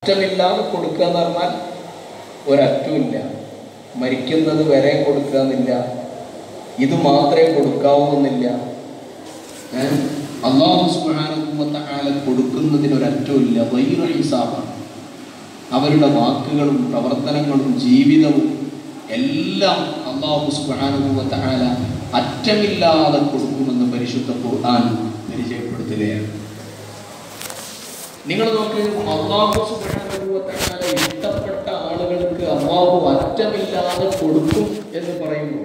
അറ്റമില്ലാതെ കൊടുക്കുക എന്ന് പറഞ്ഞാൽ ഒരറ്റമില്ല മരിക്കുന്നത് വരെ കൊടുക്കുക എന്നില്ല ഇത് മാത്രമേ കൊടുക്കാവൂന്നില്ല ഏഹ്? അള്ളാഹു സുബ്ഹാനഹു ആല കൊടുക്കുന്നതിന് ഒരറ്റമില്ല വൈറ ഹിസാബാണ് അവരുടെ വാക്കുകളും പ്രവർത്തനങ്ങളും ജീവിതവും എല്ലാം അള്ളാഹു സുബ്ഹാനഹു ആല അറ്റമില്ലാതെ കൊടുക്കുമെന്ന് പരിശുദ്ധ ഖുർആൻ പരിചയപ്പെടുത്തുകയാണ് നിങ്ങൾ നോക്ക് അള്ളാഹു സുബ്ഹാനഹു ആല ഇഷ്ടപ്പെട്ട ആളുകൾക്ക് അള്ളാഹു അറ്റമില്ലാതെ കൊടുക്കും എന്ന് പറയുമ്പോൾ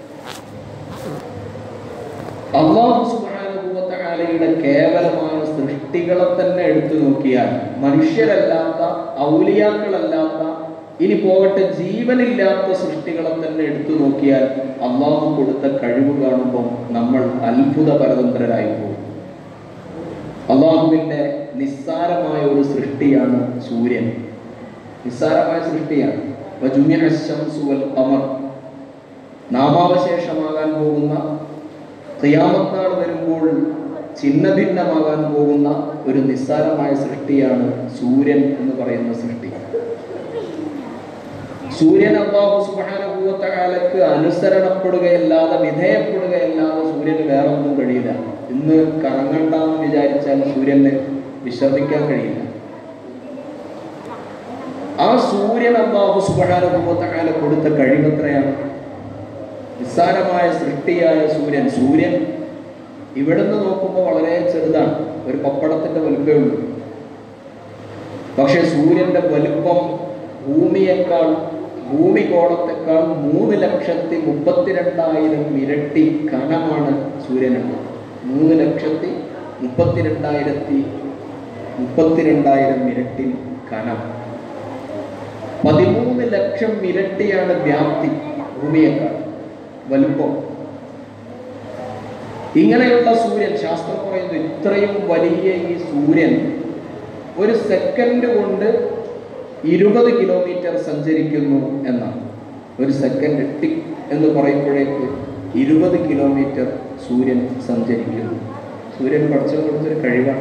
അള്ളാഹു സുബാനുഭൂവത്തകാലയുടെ കേവലമായ സൃഷ്ടികളെ തന്നെ എടുത്തു നോക്കിയാൽ മനുഷ്യരല്ലാത്ത ഔലിയാക്കളല്ലാത്ത ഇനി പോകട്ടെ ജീവനില്ലാത്ത സൃഷ്ടികളെ തന്നെ എടുത്തു നോക്കിയാൽ അള്ളാഹു കൊടുത്ത കഴിവ് കാണുമ്പോൾ നമ്മൾ അത്ഭുത പരതന്ത്രരായി പോകും അള്ളാഹുവിൻ്റെ നിസ്സാരമായ ഒരു സൃഷ്ടിയാണ് സൂര്യൻ നിസ്സാരമായ സൃഷ്ടിയാണ് വജുമിഅ അശ്ശംസു വൽ ഖമർ നാമാവശേഷമാകാൻ പോകുന്ന ഖിയാമത്ത് വരുമ്പോൾ ഛിന്നഭിന്നമാകാൻ പോകുന്ന ഒരു നിസ്സാരമായ സൃഷ്ടിയാണ് സൂര്യൻ എന്ന് പറയുന്ന സൃഷ്ടി സൂര്യൻ അള്ളാഹു സുബാനുഭൂവത്തകാലക്ക് അനുസരണപ്പെടുകയല്ലാതെ വിധേയപ്പെടുകയല്ലാതെ സൂര്യന് വേറെ ഒന്നും കഴിയില്ല ഇന്ന് കറങ്ങണ്ടെന്ന് വിചാരിച്ചാൽ സൂര്യന് വിശ്രമിക്കാൻ കഴിയില്ല ആ സൂര്യൻ അള്ളാഹു സുബാനുഭൂവത്തകാല കൊടുത്ത കഴിവെത്രയാണ് നിസ്സാരമായ സൃഷ്ടിയായ സൂര്യൻ സൂര്യൻ ഇവിടുന്ന് നോക്കുമ്പോൾ വളരെ ചെറുതാണ് ഒരു പപ്പടത്തിന്റെ വലുപ്പമേ ഉള്ളൂ പക്ഷെ സൂര്യന്റെ വലുപ്പം ഭൂമിയേക്കാൾ ഭൂമികോളത്തെക്കാൾ മൂന്ന് ലക്ഷത്തി മുപ്പത്തിരണ്ടായിരം ഇരട്ടി കനമാണ് സൂര്യനുള്ളത് മൂന്ന് ലക്ഷത്തി മുപ്പത്തിരണ്ടായിരത്തി മുപ്പത്തിരണ്ടായിരം ഇരട്ടി കനം പതിമൂന്ന് ലക്ഷം ഇരട്ടിയാണ് വ്യാപ്തി ഭൂമിയേക്കാൾ വലുപ്പം ഇങ്ങനെയുള്ള സൂര്യൻ ശാസ്ത്രം പറയുന്നു ഇത്രയും വലിയ ഈ സൂര്യൻ ഒരു സെക്കൻഡ് കൊണ്ട് ഇരുപത് കിലോമീറ്റർ സഞ്ചരിക്കുന്നു എന്നാണ് ഒരു സെക്കൻഡ് ടിക് എന്ന് പറയുമ്പോഴേക്ക് ഇരുപത് കിലോമീറ്റർ സൂര്യൻ സഞ്ചരിക്കുന്നു സൂര്യൻ പഠിച്ചു കൊടുത്തൊരു കഴിവാണ്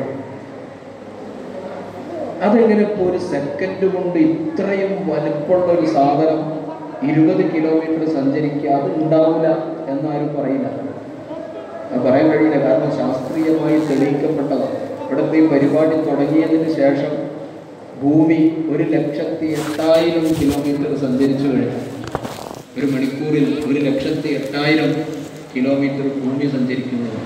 അതെങ്ങനെ ഇപ്പോൾ ഒരു സെക്കൻഡ് കൊണ്ട് ഇത്രയും വലുപ്പമുള്ള ഒരു സാധനം ഇരുപത് കിലോമീറ്റർ സഞ്ചരിക്കുക അത് ഉണ്ടാവില്ല എന്നാരും പറയില്ല അത് പറയാൻ കഴിയില്ല കാരണം ശാസ്ത്രീയമായി തെളിയിക്കപ്പെട്ടതാണ് ഇവിടുത്തെ ഈ പരിപാടി തുടങ്ങിയതിന് ശേഷം ഭൂമി ഒരു ലക്ഷത്തി എട്ടായിരം കിലോമീറ്റർ സഞ്ചരിച്ചു കഴിഞ്ഞു ഒരു മണിക്കൂറിൽ ഒരു ലക്ഷത്തി എട്ടായിരം കിലോമീറ്റർ ഭൂമി സഞ്ചരിക്കുന്നത്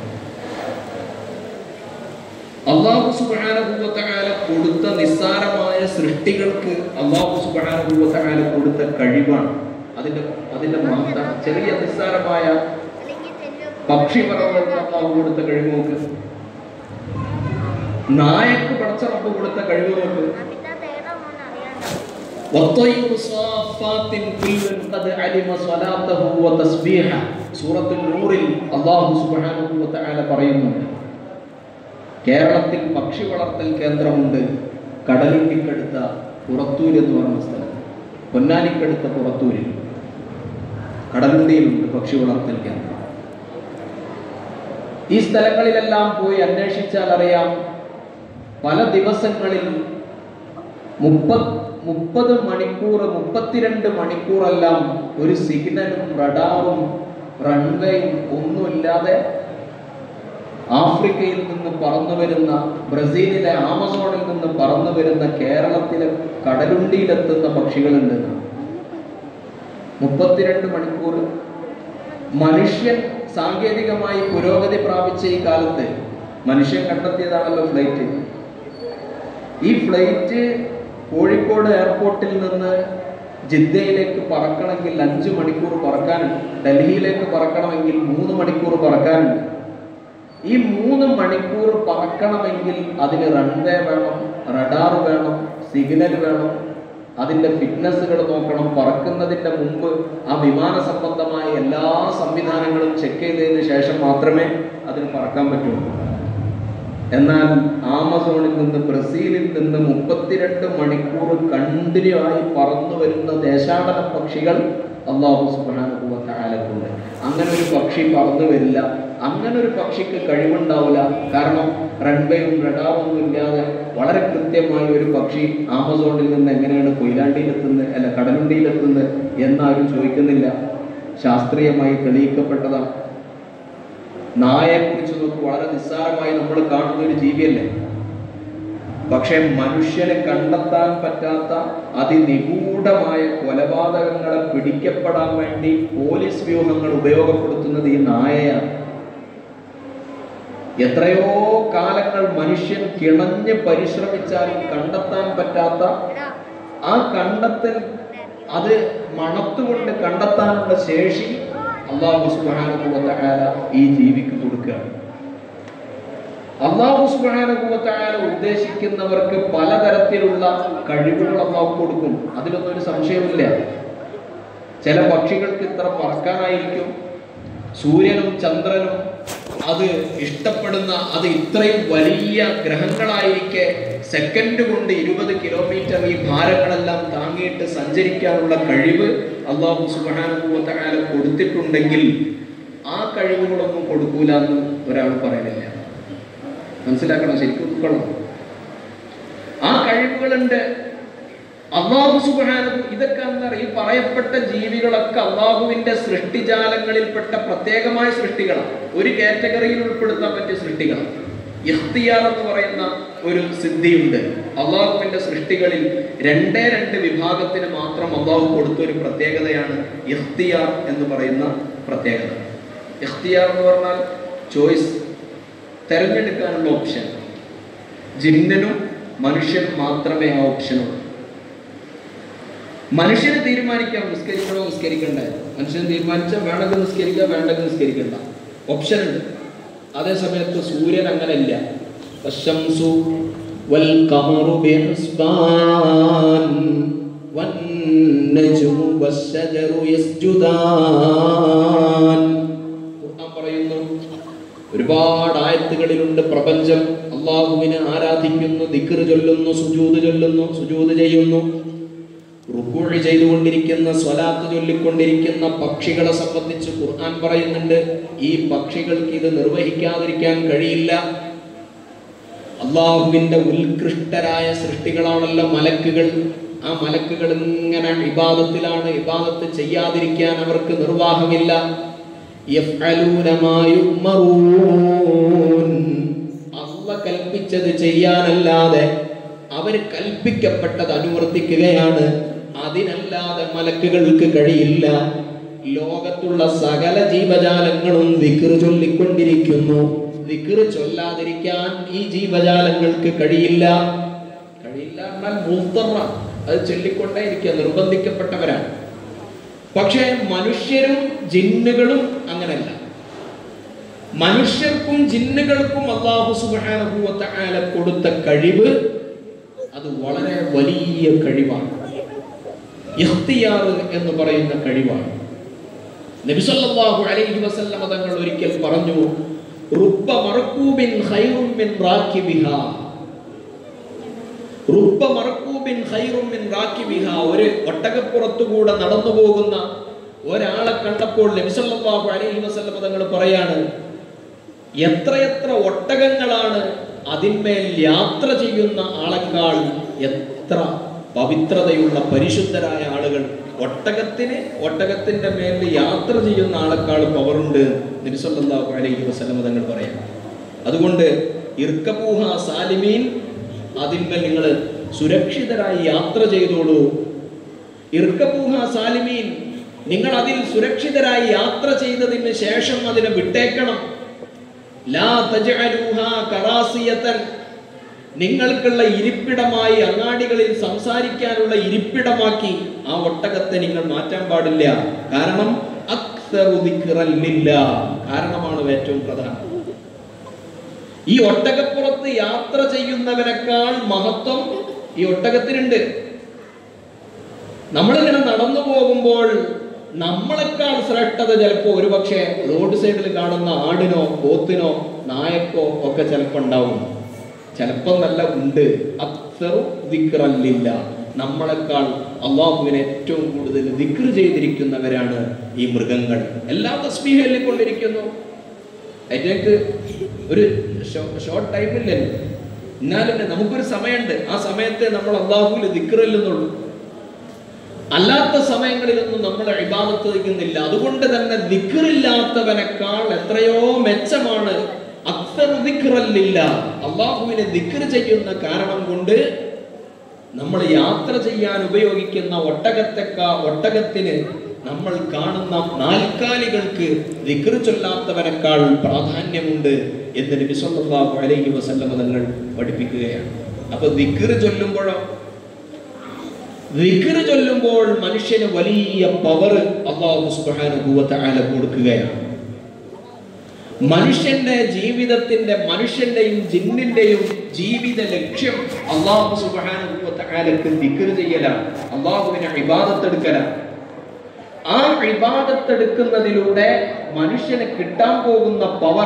അള്ളാഹു സുബാനുഭൂവത്തകാല കൊടുത്ത നിസ്സാരമായ സൃഷ്ടികൾക്ക് അള്ളാഹു സുബാനുഭൂവത്തകാല കൊടുത്ത കഴിവാണ് അതിന്റെ അതിന്റെ മഹത്ത ചെറിയ നിസ്സാരമായ പക്ഷി പറവകൾക്ക് അള്ളാഹു കൊടുത്ത കഴിവ് നോക്ക് നായക്ക് പടച്ചറപ്പ് കൊടുത്ത കഴിവ് നോക്ക് والطير صافات كل قد علم صلاته وتسبيحه സൂറത്തുൽ നൂറിൽ അല്ലാഹു സുബ്ഹാനഹു വ തആല പറയുന്നുണ്ട് കേരളത്തിൽ പക്ഷി വളർത്തൽ കേന്ദ്രമുണ്ട് കടലുണ്ടിക്കടുത്ത പുറത്തൂർ എന്ന് പറഞ്ഞ സ്ഥലം പൊന്നാനിക്കടുത്ത പുറത്തൂരിൽ കടലുണ്ടിയിലുണ്ട് പക്ഷി വളർത്തൽ കേന്ദ്രം ഈ സ്ഥലങ്ങളിലെല്ലാം പോയി അന്വേഷിച്ചാൽ അറിയാം പല ദിവസങ്ങളിൽ മുപ്പത് മുപ്പത് മണിക്കൂർ മുപ്പത്തിരണ്ട് മണിക്കൂറെല്ലാം ഒരു സിഗ്നലും റഡാറും റൺവേയും ഒന്നുമില്ലാതെ ആഫ്രിക്കയിൽ നിന്ന് പറന്നു വരുന്ന ബ്രസീലിലെ ആമസോണിൽ നിന്ന് പറന്നു വരുന്ന കേരളത്തിലെ കടലുണ്ടിയിലെത്തുന്ന പക്ഷികളുണ്ട് മുപ്പത്തിരണ്ട് മണിക്കൂർ മനുഷ്യൻ സാങ്കേതികമായി പുരോഗതി പ്രാപിച്ച ഈ കാലത്ത് മനുഷ്യൻ കണ്ടെത്തിയതാണല്ലോ ഫ്ലൈറ്റ് ഈ ഫ്ലൈറ്റ് കോഴിക്കോട് എയർപോർട്ടിൽ നിന്ന് ജിദ്ദയിലേക്ക് പറക്കണമെങ്കിൽ അഞ്ച് മണിക്കൂർ പറക്കാനുണ്ട് ഡൽഹിയിലേക്ക് പറക്കണമെങ്കിൽ മൂന്ന് മണിക്കൂർ പറക്കാനുണ്ട് ഈ മൂന്ന് മണിക്കൂർ പറക്കണമെങ്കിൽ അതിന് റൺവേ വേണം റഡാർ വേണം സിഗ്നൽ വേണം അതിൻ്റെ ഫിറ്റ്നസ്സുകൾ നോക്കണം പറക്കുന്നതിൻ്റെ മുമ്പ് ആ വിമാന സംബന്ധമായ എല്ലാ സംവിധാനങ്ങളും ചെക്ക് ചെയ്തതിന് ശേഷം മാത്രമേ അതിന് പറക്കാൻ പറ്റുള്ളൂ എന്നാൽ ആമസോണിൽ നിന്ന് ബ്രസീലിൽ നിന്ന് മുപ്പത്തിരണ്ട് മണിക്കൂർ കണ്ടിന്യൂ ആയി പറന്നു വരുന്ന ദേശാടന പക്ഷികൾ അള്ളാഹു സുബാനുഭവത്തായാലുണ്ട് അങ്ങനെ അങ്ങനെ ഒരു പക്ഷി പറന്നു വരില്ല അങ്ങനെ ഒരു പക്ഷിക്ക് കഴിവുണ്ടാവില്ല കാരണം റൺവേയും റഡാറും ഒന്നും ഇല്ലാതെ വളരെ കൃത്യമായി ഒരു പക്ഷി ആമസോണിൽ നിന്ന് എങ്ങനെയാണ് കൊയിലാണ്ടിയിലെത്തുന്നത് അല്ല കടലുണ്ടിയിലെത്തുന്നത് എന്നാരും ചോദിക്കുന്നില്ല ശാസ്ത്രീയമായി തെളിയിക്കപ്പെട്ടതാണ് നായയെ കുറിച്ച് നോക്ക് വളരെ നിസ്സാരമായി നമ്മൾ കാണുന്ന ഒരു ജീവിയല്ലേ പക്ഷെ മനുഷ്യനെ കണ്ടെത്താൻ പറ്റാത്ത അതിനിഗൂഢമായ കൊലപാതകങ്ങളെ പിടിക്കപ്പെടാൻ വേണ്ടി പോലീസ് വ്യൂഹങ്ങൾ ഉപയോഗപ്പെടുത്തുന്നത് ഈ നായയാണ് എത്രയോ കാലങ്ങൾ മനുഷ്യൻ കിണഞ്ഞ് പരിശ്രമിച്ചാലും കണ്ടെത്താൻ പറ്റാത്ത ആ കണ്ടെത്തൽ അത് മണത്തുകൊണ്ട് കണ്ടെത്താനുള്ള ശേഷി അള്ളാഹു സുബ്ഹാനഹു വ തആല ഈ ജീവിക്ക് കൊടുക്കുകയാണ് അള്ളാഹു സുബ്ഹാനഹു വ തആല ഉദ്ദേശിക്കുന്നവർക്ക് പലതരത്തിലുള്ള കഴിവുകൾ അള്ളാഹു കൊടുക്കും അതിലൊന്നും ഒരു സംശയമില്ല ചില പക്ഷികൾക്ക് ഇത്ര പറക്കാനായിരിക്കും സൂര്യനും ചന്ദ്രനും അത് ഇഷ്ടപ്പെടുന്ന അത് ഇത്രയും വലിയ ഗ്രഹങ്ങളായിരിക്കെ സെക്കൻഡ് കൊണ്ട് ഇരുപത് കിലോമീറ്റർ ഈ ഭാരങ്ങളെല്ലാം താങ്ങിയിട്ട് സഞ്ചരിക്കാനുള്ള കഴിവ് അള്ളാഹു സുബാനുഭവത്തകാല കൊടുത്തിട്ടുണ്ടെങ്കിൽ ആ കഴിവുകളൊന്നും കൊടുക്കൂല എന്ന് ഒരാൾ പറയുന്നില്ല മനസ്സിലാക്കണം ശരിക്കും ഉൾക്കൊള്ളണം ആ കഴിവുകളുണ്ട് അള്ളാഹു സുബാനു ഇതൊക്കെ എന്താ പറയുക ഈ പറയപ്പെട്ട ജീവികളൊക്കെ അള്ളാഹുവിന്റെ സൃഷ്ടിജാലങ്ങളിൽപ്പെട്ട പ്രത്യേകമായ സൃഷ്ടികളാണ് ഒരു കാറ്റഗറിയിൽ ഉൾപ്പെടുത്താൻ പറ്റിയ സൃഷ്ടികളാണ് ഇഖ്തിയാർ എന്ന് പറയുന്ന ഒരു സിദ്ധിയുണ്ട് അള്ളാഹുവിന്റെ സൃഷ്ടികളിൽ രണ്ടേ രണ്ട് വിഭാഗത്തിന് മാത്രം അള്ളാഹു കൊടുത്ത ഒരു പ്രത്യേകതയാണ് ഇഖ്തിയാർ എന്ന് പറയുന്ന പ്രത്യേകത ഇഖ്തിയാർ എന്ന് പറഞ്ഞാൽ ചോയ്സ് തെരഞ്ഞെടുക്കാനുള്ള ഓപ്ഷൻ ജിന്നനും മനുഷ്യനും മാത്രമേ ആ ഓപ്ഷനുള്ളൂ മനുഷ്യന് തീരുമാനിക്കാം നിസ്കരിക്കണോ നിസ്കരിക്കണ്ട മനുഷ്യൻ തീരുമാനിച്ചാൽ വേണമെങ്കിൽ നിസ്കരിക്കുക വേണ്ടെങ്കിൽ നിസ്കരിക്കണ്ട ഓപ്ഷൻ ഉണ്ട് അതേ സമയത്ത് സൂര്യൻ അങ്ങനെയല്ല വശംസു വൽ ഖമറു ബിഹുസ്ബാൻ വന്നജ്മു വശജറു യസ്ജുദാൻ ഖുർആൻ പറയുന്നു ഒരുപാട് ആയത്തുകളിലുണ്ട് പ്രപഞ്ചം അള്ളാഹുവിനെ ആരാധിക്കുന്നു ദിക്ർ ചൊല്ലുന്നു സുജൂദ് ചൊല്ലുന്നു സുജൂദ് ചെയ്യുന്നു റുക്കുഴി ചെയ്തുകൊണ്ടിരിക്കുന്ന സ്വലാത്ത് ചൊല്ലിക്കൊണ്ടിരിക്കുന്ന പക്ഷികളെ സംബന്ധിച്ച് ഖുർആൻ പറയുന്നുണ്ട് ഈ പക്ഷികൾക്ക് ഇത് നിർവഹിക്കാതിരിക്കാൻ കഴിയില്ല അള്ളാഹുവിന്റെ ഉത്കൃഷ്ടരായ സൃഷ്ടികളാണല്ലോ മലക്കുകൾ ആ മലക്കുകൾ ഇങ്ങനെ ഇബാദത്തിലാണ് ഇബാദത്ത് ചെയ്യാതിരിക്കാൻ അവർക്ക് നിർവാഹമില്ല യഫ്അലൂന മാ യുഅ്മറൂൻ. അള്ള കൽപ്പിച്ചത് ചെയ്യാനല്ലാതെ അവർ കൽപ്പിക്കപ്പെട്ടത് അനുവർത്തിക്കുകയാണ് അതിനല്ലാതെ മലക്കുകൾക്ക് കഴിയില്ല ലോകത്തുള്ള സകല ജീവജാലങ്ങളും വിക്റ് ചൊല്ലിക്കൊണ്ടിരിക്കുന്നു വിക്റ് ചൊല്ലാതിരിക്കാൻ ഈ ജീവജാലങ്ങൾക്ക് കഴിയില്ല കഴിയില്ല എന്നാൽ മുത്തറ അത് ചൊല്ലിക്കൊണ്ടേയിരിക്കുക നിർബന്ധിക്കപ്പെട്ടവരാണ് പക്ഷേ മനുഷ്യരും ജിന്നുകളും അങ്ങനല്ല മനുഷ്യർക്കും ജിന്നുകൾക്കും അള്ളാഹു സുബ്ഹാനഹു വ തആല കൊടുത്ത കഴിവ് അത് വളരെ വലിയ കഴിവാണ് ഇഖ്തിയാർ എന്ന് പറയുന്ന കഴിവാണ് നബി സല്ലല്ലാഹു അലൈഹി വസല്ലമ തങ്ങൾ ഒരിക്കൽ പറഞ്ഞു റുബ്ബ മർകൂബിൻ ഖൈറും മിൻ റാക്കിബിഹാ റുബ്ബ മർകൂബിൻ ഖൈറും മിൻ റാക്കിബിഹാ ഒരു ഒട്ടകപ്പുറത്തുകൂടെ നടന്നു പോകുന്ന ഒരാളെ കണ്ടപ്പോൾ നബി സല്ലല്ലാഹു അലൈഹി വസല്ലമ തങ്ങൾ പറയാണ് എത്രയെത്ര ഒട്ടകങ്ങളാണ് അതിന്മേൽ യാത്ര ചെയ്യുന്ന ആളെക്കാൾ എത്ര പവിത്രതയുള്ള പരിശുദ്ധരായ ആളുകൾ ഒട്ടകത്തിന് ഒട്ടകത്തിന്റെ മേൽ യാത്ര ചെയ്യുന്ന ആളെക്കാൾ പവറുണ്ട് നബിസല്ലാഹു അലൈഹി വസല്ലമ തങ്ങൾ പറയാം അതുകൊണ്ട് ഇർക്കബൂഹ സാലിമീൻ അതിന്മേൽ നിങ്ങൾ സുരക്ഷിതരായി യാത്ര ചെയ്തോളൂ ഇർക്കബൂഹ സാലിമീൻ നിങ്ങൾ അതിൽ സുരക്ഷിതരായി യാത്ര ചെയ്തതിന് ശേഷം അതിനെ വിട്ടേക്കണം ലാ തജ്അലൂഹാ കറാസിയതൻ നിങ്ങൾക്കുള്ള ഇരിപ്പിടമായി അങ്ങാടികളിൽ സംസാരിക്കാനുള്ള ഇരിപ്പിടമാക്കി ആ ഒട്ടകത്തെ നിങ്ങൾ മാറ്റാൻ പാടില്ല കാരണം അക്സറു ദിക്റൻ ലില്ലാ. കാരണമാണ് ഏറ്റവും പ്രധാനം ഈ ഒട്ടകപ്പുറത്ത് യാത്ര ചെയ്യുന്നവനേക്കാൾ മഹത്വം ഈ ഒട്ടകത്തിനുണ്ട് നമ്മളിങ്ങനെ നടന്നു പോകുമ്പോൾ നമ്മളെക്കാൾ ശ്രേഷ്ഠത ചിലപ്പോൾ ഒരുപക്ഷെ റോഡ് സൈഡിൽ കാണുന്ന ആടിനോ പോത്തിനോ നായക്കോ ഒക്കെ ചിലപ്പോൾ ഉണ്ടാവും ചിലപ്പോൾ നല്ല ഉണ്ട് അത്രു ദിക്റല്ലില്ല നമ്മളെക്കാൾ അള്ളാഹുവിനെ ഏറ്റവും കൂടുതൽ ദിക്ർ ചെയ്തിരിക്കുന്നവരാണ് ഈ മൃഗങ്ങൾ എല്ലാ തസ്ബീഹല്ലേ കൊണ്ടിരിക്കുന്നു അതിലേക്ക് ഒരു ഷോർട്ട് ടൈമില്ലല്ലോ എന്നാലും നമുക്കൊരു സമയമുണ്ട് ആ സമയത്തെ നമ്മൾ അള്ളാഹുവിൽ ദിക്റില്ലെന്നുള്ളൂ അല്ലാത്ത സമയങ്ങളിലൊന്നും നമ്മൾ ഇബാദത്ത് ചെയ്യുന്നില്ല അതുകൊണ്ട് തന്നെ ദിക്റില്ലാത്തവനേക്കാൾ എത്രയോ മെച്ചമാണ് അക്തർ ദിക്റല്ലില്ല അള്ളാഹുവിനെ ദിക്ർ ചെയ്യുന്ന കാരണം കൊണ്ട് നമ്മൾ യാത്ര ചെയ്യാൻ ഉപയോഗിക്കുന്ന ഒട്ടകത്തെക്കാ ഒട്ടകത്തിന് നമ്മൾ കാണുന്ന നാൽക്കാലികൾക്ക് ദിക്ർ ചൊല്ലാത്തവനേക്കാൾ പ്രാധാന്യമുണ്ട് എന്ന് നബി സല്ലല്ലാഹു അലൈഹി വസല്ലമ തങ്ങൾ പഠിപ്പിക്കുകയാണ് അപ്പൊ ദിക്ർ ചൊല്ലുമ്പോഴോ ദിക്ർ ചൊല്ലുമ്പോൾ മനുഷ്യന് വലിയ പവർ അള്ളാഹു സുബ്ഹാനഹു വ തആല കൊടുക്കുകയാണ് മനുഷ്യന്റെ ജീവിതത്തിന്റെ മനുഷ്യന്റെയും ജിന്നിന്റെയും ജീവിത ലക്ഷ്യം അള്ളാഹു സുബ്ഹാനഹു വ തആലക്ക് ദിക്ർ ചെയ്യലാണ് അള്ളാഹുവിനെ ഇബാദത്തെടുക്കലാണ് ആ ഇബാദത്തെടുക്കുന്നതിലൂടെ മനുഷ്യന് കിട്ടാൻ പോകുന്ന പവർ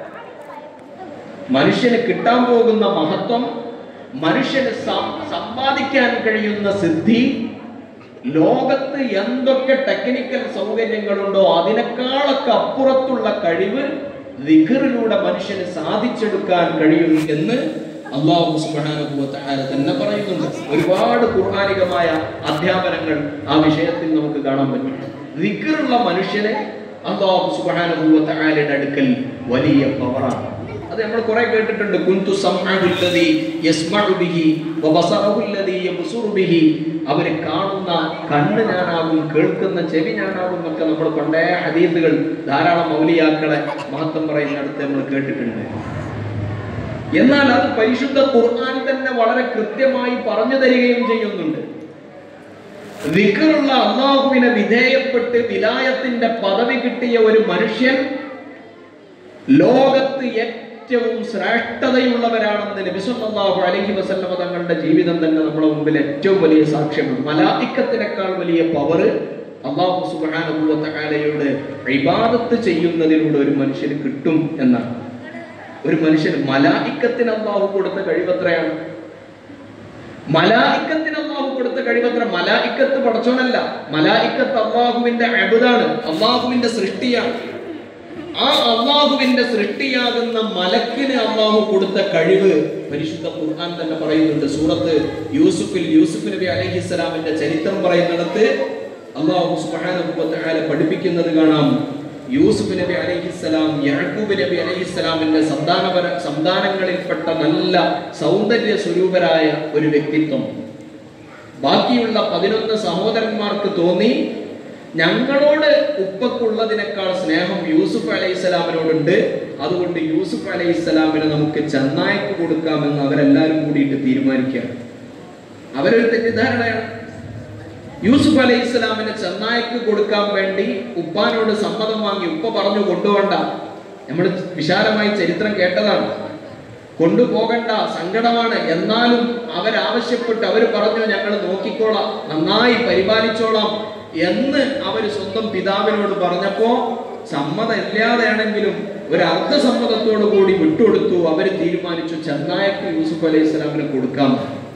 മനുഷ്യന് കിട്ടാൻ പോകുന്ന മഹത്വം മനുഷ്യന് സം- സമ്പാദിക്കാൻ കഴിയുന്ന സിദ്ധി ലോകത്ത് എന്തൊക്കെ ടെക്നിക്കൽ സൗകര്യങ്ങളുണ്ടോ അതിനേക്കാളൊക്കെ അപ്പുറത്തുള്ള കഴിവ് ദിഖറിലൂടെ മനുഷ്യന് സാധിച്ചെടുക്കാൻ കഴിയും എന്ന് അള്ളാഹു സുബ്ഹാനഹു വ തആല തന്നെ പറയുന്നുണ്ട് ഒരുപാട് ഖുർആനികമായ അധ്യാപനങ്ങൾ ആ വിഷയത്തിൽ നമുക്ക് കാണാൻ പറ്റും ദിഖറുള്ള മനുഷ്യനെ അള്ളാഹു സുബ്ഹാനഹു വ തആലയുടെ അടുക്കൽ വലിയ പവറാണ് അത് നമ്മൾ കുറെ കേട്ടിട്ടുണ്ട് കുന്തു സംഅഹുല്ലദി യസ്മഉ ബിഹി വബസറഹുല്ലദി യബ്സുറു ബിഹി അവർ കാണുന്ന കണ്ണ് ഞാനാകും കേൾക്കുന്ന ചെവി ഞാനാകും എന്നൊക്കെ നമ്മൾ പണ്ടേ ഹദീസുകൾ ധാരാളം മൗലിയാക്കളെ മഹത്വം പറയുന്നിടത്ത് നമ്മൾ കേട്ടിട്ടുണ്ട് എന്നാൽ അത് പരിശുദ്ധ ഖുർആൻ തന്നെ വളരെ കൃത്യമായി പറഞ്ഞു തരികയും ചെയ്യുന്നുണ്ട് വിക്കറുള്ള അള്ളാഹുവിനെ വിധേയപ്പെട്ട് വിലായത്തിന്റെ പദവി കിട്ടിയ ഒരു മനുഷ്യൻ ലോകത്ത് ഏറ്റവും ശ്രേഷ്ഠതയുള്ളവരാണെന്ന് നബിസല്ലാഹു അലൈഹി വസല്ലമ തങ്ങളുടെ ജീവിതം തന്നെ നമ്മുടെ മുമ്പിൽ ഏറ്റവും വലിയ സാക്ഷ്യമാണ് മലായിക്കത്തിനേക്കാൾ വലിയ പവർ അള്ളാഹു സുബ്ഹാനഹു വ തആലയോട് ഇബാദത്ത് ചെയ്യുന്നതിലൂടെ ഒരു മനുഷ്യന് കിട്ടും എന്നാണ് ഒരു മനുഷ്യന് മലായിക്കത്തിന് അള്ളാഹു കൊടുത്ത കഴിവത്രയാണ് മലായിക്കത്തിന് അള്ളാഹു കൊടുത്ത കഴിവത്ര മലായിക്കത്ത് പടച്ചോനല്ല മലായിക്കത്ത് അള്ളാഹുവിന്റെ അബുദാണ് അള്ളാഹുവിന്റെ സൃഷ്ടിയാണ് ആ അള്ളാഹുവിന്റെ സൃഷ്ടിയാകുന്ന മലക്കിന് അള്ളാഹു കൊടുത്ത കഴിവ് പരിശുദ്ധ ഖുർആൻ തന്നെ പറയുന്നുണ്ട് സൂറത്ത് യൂസുഫിൽ യൂസുഫ് നബി അലൈഹിസ്സലാമിന്റെ ചരിത്രം പറയുന്നിടത്ത് അള്ളാഹു സുബ്ഹാനഹു വ തആല പഠിപ്പിക്കുന്നത് കാണാം യൂസുഫ് നബി അലൈഹിസ്സലാം യാക്കൂബ് നബി അലൈഹിസ്സലാമിന്റെ സന്താനപര സന്താനങ്ങളിൽപ്പെട്ട നല്ല സൗന്ദര്യ സ്വരൂപരായ ഒരു വ്യക്തിത്വം ബാക്കിയുള്ള പതിനൊന്ന് സഹോദരന്മാർക്ക് തോന്നി ഞങ്ങളോട് ഉപ്പക്കുള്ളതിനേക്കാൾ സ്നേഹം യൂസുഫ് അലൈഹിസ്സലാമിനോടുണ്ട് അതുകൊണ്ട് യൂസുഫ് അലൈഹിസ്സലാമിനെ നമുക്ക് ചെന്നായ്ക്ക് കൊടുക്കാമെന്ന് അവരെല്ലാവരും കൂടിയിട്ട് തീരുമാനിക്കുകയാണ് അവരൊരു തെറ്റിദ്ധാരണയാണ് യൂസുഫ് അലൈഹി ഇസ്ലാമിനെ ചെന്നായ്ക്ക് കൊടുക്കാൻ വേണ്ടി ഉപ്പാനോട് സമ്മതം വാങ്ങി ഉപ്പ പറഞ്ഞു കൊണ്ടുപോണ്ട നമ്മൾ വിശാലമായി ചരിത്രം കേട്ടതാണ് കൊണ്ടുപോകണ്ട സങ്കടമാണ് എന്നാലും അവരാവശ്യപ്പെട്ട് അവർ പറഞ്ഞു ഞങ്ങൾ നോക്കിക്കോളാം നന്നായി പരിപാലിച്ചോളാം എന്ന് അവർ സ്വന്തം പിതാവിനോട് പറഞ്ഞപ്പോ സമ്മതം ഇല്ലാതെയാണെങ്കിലും ഒരു അർദ്ധസമ്മതത്തോടു കൂടി വിട്ടുകൊടുത്തു അവർ തീരുമാനിച്ചു ചെന്നായക്ക് യൂസുഫ് അലൈഹി ഇസ്ലാമിനെ കൊടുക്കാം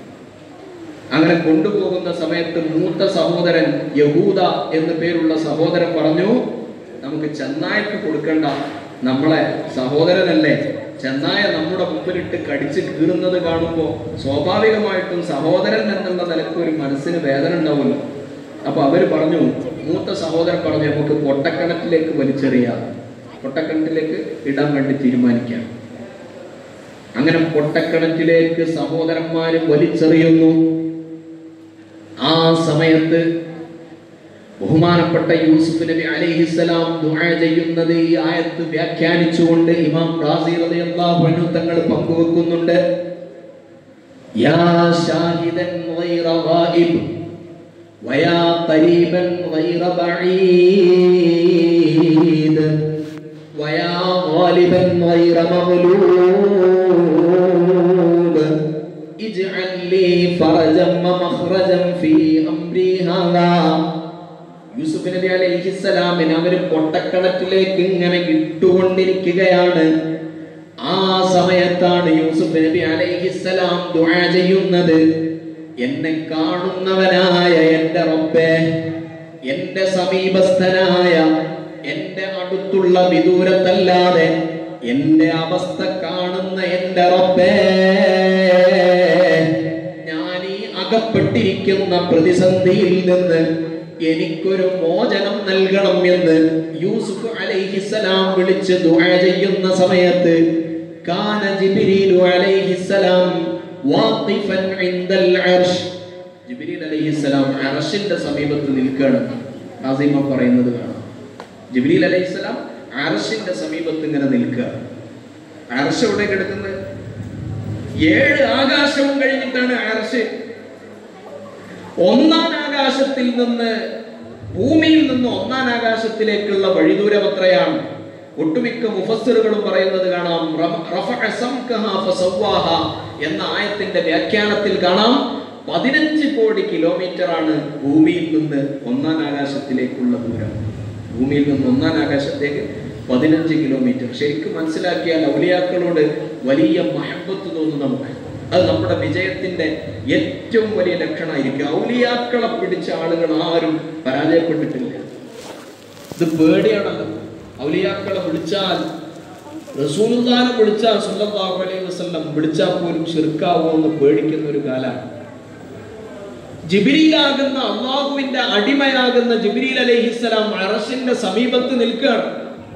അങ്ങനെ കൊണ്ടുപോകുന്ന സമയത്ത് മൂത്ത സഹോദരൻ യഹൂദ എന്ന് പേരുള്ള സഹോദരൻ പറഞ്ഞു നമുക്ക് ചെന്നായക്ക് കൊടുക്കണ്ട നമ്മളെ സഹോദരനല്ലേ ചെന്നായ നമ്മുടെ മുമ്പിലിട്ട് കടിച്ച് കീറുന്നത് കാണുമ്പോൾ സ്വാഭാവികമായിട്ടും സഹോദരൻ എന്നുള്ള നിലക്ക് ഒരു മനസ്സിന് വേദന ഉണ്ടാവുമല്ലോ അപ്പൊ അവര് പറഞ്ഞു മൂത്ത സഹോദരൻ പറഞ്ഞു നമുക്ക് പൊട്ടക്കിണറ്റിലേക്ക് വലിച്ചെറിയാം പൊട്ടക്കിണറ്റിലേക്ക് ഇടാൻ വേണ്ടി തീരുമാനിക്കാം അങ്ങനെ പൊട്ടക്കിണറ്റിലേക്ക് സഹോദരന്മാര് വലിച്ചെറിയുന്നു ആ സമയത്ത് ബഹുമാനപ്പെട്ട യൂസുഫ് നബി അലൈഹിസ്സലാം ദുആ ചെയ്യുന്നത് ഈ ആയത്ത് വ്യാഖ്യാനിച്ചുകൊണ്ട് ഇമാം റാസി റളിയല്ലാഹു അൻഹു തങ്ങൾ പങ്കുവെക്കുന്നുണ്ട് യാ ഷാഹിദൻ ഗൈറ ഗായിബ് വയാ ഖരീബൻ ഗൈറ ബഈദ് വയാ ഗാലിബൻ ഗൈറ മഗ്ലൂബ് اجعل لي فرجا ومخرجا في امري هذا യൂസുഫ് നബി അലൈഹിസ്സലാമിന് അവര് പൊട്ടക്കിണറ്റിലേക്ക് ഇങ്ങനെ ഇട്ടുകൊണ്ടിരിക്കുകയാണ് ആ സമയത്താണ് യൂസുഫ് നബി അലൈഹിസ്സലാം ദുആ ചെയ്യുന്നത് എന്നെ കാണുന്നവനായ എൻ്റെ റബ്ബേ എന്റെ സമീപസ്ഥനായ എന്റെ അടുത്തുള്ള വിദൂരത്തല്ലാതെ എന്റെ അവസ്ഥ കാണുന്ന എന്റെ റബ്ബേ ഞാൻ ഈ അകപ്പെട്ടിരിക്കുന്ന പ്രതിസന്ധിയിൽ നിന്ന് എനിക്കൊരു മോചനം നൽകണം എന്ന് യൂസുഫ് അലൈഹിസലാം വിളിച്ച് ദുആ ചെയ്യുന്ന സമയത്ത് കാന ജിബ്രീലു അലൈഹിസലാം വാഖിഫൻ ഇൻദൽ അർശ് ജിബ്രീൽ അലൈഹിസ്സലാം അർശിന്റെ സമീപത്ത് നിൽക്കുകയാണ് ആസിമ പറയുന്നത് കാണാം ജിബ്രീൽ അലൈഹിസ്സലാം അർശിന്റെ സമീപത്ത് ഇങ്ങനെ നിൽക്കുക അർശ് എവിടെ കിടക്കുന്നത് ഏഴ് ആകാശവും കഴിഞ്ഞിട്ടാണ് അർശ് ഒന്നാം ആകാശത്തിൽ നിന്ന് ഭൂമിയിൽ നിന്ന് ഒന്നാം ആകാശത്തിലേക്കുള്ള വഴിദൂരം എത്രയാണ് ഒട്ടുമിക്ക മുഫസ്സിറുകളും പറയുന്നത് കാണാം റഫ- റഫഅ സംകഹ ഫസവ്വാഹ എന്ന ആയത്തിന്റെ വ്യാഖ്യാനത്തിൽ കാണാം പതിനഞ്ച് കോടി കിലോമീറ്റർ ആണ് ഭൂമിയിൽ നിന്ന് ഒന്നാം ആകാശത്തിലേക്കുള്ള ദൂരം ഭൂമിയിൽ നിന്ന് ഒന്നാം ആകാശത്തേക്ക് പതിനഞ്ച് കിലോമീറ്റർ ശരിക്കും മനസ്സിലാക്കിയാൽ ഔലിയാക്കളോട് വലിയ മഹബത്ത് തോന്നും നമുക്ക് അത് നമ്മുടെ വിജയത്തിന്റെ ഏറ്റവും വലിയ ലക്ഷണമായിരിക്കും ഔലിയാക്കളെ പിടിച്ച ആളുകൾ ആരും പരാജയപ്പെട്ടിട്ടില്ല ഇത് പേടിയാണല്ലോ ഔലിയാക്കളെ വിളിച്ചാൽ റസൂലുള്ളാനെ വിളിച്ചാൽ സല്ലല്ലാഹു അലൈഹി വസല്ലം വിളിച്ചാൽ പോലും ശിർക്കാവോ എന്ന് പേടിക്കുന്ന ഒരു കാലാണ് ജിബിരിയിലാകുന്ന അള്ളാഹുവിന്റെ അടിമയാകുന്ന ജിബിരിൽ അലൈഹിസ്സലാം അറസിന്റെ സമീപത്ത് നിൽക്കുകയാണ്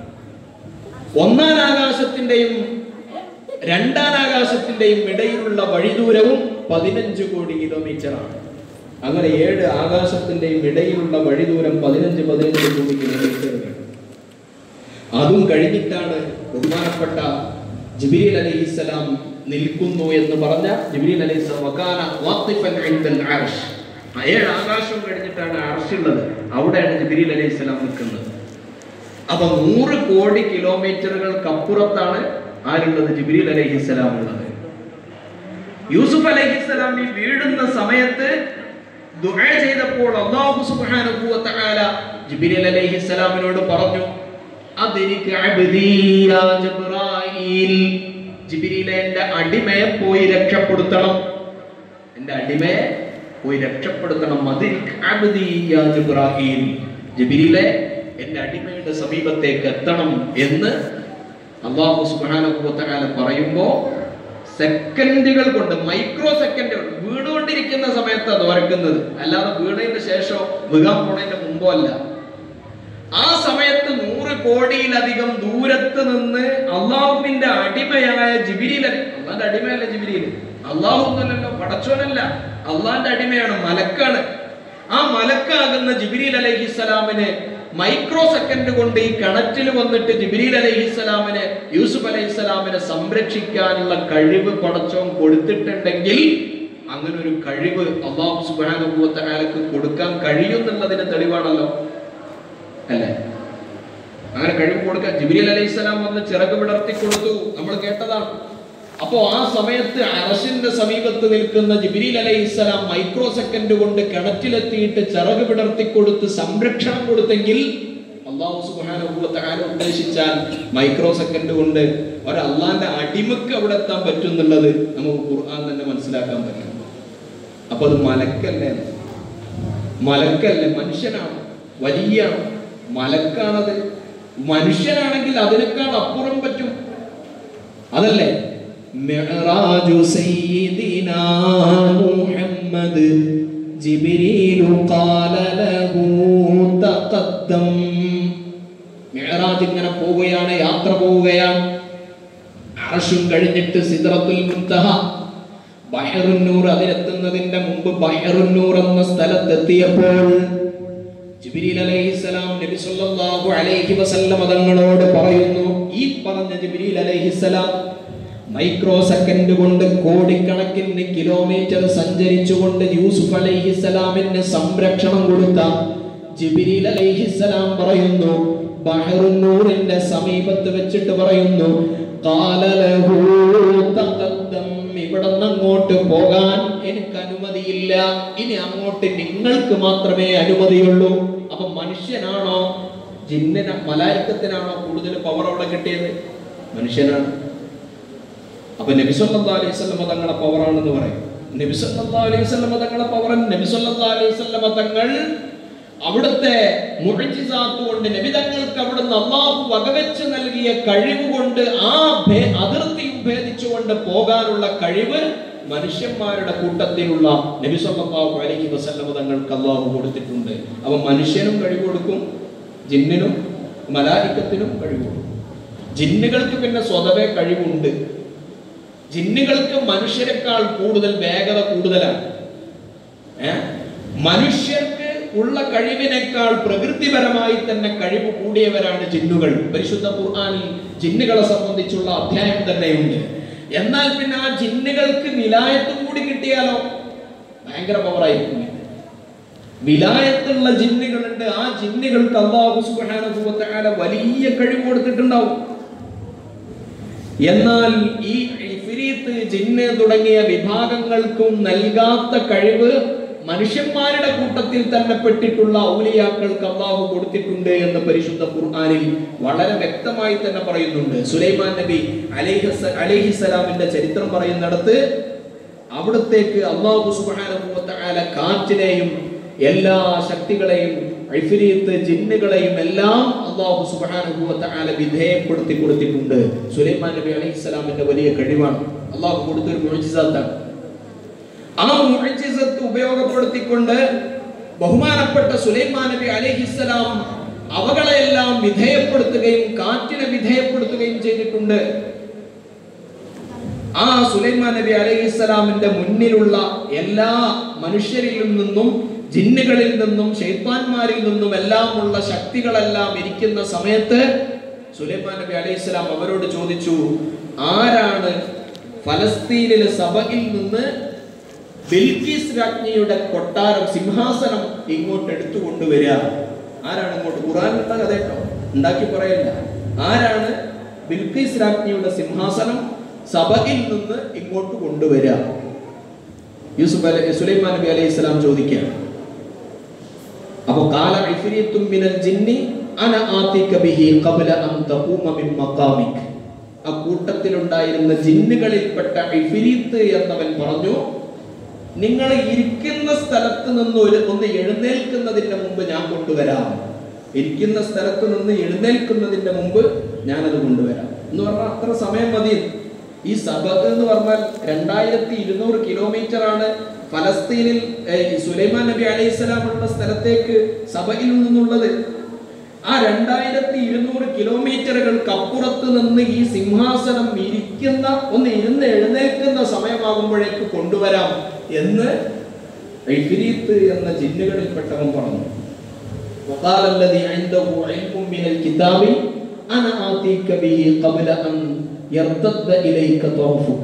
ഒന്നാം ആകാശത്തിന്റെയും രണ്ടാം ആകാശത്തിന്റെയും ഇടയിലുള്ള വഴിദൂരവും പതിനഞ്ച് കോടി കിലോമീറ്റർ ആണ് അങ്ങനെ ഏഴ് ആകാശത്തിന്റെയും ഇടയിലുള്ള വഴിദൂരം പതിനഞ്ച് പതിനഞ്ച് കോടി കിലോമീറ്ററുകൾ അതും കഴിഞ്ഞിട്ടാണ് ബഹുമാനപ്പെട്ട ജിബിരിൽ അലൈഹിസ്സലാം നിൽക്കുന്നു എന്ന് പറഞ്ഞ ജിബിരിൽ അലൈഹിസ്സലാം വകാന വാഖിഫൻ ഇൻദൽ അർശ് ആ ഏഴ് ആകാശം കഴിഞ്ഞിട്ടാണ് അർശ് ഉള്ളത് അവിടെയാണ് ജിബിരിൽ അലൈഹിസ്സലാം നിൽക്കുന്നത് അപ്പൊ നൂറ് കോടി കിലോമീറ്ററുകൾക്കപ്പുറത്താണ് ആരുള്ളത് ജിബിരിൽ അലൈഹിസ്സലാം ഉള്ളത് യൂസുഫ് അലൈഹിസ്സലാം ഈ വീഴുന്ന സമയത്ത് ദുആ ചെയ്തപ്പോൾ അല്ലാഹു സുബ്ഹാനഹു വ തആല ജിബ്രീൽ അലൈഹിസ്സലാമിനോട് പറഞ്ഞു അദിരിക അബ്ദീ യാ ജിബ്രായീൽ ജിബ്രീലെ എൻ്റെ അടിമയെ പോയി രക്ഷപ്പെടുത്തണം എൻ്റെ അടിമയെ പോയി രക്ഷപ്പെടുത്തണം അദിരിക അബ്ദീ യാ ജിബ്രായീൽ ജിബ്രീലെ എൻ്റെ അടിമയുടെ സമീപത്തേക്ക് എത്തണം എന്ന് അള്ളാഹു സുബ്ഹാനഹു വ തആല പറയുമ്പോൾ സെക്കൻഡുകൾ കൊണ്ട് മൈക്രോ സെക്കൻഡുകൾ വീണുകൊണ്ടിരിക്കുന്ന സമയത്താണ് തുറക്കുന്നത് അല്ലാതെ വീണതിന് ശേഷം വീഴാൻ പോണതിന്റെ മുമ്പോ അല്ല ആ സമയത്ത് നൂറ് കോടിയിലധികം ദൂരത്ത് നിന്ന് അള്ളാഹുവിന്റെ അടിമയായ ജിബിരിയിൽ അള്ളാന്റെ അടിമയല്ല ജിബിരിയിൽ അള്ളാഹു ഒന്നല്ലല്ലോ പടച്ചോനല്ല അള്ളാന്റെ അടിമയാണ് മലക്കാണ് ആ മലക്കാകുന്ന ജിബിരിൽ അലൈഹിസ്സലാമിന് മൈക്രോ സെക്കൻഡ് കൊണ്ട് ഈ കിണറ്റിൽ വന്നിട്ട് ജിബിരിൽ അലൈഹിസ്സലാമിന് യൂസുഫ് അലൈഹിസ്സലാമിനെ സംരക്ഷിക്കാനുള്ള കഴിവ് പടച്ചോൻ കൊടുത്തിട്ടുണ്ടെങ്കിൽ അങ്ങനെ ഒരു കഴിവ് അള്ളാഹു സുബാനുഭവത്തകാലക്ക് കൊടുക്കാൻ കഴിയുന്നുള്ളതിന് തെളിവാണല്ലോ അല്ലേ അങ്ങനെ കഴിവ് കൊടുക്കാൻ ജിബിരിൽ അലൈഹിസ്സലാം വന്ന് ചിറക് വിടർത്തി കൊടുത്തു നമ്മൾ കേട്ടതാണ് അപ്പോ ആ സമയത്ത് അറശിന്റെ സമീപത്ത് നിൽക്കുന്ന ജിബിരിൽ അലൈഹിസ്സലാം മൈക്രോ സെക്കൻഡ് കൊണ്ട് കിണറ്റിലെത്തിയിട്ട് ചിറക് വിടർത്തി കൊടുത്ത് സംരക്ഷണം കൊടുത്തെങ്കിൽ അള്ളാഹു സുബാനുഭവത്തകാലം ഉദ്ദേശിച്ചാൽ മൈക്രോ സെക്കൻഡ് കൊണ്ട് ഒരു അള്ളാന്റെ അടിമക്ക് അവിടെ എത്താൻ പറ്റും എന്നുള്ളത് നമുക്ക് ഖുർആൻ തന്നെ മനസ്സിലാക്കാൻ പറ്റും അപ്പൊ അത് മലക്കല്ലേ മലക്കല്ലേ മനുഷ്യനാണ് വലിയ മലക്കാണത് മനുഷ്യനാണെങ്കിൽ അതിനേക്കാൾ അപ്പുറം പറ്റും അതല്ലേ മിഅ്റാജു സയ്യിദിനാ മുഹമ്മദ് ജിബ്രീലു ഖാല ലഹു തഖദ്ദം മിഅ്റാജ് ഇങ്ങനെ പോവുകയാണ് യാത്ര പോവുകയാണ് അർഷും കഴിഞ്ഞിട്ട് സിദ്റത്തുൽ മുൻതഹ ബഹറുന്നൂർ അതിലെത്തുന്നതിന്റെ മുമ്പ് ബഹറുന്നൂർ എന്ന സ്ഥലത്തെത്തിയപ്പോൾ ജിബ്രീൽ അലൈഹിസ്സലാം നബി സല്ലല്ലാഹു അലൈഹി വസല്ലം തങ്ങളോട് പറയുന്നു ഈ പറഞ്ഞ ജിബ്രീൽ അലൈഹിസ്സലാം മൈക്രോ സെക്കൻഡ് കൊണ്ട് കോടിക്കണക്കിന് കിലോമീറ്റർ സഞ്ചരിച്ചുകൊണ്ട് യൂസുഫ് അലൈഹിസ്സലാമിന് സംരക്ഷണം കൊടുത്ത ജിബ്രീൽ അലൈഹിസ്സലാം പറയുന്നു ബഹറുന്നൂറിന്റെ സമീപത്ത് വെച്ചിട്ട് പറയുന്നു ഖാല ലഹു തഖദ്ദം ഇവിടുന്ന് അങ്ങോട്ട് പോകാൻ എനിക്ക് അനുമതിയില്ല ഇനി അങ്ങോട്ട് നിങ്ങൾക്ക് മാത്രമേ അനുമതിയുള്ളൂ അപ്പൊ മനുഷ്യനാണോ ജിന്നിന മലായിക്കത്തിനാണോ കൂടുതൽ പവർ അവിടെ കിട്ടിയത് മനുഷ്യനാണ് അപ്പൊ നബി സല്ലല്ലാഹു അലൈഹി വസല്ലം തങ്ങളുടെ പവറാണെന്ന് പറയും നബി സല്ലല്ലാഹു അലൈഹി വസല്ലമ തങ്ങളെ പവർ നബി സല്ലല്ലാഹു അലൈഹി വസല്ലമ തങ്ങൾ അവിടുത്തെ മുഅ്ജിസാത്ത് കൊണ്ട് നബി തങ്ങൾക്ക് അവിടുന്ന് അള്ളാഹു വകവെച്ച് നൽകിയ കഴിവ് കൊണ്ട് ആ ഭേ- അതിർത്തി ഭേദിച്ചുകൊണ്ട് പോകാനുള്ള കഴിവ് മനുഷ്യന്മാരുടെ കൂട്ടത്തിലുള്ള നബി സല്ലല്ലാഹു അലൈഹി വസല്ലമ തങ്ങൾക്ക് അള്ളാഹു കൊടുത്തിട്ടുണ്ട് അവ മനുഷ്യനും കഴിവ് കൊടുക്കും ജിന്നിനും മലായിക്കത്തിനും കഴിവ് കൊടുക്കും ജിന്നുകൾക്ക് പിന്നെ സ്വതവേ കഴിവുണ്ട് ജിന്നുകൾക്ക് മനുഷ്യരെക്കാൾ കൂടുതൽ വേഗത കൂടുതലാണ് ഏ? മനുഷ്യർക്ക് ഉള്ള കഴിവിനേക്കാൾ പ്രകൃതിപരമായി തന്നെ കഴിവ് കൂടിയവരാണ് ജിന്നുകൾ പരിശുദ്ധ ഖുർആനിൽ ജിന്നുകളെ സംബന്ധിച്ചുള്ള അധ്യായം തന്നെയുണ്ട് എന്നാൽ പിന്നെ ആ ജിന്നുകൾക്ക് വിലായത്തും കൂടി കിട്ടിയാലോ ഭയങ്കര പവറായിരിക്കും വിലായത്തുള്ള ജിന്നുകളുണ്ട് ആ ജിന്നുകൾക്ക് അള്ളാഹു സുബ്ഹാനഹു വ തആല വലിയ കഴിവ് കൊടുത്തിട്ടുണ്ടാവും എന്നാൽ ഈ ഇഫ്രീത്ത് ജിന്ന് തുടങ്ങിയ വിഭാഗങ്ങൾക്കും നൽകാത്ത കഴിവ് മനുഷ്യന്മാരുടെ കൂട്ടത്തിൽ തന്നെ പെട്ടിട്ടുള്ള ഔലിയാക്കൾക്ക് അള്ളാഹു കൊടുത്തിട്ടുണ്ട് എന്ന് പരിശുദ്ധ ഖുർആനിൽ വളരെ വ്യക്തമായി തന്നെ പറയുന്നുണ്ട് സുലൈമാൻ നബി അലൈഹിസ അലൈഹിസലാമിന്റെ ചരിത്രം പറയുന്നിടത്ത് അവിടത്തേക്ക് അള്ളാഹു സുബ്ഹാനഹു വ തആല കാറ്റിനെയും എല്ലാ ശക്തികളെയും ഇഫ്രീത്ത് ജിന്നുകളെയും എല്ലാം അള്ളാഹു സുബ്ഹാനഹു വ തആല വിധേയപ്പെടുത്തി കൊടുത്തിട്ടുണ്ട് സുലൈമാൻ നബി അലൈഹിസ്സലാമിന്റെ വലിയ കഴിവാണ് അള്ളാഹു കൊടുത്തൊരു മുഅ്ജിസാത്താണ് ആ മുഅ്ജിസത്ത് ഉപയോഗപ്പെടുത്തിക്കൊണ്ട് ബഹുമാനപ്പെട്ട സുലൈമാൻ നബി അലൈഹിസ്സലാം അവകളെല്ലാം വിധേയപ്പെടുത്തുകയും കാറ്റിനെ വിധേയപ്പെടുത്തുകയും ചെയ്തിട്ടുണ്ട് ആ സുലൈമാൻ നബി അലൈഹിസ്സലാമിന്റെ മുന്നിലുള്ള എല്ലാ മനുഷ്യരിൽ നിന്നും ജിന്നുകളിൽ നിന്നും ഷെയ്ത്താന്മാരിൽ നിന്നും എല്ലാം ഉള്ള ശക്തികളെല്ലാം ഇരിക്കുന്ന സമയത്ത് സുലൈമാൻ നബി അലൈഹിസ്സലാം അവരോട് ചോദിച്ചു ആരാണ് ഫലസ്തീനിലെ സഭയിൽ നിന്ന് ബിൽക്കീസ് രാജ്ഞിയുടെ കൊട്ടാരം സിംഹാസനം ഇങ്ങോട്ട് എടുത്തു കൊണ്ടുവരിക ആരാണ് ഇങ്ങോട്ട് ഖുറാനുള്ള കഥ കേട്ടോ ഉണ്ടാക്കി പറയല്ല ആരാണ് ബിൽക്കീസ് രാജ്ഞിയുടെ സിംഹാസനം സഭയിൽ നിന്ന് ഇങ്ങോട്ട് കൊണ്ടുവരിക യൂസുഫ് അലി സുലൈമാൻ നബി അലൈഹി സ്വലാം ചോദിക്കുകയാണ് അപ്പൊ കാല ഇഫ്രീത്തും മിനൽ ജിന്നി അന ആതിക ബിഹി ഖബ്ല അൻ തഖൂമ മിൻ മഖാമിക് ആ കൂട്ടത്തിലുണ്ടായിരുന്ന ജിന്നുകളിൽപ്പെട്ട ഇഫ്രീത്ത് എന്നവൻ പറഞ്ഞു നിങ്ങൾ ഇരിക്കുന്ന സ്ഥലത്ത് നിന്ന് ഒരു ഒന്ന് എഴുന്നേൽക്കുന്നതിന്റെ മുമ്പ് ഞാൻ കൊണ്ടുവരാം ഇരിക്കുന്ന സ്ഥലത്ത് നിന്ന് എഴുന്നേൽക്കുന്നതിന്റെ മുമ്പ് ഞാനത് കൊണ്ടുവരാം എന്ന് പറഞ്ഞാൽ അത്ര സമയം മതി ഈ സബത്ത് എന്ന് പറഞ്ഞാൽ രണ്ടായിരത്തി ഇരുന്നൂറ് കിലോമീറ്റർ ആണ് ഫലസ്തീനിൽ ഏഹ്, സുലൈമാൻ നബി അലൈഹി സ്വലാമുള്ള സ്ഥലത്തേക്ക് സഭയിൽ നിന്നുള്ളത് ആ രണ്ടായിരത്തി ഇരുന്നൂറ് കിലോമീറ്ററുകൾക്ക് അപ്പുറത്ത് നിന്ന് ഈ സിംഹാസനം ഇരിക്കുന്ന ഒന്ന് ഇരുന്ന് എഴുന്നേൽക്കുന്ന സമയമാകുമ്പോഴേക്ക് കൊണ്ടുവരാം എന്ന് ഇഫ്രീത്ത് എന്ന ജിന്നുകളിൽപ്പെട്ടവൻ പറഞ്ഞു وقال الذي عنده علم من الكتاب أنا آتيك به قبل أن يرتد إليك طرفك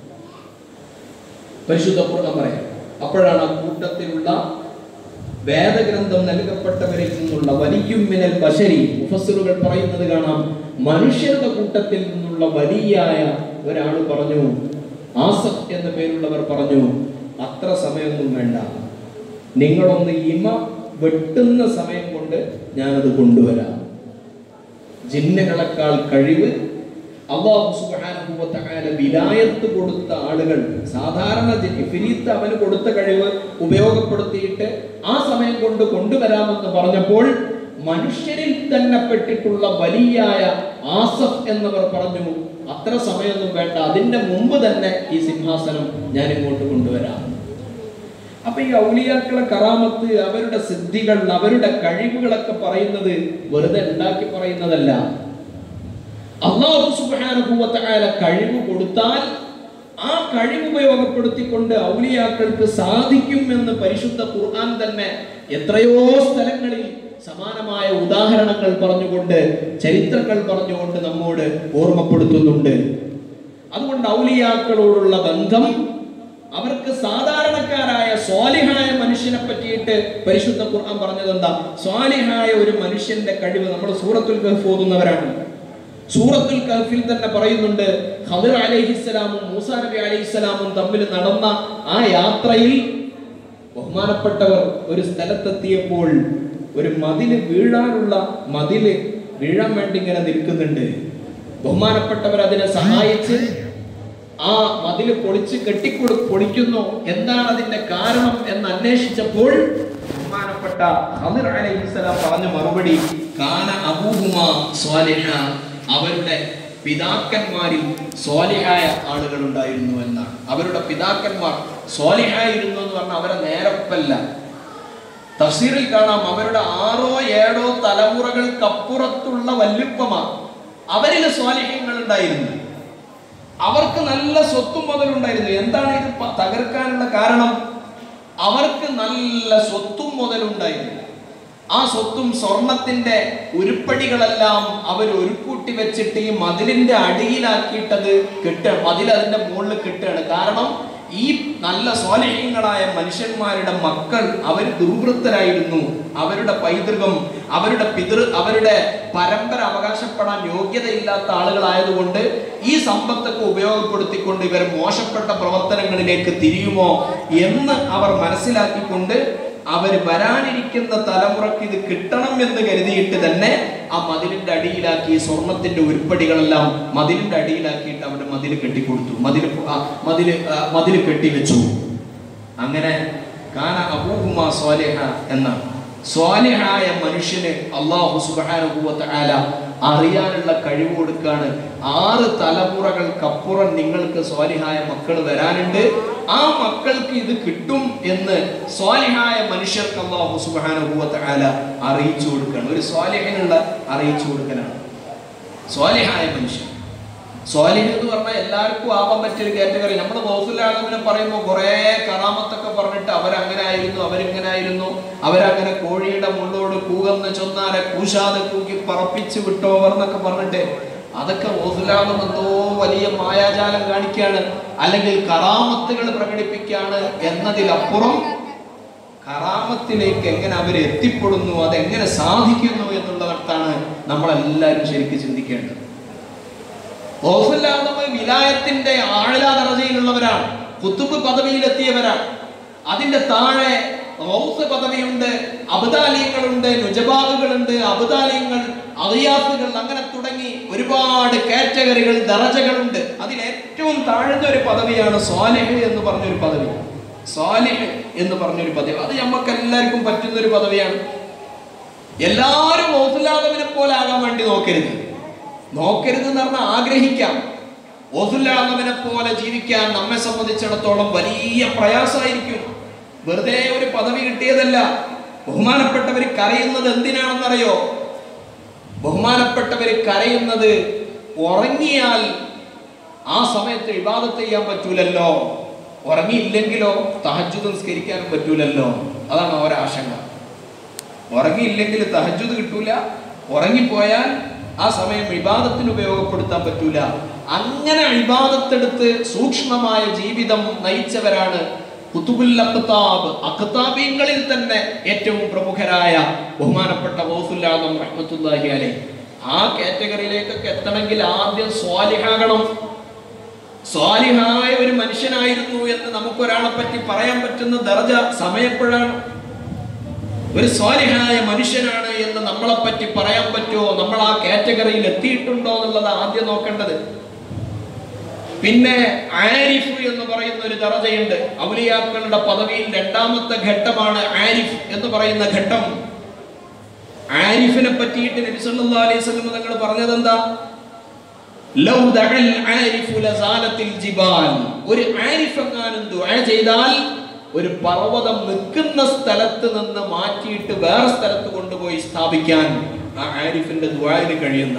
പരിശുദ്ധ ഖുർആൻ പറയാം അപ്പോഴാണ് ആ കൂട്ടത്തിലുള്ള വേദഗ്രന്ഥം നൽകപ്പെട്ടവരിൽ നിന്നുള്ള വലിയും മിനൽ ബശരി മുഫസ്സിറുകൾ പറയുന്നത് കാണാം മനുഷ്യരുടെ കൂട്ടത്തിൽ നിന്നുള്ള വലിയായ ഒരാൾ പറഞ്ഞു ആസഫ് എന്ന പേരുള്ളവർ പറഞ്ഞു അത്ര സമയമൊന്നും വേണ്ട നിങ്ങളൊന്ന് ഇമ വെട്ടുന്ന സമയം കൊണ്ട് ഞാനത് കൊണ്ടുവരാം ജിന്നുകളെക്കാൾ കഴിവ് അള്ളാഹു സുബ്ഹാനഹു വ തആല വിലായത്ത് കൊടുത്ത ആളുകൾ സാധാരണ ജി- ഇഫ്രീത്ത് അവന് കൊടുത്ത കഴിവ് ഉപയോഗപ്പെടുത്തിയിട്ട് ആ സമയം കൊണ്ട് കൊണ്ടുവരാമെന്ന് പറഞ്ഞപ്പോൾ മനുഷ്യരിൽ തന്നെ പെട്ടിട്ടുള്ള വലിയായ ആസഫ് എന്നവർ പറഞ്ഞു അത്ര സമയമൊന്നും വേണ്ട അതിന്റെ മുമ്പ് തന്നെ ഈ സിംഹാസനം ഞാൻ ഇങ്ങോട്ട് കൊണ്ടുവരാം അപ്പൊ ഈ ഔലിയാക്കളെ കറാമത്ത് അവരുടെ സിദ്ധികൾ അവരുടെ കഴിവുകളൊക്കെ പറയുന്നത് വെറുതെ ഉണ്ടാക്കി പറയുന്നതല്ല അള്ളാഹു സുബ്ഹാനഹു വ തആല കഴിവ് കൊടുത്താൽ ആ കഴിവ് ഉപയോഗപ്പെടുത്തിക്കൊണ്ട് ഔലിയാക്കൾക്ക് സാധിക്കും എന്ന് പരിശുദ്ധ ഖുർആൻ തന്നെ എത്രയോ സ്ഥലങ്ങളിൽ സമാനമായ ഉദാഹരണങ്ങൾ പറഞ്ഞുകൊണ്ട് ചരിത്രങ്ങൾ പറഞ്ഞുകൊണ്ട് നമ്മോട് ഓർമ്മപ്പെടുത്തുന്നുണ്ട് അതുകൊണ്ട് ഔലിയാക്കളോടുള്ള ബന്ധം അവർക്ക് സാധാരണക്കാരായ സ്വാലിഹായ മനുഷ്യനെ പറ്റിയിട്ട് പരിശുദ്ധ ഖുർആൻ പറഞ്ഞത് എന്താ സ്വാലിഹായ ഒരു മനുഷ്യന്റെ കഴിവ് നമ്മൾ സൂറത്തുൽ കഹ്ഫ് ഓതുന്നവരാണ് സൂറത്തുൽ കഹ്ഫിൽ തന്നെ പറയുന്നുണ്ട് ഖദർ അലൈഹിസ്സലാമും മൂസ നബി അലൈഹിസ്സലാമും തമ്മിൽ നടന്ന ആ യാത്രയിൽ ബഹുമാനപ്പെട്ടവർ ഒരു സ്ഥലത്തെത്തിയപ്പോൾ ഒരു മതില് വീഴാനുള്ള മതില് വീഴാൻ വേണ്ടി ഇങ്ങനെ നിൽക്കുന്നുണ്ട് ബഹുമാനപ്പെട്ടവർ അതിനെ സഹായിച്ച് ആ മതിൽ പൊളിച്ച് കെട്ടിക്കൊടു പൊളിക്കുന്നു എന്താണ് അതിന്റെ കാരണം എന്ന് അന്വേഷിച്ചപ്പോൾ ബഹുമാനപ്പെട്ട ഹദിർ അലൈഹിസ്സലാം പറഞ്ഞ മറുപടി കാന അബൂഹുമ സ്വാലിഹ അവരുടെ പിതാക്കന്മാരിൽ സ്വാലിഹായ ആളുകൾ ഉണ്ടായിരുന്നു എന്നാണ് അവരുടെ പിതാക്കന്മാർ സ്വാലിഹായിരുന്നു എന്ന് പറഞ്ഞാൽ അവരെ നേരപ്പല്ല തഫ്സീറിൽ കാണാം അവരുടെ ആറോ ഏഴോ തലമുറകൾക്കപ്പുറത്തുള്ള വല്ലുപ്പമാണ് അവരിൽ സ്വാലിഹ്യങ്ങൾ ഉണ്ടായിരുന്നു അവർക്ക് നല്ല സ്വത്തും മുതലുണ്ടായിരുന്നു എന്താണ് ഇത് പ- തകർക്കാനുള്ള കാരണം അവർക്ക് നല്ല സ്വത്തും മുതലുണ്ടായിരുന്നു ആ സ്വത്തും സ്വർണത്തിന്റെ ഉരുപ്പടികളെല്ലാം അവർ ഒരുക്കൂട്ടി വെച്ചിട്ട് ഈ മതിലിന്റെ അടിയിലാക്കിയിട്ടത് കെട്ടുകയാണ് മതിൽ അതിന്റെ മുകളിൽ കെട്ടുകയാണ് കാരണം ഈ നല്ല സ്വാലഹ്യങ്ങളായ മനുഷ്യന്മാരുടെ മക്കൾ അവർ ദുർവൃത്തരായിരുന്നു അവരുടെ പൈതൃകം അവരുടെ പിതൃ അവരുടെ പരമ്പര അവകാശപ്പെടാൻ യോഗ്യതയില്ലാത്ത ആളുകളായതുകൊണ്ട് ഈ സമ്പത്തൊക്കെ ഉപയോഗപ്പെടുത്തിക്കൊണ്ട് ഇവർ മോശപ്പെട്ട പ്രവർത്തനങ്ങളിലേക്ക് തിരിയുമോ എന്ന് അവർ മനസ്സിലാക്കിക്കൊണ്ട് അവർ വരാനിരിക്കുന്ന തലമുറയ്ക്ക് ഇത് കിട്ടണം എന്ന് കരുതിയിട്ട് തന്നെ ആ മതിലിന്റെ അടിയിലാക്കി സ്വർണത്തിന്റെ ഉരുപ്പടികളെല്ലാം മതിലിന്റെ അടിയിലാക്കിയിട്ട് അവിടെ മതിൽ കെട്ടിക്കൊടുത്തു മതിൽ മതിൽ മതിൽ കെട്ടിവെച്ചു അങ്ങനെ കാന അബൂഹുമ സ്വാലിഹ എന്നാണ് സ്വാലിഹായ മനുഷ്യന് അള്ളാഹു സുബാനുഭൂവത്ത് ആല അറിയാനുള്ള കഴിവ് കൊടുക്കാണ് ആറ് തലമുറകൾക്കപ്പുറം നിങ്ങൾക്ക് സ്വാലിഹായ മക്കൾ വരാനുണ്ട് ആ മക്കൾക്ക് ഇത് കിട്ടും എന്ന് സ്വാലിഹായ മനുഷ്യർക്ക് അള്ളാഹു സുബാനുഭൂവത്ത് ആല അറിയിച്ചു കൊടുക്കണം ഒരു സ്വാലിഹിനുള്ള അറിയിച്ചു കൊടുക്കാനാണ് സ്വാലിഹായ മനുഷ്യൻ സ്വാലിഹ് എന്ന് പറഞ്ഞാൽ എല്ലാവർക്കും ആവാൻ പറ്റിയൊരു കാറ്റഗറി നമ്മൾ ഗൗസുലാലമിനെ പറയുമ്പോൾ കുറേ കറാമത്തൊക്കെ പറഞ്ഞിട്ട് അവരങ്ങനെ ആയിരുന്നു അവരിങ്ങനെ ആയിരുന്നു അവരങ്ങനെ കോഴിയുടെ മുള്ളോട് കൂകന്ന് ചൊന്നാലെ കൂശാതെ കൂക്കി പറപ്പിച്ച് വിട്ടോവർ എന്നൊക്കെ പറഞ്ഞിട്ട് അതൊക്കെ ഗൗസുലാലം എന്തോ വലിയ മായാജാലം കാണിക്കുകയാണ് അല്ലെങ്കിൽ കറാമത്തുകൾ പ്രകടിപ്പിക്കുകയാണ് എന്നതിലപ്പുറം കറാമത്തിലേക്ക് എങ്ങനെ അവർ എത്തിപ്പെടുന്നു അതെങ്ങനെ സാധിക്കുന്നു എന്നുള്ളിടത്താണ് നമ്മളെല്ലാവരും ശരിക്കും ചിന്തിക്കേണ്ടത് ഓഫുല്ലാദമ വിലായത്തിന്റെ ആഴല ദർജയിലുള്ളവരാണ് കുത്തുബ് പദവിയിലെത്തിയവരാണ് അതിന്റെ താഴെ റൗസ് പദവിയുണ്ട് അബദാലിയങ്ങളുണ്ട് നുജബാബുകളുണ്ട് അബദാലിയങ്ങൾ അറിയാസുകൾ അങ്ങനെ തുടങ്ങി ഒരുപാട് കാറ്റഗറികൾ ദറജകളുണ്ട് അതിൽ ഏറ്റവും താഴ്ന്ന ഒരു പദവിയാണ് സ്വാലിഹ് എന്ന് പറഞ്ഞൊരു പദവി സ്വാലിഹ് എന്ന് പറഞ്ഞൊരു പദവി അത് നമുക്ക് എല്ലാവർക്കും പറ്റുന്ന ഒരു പദവിയാണ് എല്ലാവരും ഓസുല്ലാദമിനെ പോലെ ആകാൻ വേണ്ടി നോക്കരുത് നോക്കരുത് എന്ന് പറഞ്ഞാൽ ആഗ്രഹിക്കാം ഓസുല്ലാദമിനെ പോലെ ജീവിക്കാൻ നമ്മെ സംബന്ധിച്ചിടത്തോളം വലിയ പ്രയാസമായിരിക്കും വെറുതെ ഒരു പദവി കിട്ടിയതല്ല ബഹുമാനപ്പെട്ടവർ കരയുന്നത് എന്തിനാണെന്നറിയോ ബഹുമാനപ്പെട്ടവർ കരയുന്നത് ഉറങ്ങിയാൽ ആ സമയത്ത് ഇബാദത്ത് ചെയ്യാൻ പറ്റൂലല്ലോ ഉറങ്ങിയില്ലെങ്കിലോ തഹജുദ് നിസ്കരിക്കാനും പറ്റൂലല്ലോ അതാണ് ഒരാശങ്ക ഉറങ്ങിയില്ലെങ്കിൽ തഹജുദ് കിട്ടൂല ഉറങ്ങിപ്പോയാൽ ആ സമയം ഇബാദത്തിന് ഉപയോഗപ്പെടുത്താൻ പറ്റൂല അങ്ങനെ ഇബാദത്തെടുത്ത് സൂക്ഷ്മമായ ജീവിതം നയിച്ചവരാണ് കുത്തുബുൽ അഖ്താബ് അഖ്താബീങ്ങളിൽ തന്നെ ഏറ്റവും പ്രമുഖരായ ബഹുമാനപ്പെട്ട ഗൗസുല്ലാദം റഹ്മത്തുല്ലാഹി അലൈഹി ആ കാറ്റഗറിയിലേക്കൊക്കെ എത്തണമെങ്കിൽ ആദ്യം സ്വാലിഹാകണം സ്വാലിഹായ ഒരു മനുഷ്യനായിരുന്നു എന്ന് നമുക്കൊരാളെ പറ്റി പറയാൻ പറ്റുന്ന ദർജ സമയപ്പോഴാണ് ഒരു സ്വാലിഹായ മനുഷ്യനാണ് എന്ന് നമ്മളെ പറ്റി പറയാൻ പറ്റുമോ നമ്മൾ ആ കാറ്റഗറിയിൽ എത്തിയിട്ടുണ്ടോ എന്നുള്ളത് ആദ്യം നോക്കേണ്ടത് പിന്നെ ആരിഫ് എന്ന് പറയുന്ന ഒരു ദറജയുണ്ട് ഔലിയാക്കളുടെ പദവിയിൽ രണ്ടാമത്തെ ഘട്ടമാണ് ആരിഫ് എന്ന് പറയുന്ന ഘട്ടം ആരിഫിനെ പറ്റിയിട്ട് നബി സല്ലല്ലാഹു അലൈഹി വസല്ലം തങ്ങൾ പറഞ്ഞത് എന്താ ലൗ ദഅൽ ആരിഫു ലസാലത്തിൽ ജിബാൽ ഒരു ആരിഫ് എങ്ങാനും ദുആ ചെയ്താൽ ഒരു പർവ്വതം നിൽക്കുന്ന സ്ഥലത്ത് നിന്ന് മാറ്റിയിട്ട് വേറെ സ്ഥലത്ത് കൊണ്ടുപോയി സ്ഥാപിക്കാൻ ആ ആരിഫിന്റെ ദുആന് കഴിയുന്ന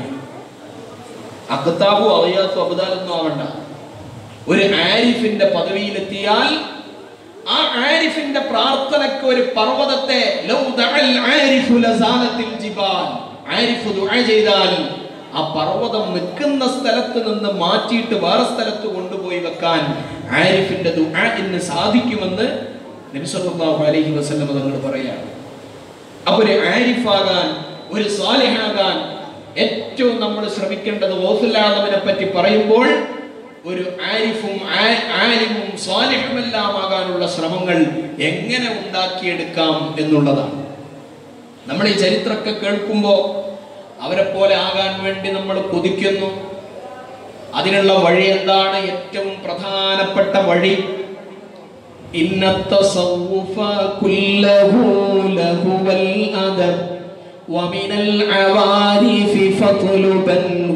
അഖ്താബു അറിയാത്ത അബദാലൊന്നും ആവണ്ട ഒരു ആരിഫിന്റെ പദവിയിലെത്തിയാൽ ആ ആരിഫിന്റെ പ്രാർത്ഥനയ്ക്ക് ഒരു പർവ്വതത്തെ ലൗ ദഅൽ ആരിഫു ലസാലത്തിൽ ജിബാൽ ആരിഫ് ദുആ ചെയ്താൽ ആ പർവ്വതം നിൽക്കുന്ന സ്ഥലത്ത് നിന്ന് മാറ്റിയിട്ട് വേറെ സ്ഥലത്ത് കൊണ്ടുപോയി വെക്കാൻ ആരിഫിന്റെ ദുആഇന് സാധിക്കുമെന്ന് നബി സല്ലല്ലാഹു അലൈഹി വസല്ലം തങ്ങൾ പറയാണ് അപ്പൊ ഒരു ആരിഫാകാൻ ഒരു സാലിഹാകാൻ ഏറ്റവും നമ്മൾ ശ്രമിക്കേണ്ടത് ഓസുല്ലാദമിനെ പറ്റി പറയുമ്പോൾ ഒരു ആരിഫും ആ- ആലിമും സ്വാലിഹുമെല്ലാം ആകാനുള്ള ശ്രമങ്ങൾ എങ്ങനെ ഉണ്ടാക്കിയെടുക്കാം എന്നുള്ളതാണ് നമ്മൾ ഈ ചരിത്രമൊക്കെ കേൾക്കുമ്പോൾ അവരെ പോലെ ആകാൻ വേണ്ടി നമ്മൾ കൊതിക്കുന്നു അതിനുള്ള വഴി എന്താണ് ഏറ്റവും പ്രധാനപ്പെട്ട വഴി إن التصوف كله لهو الأدب ومن العوارف فاطلبنه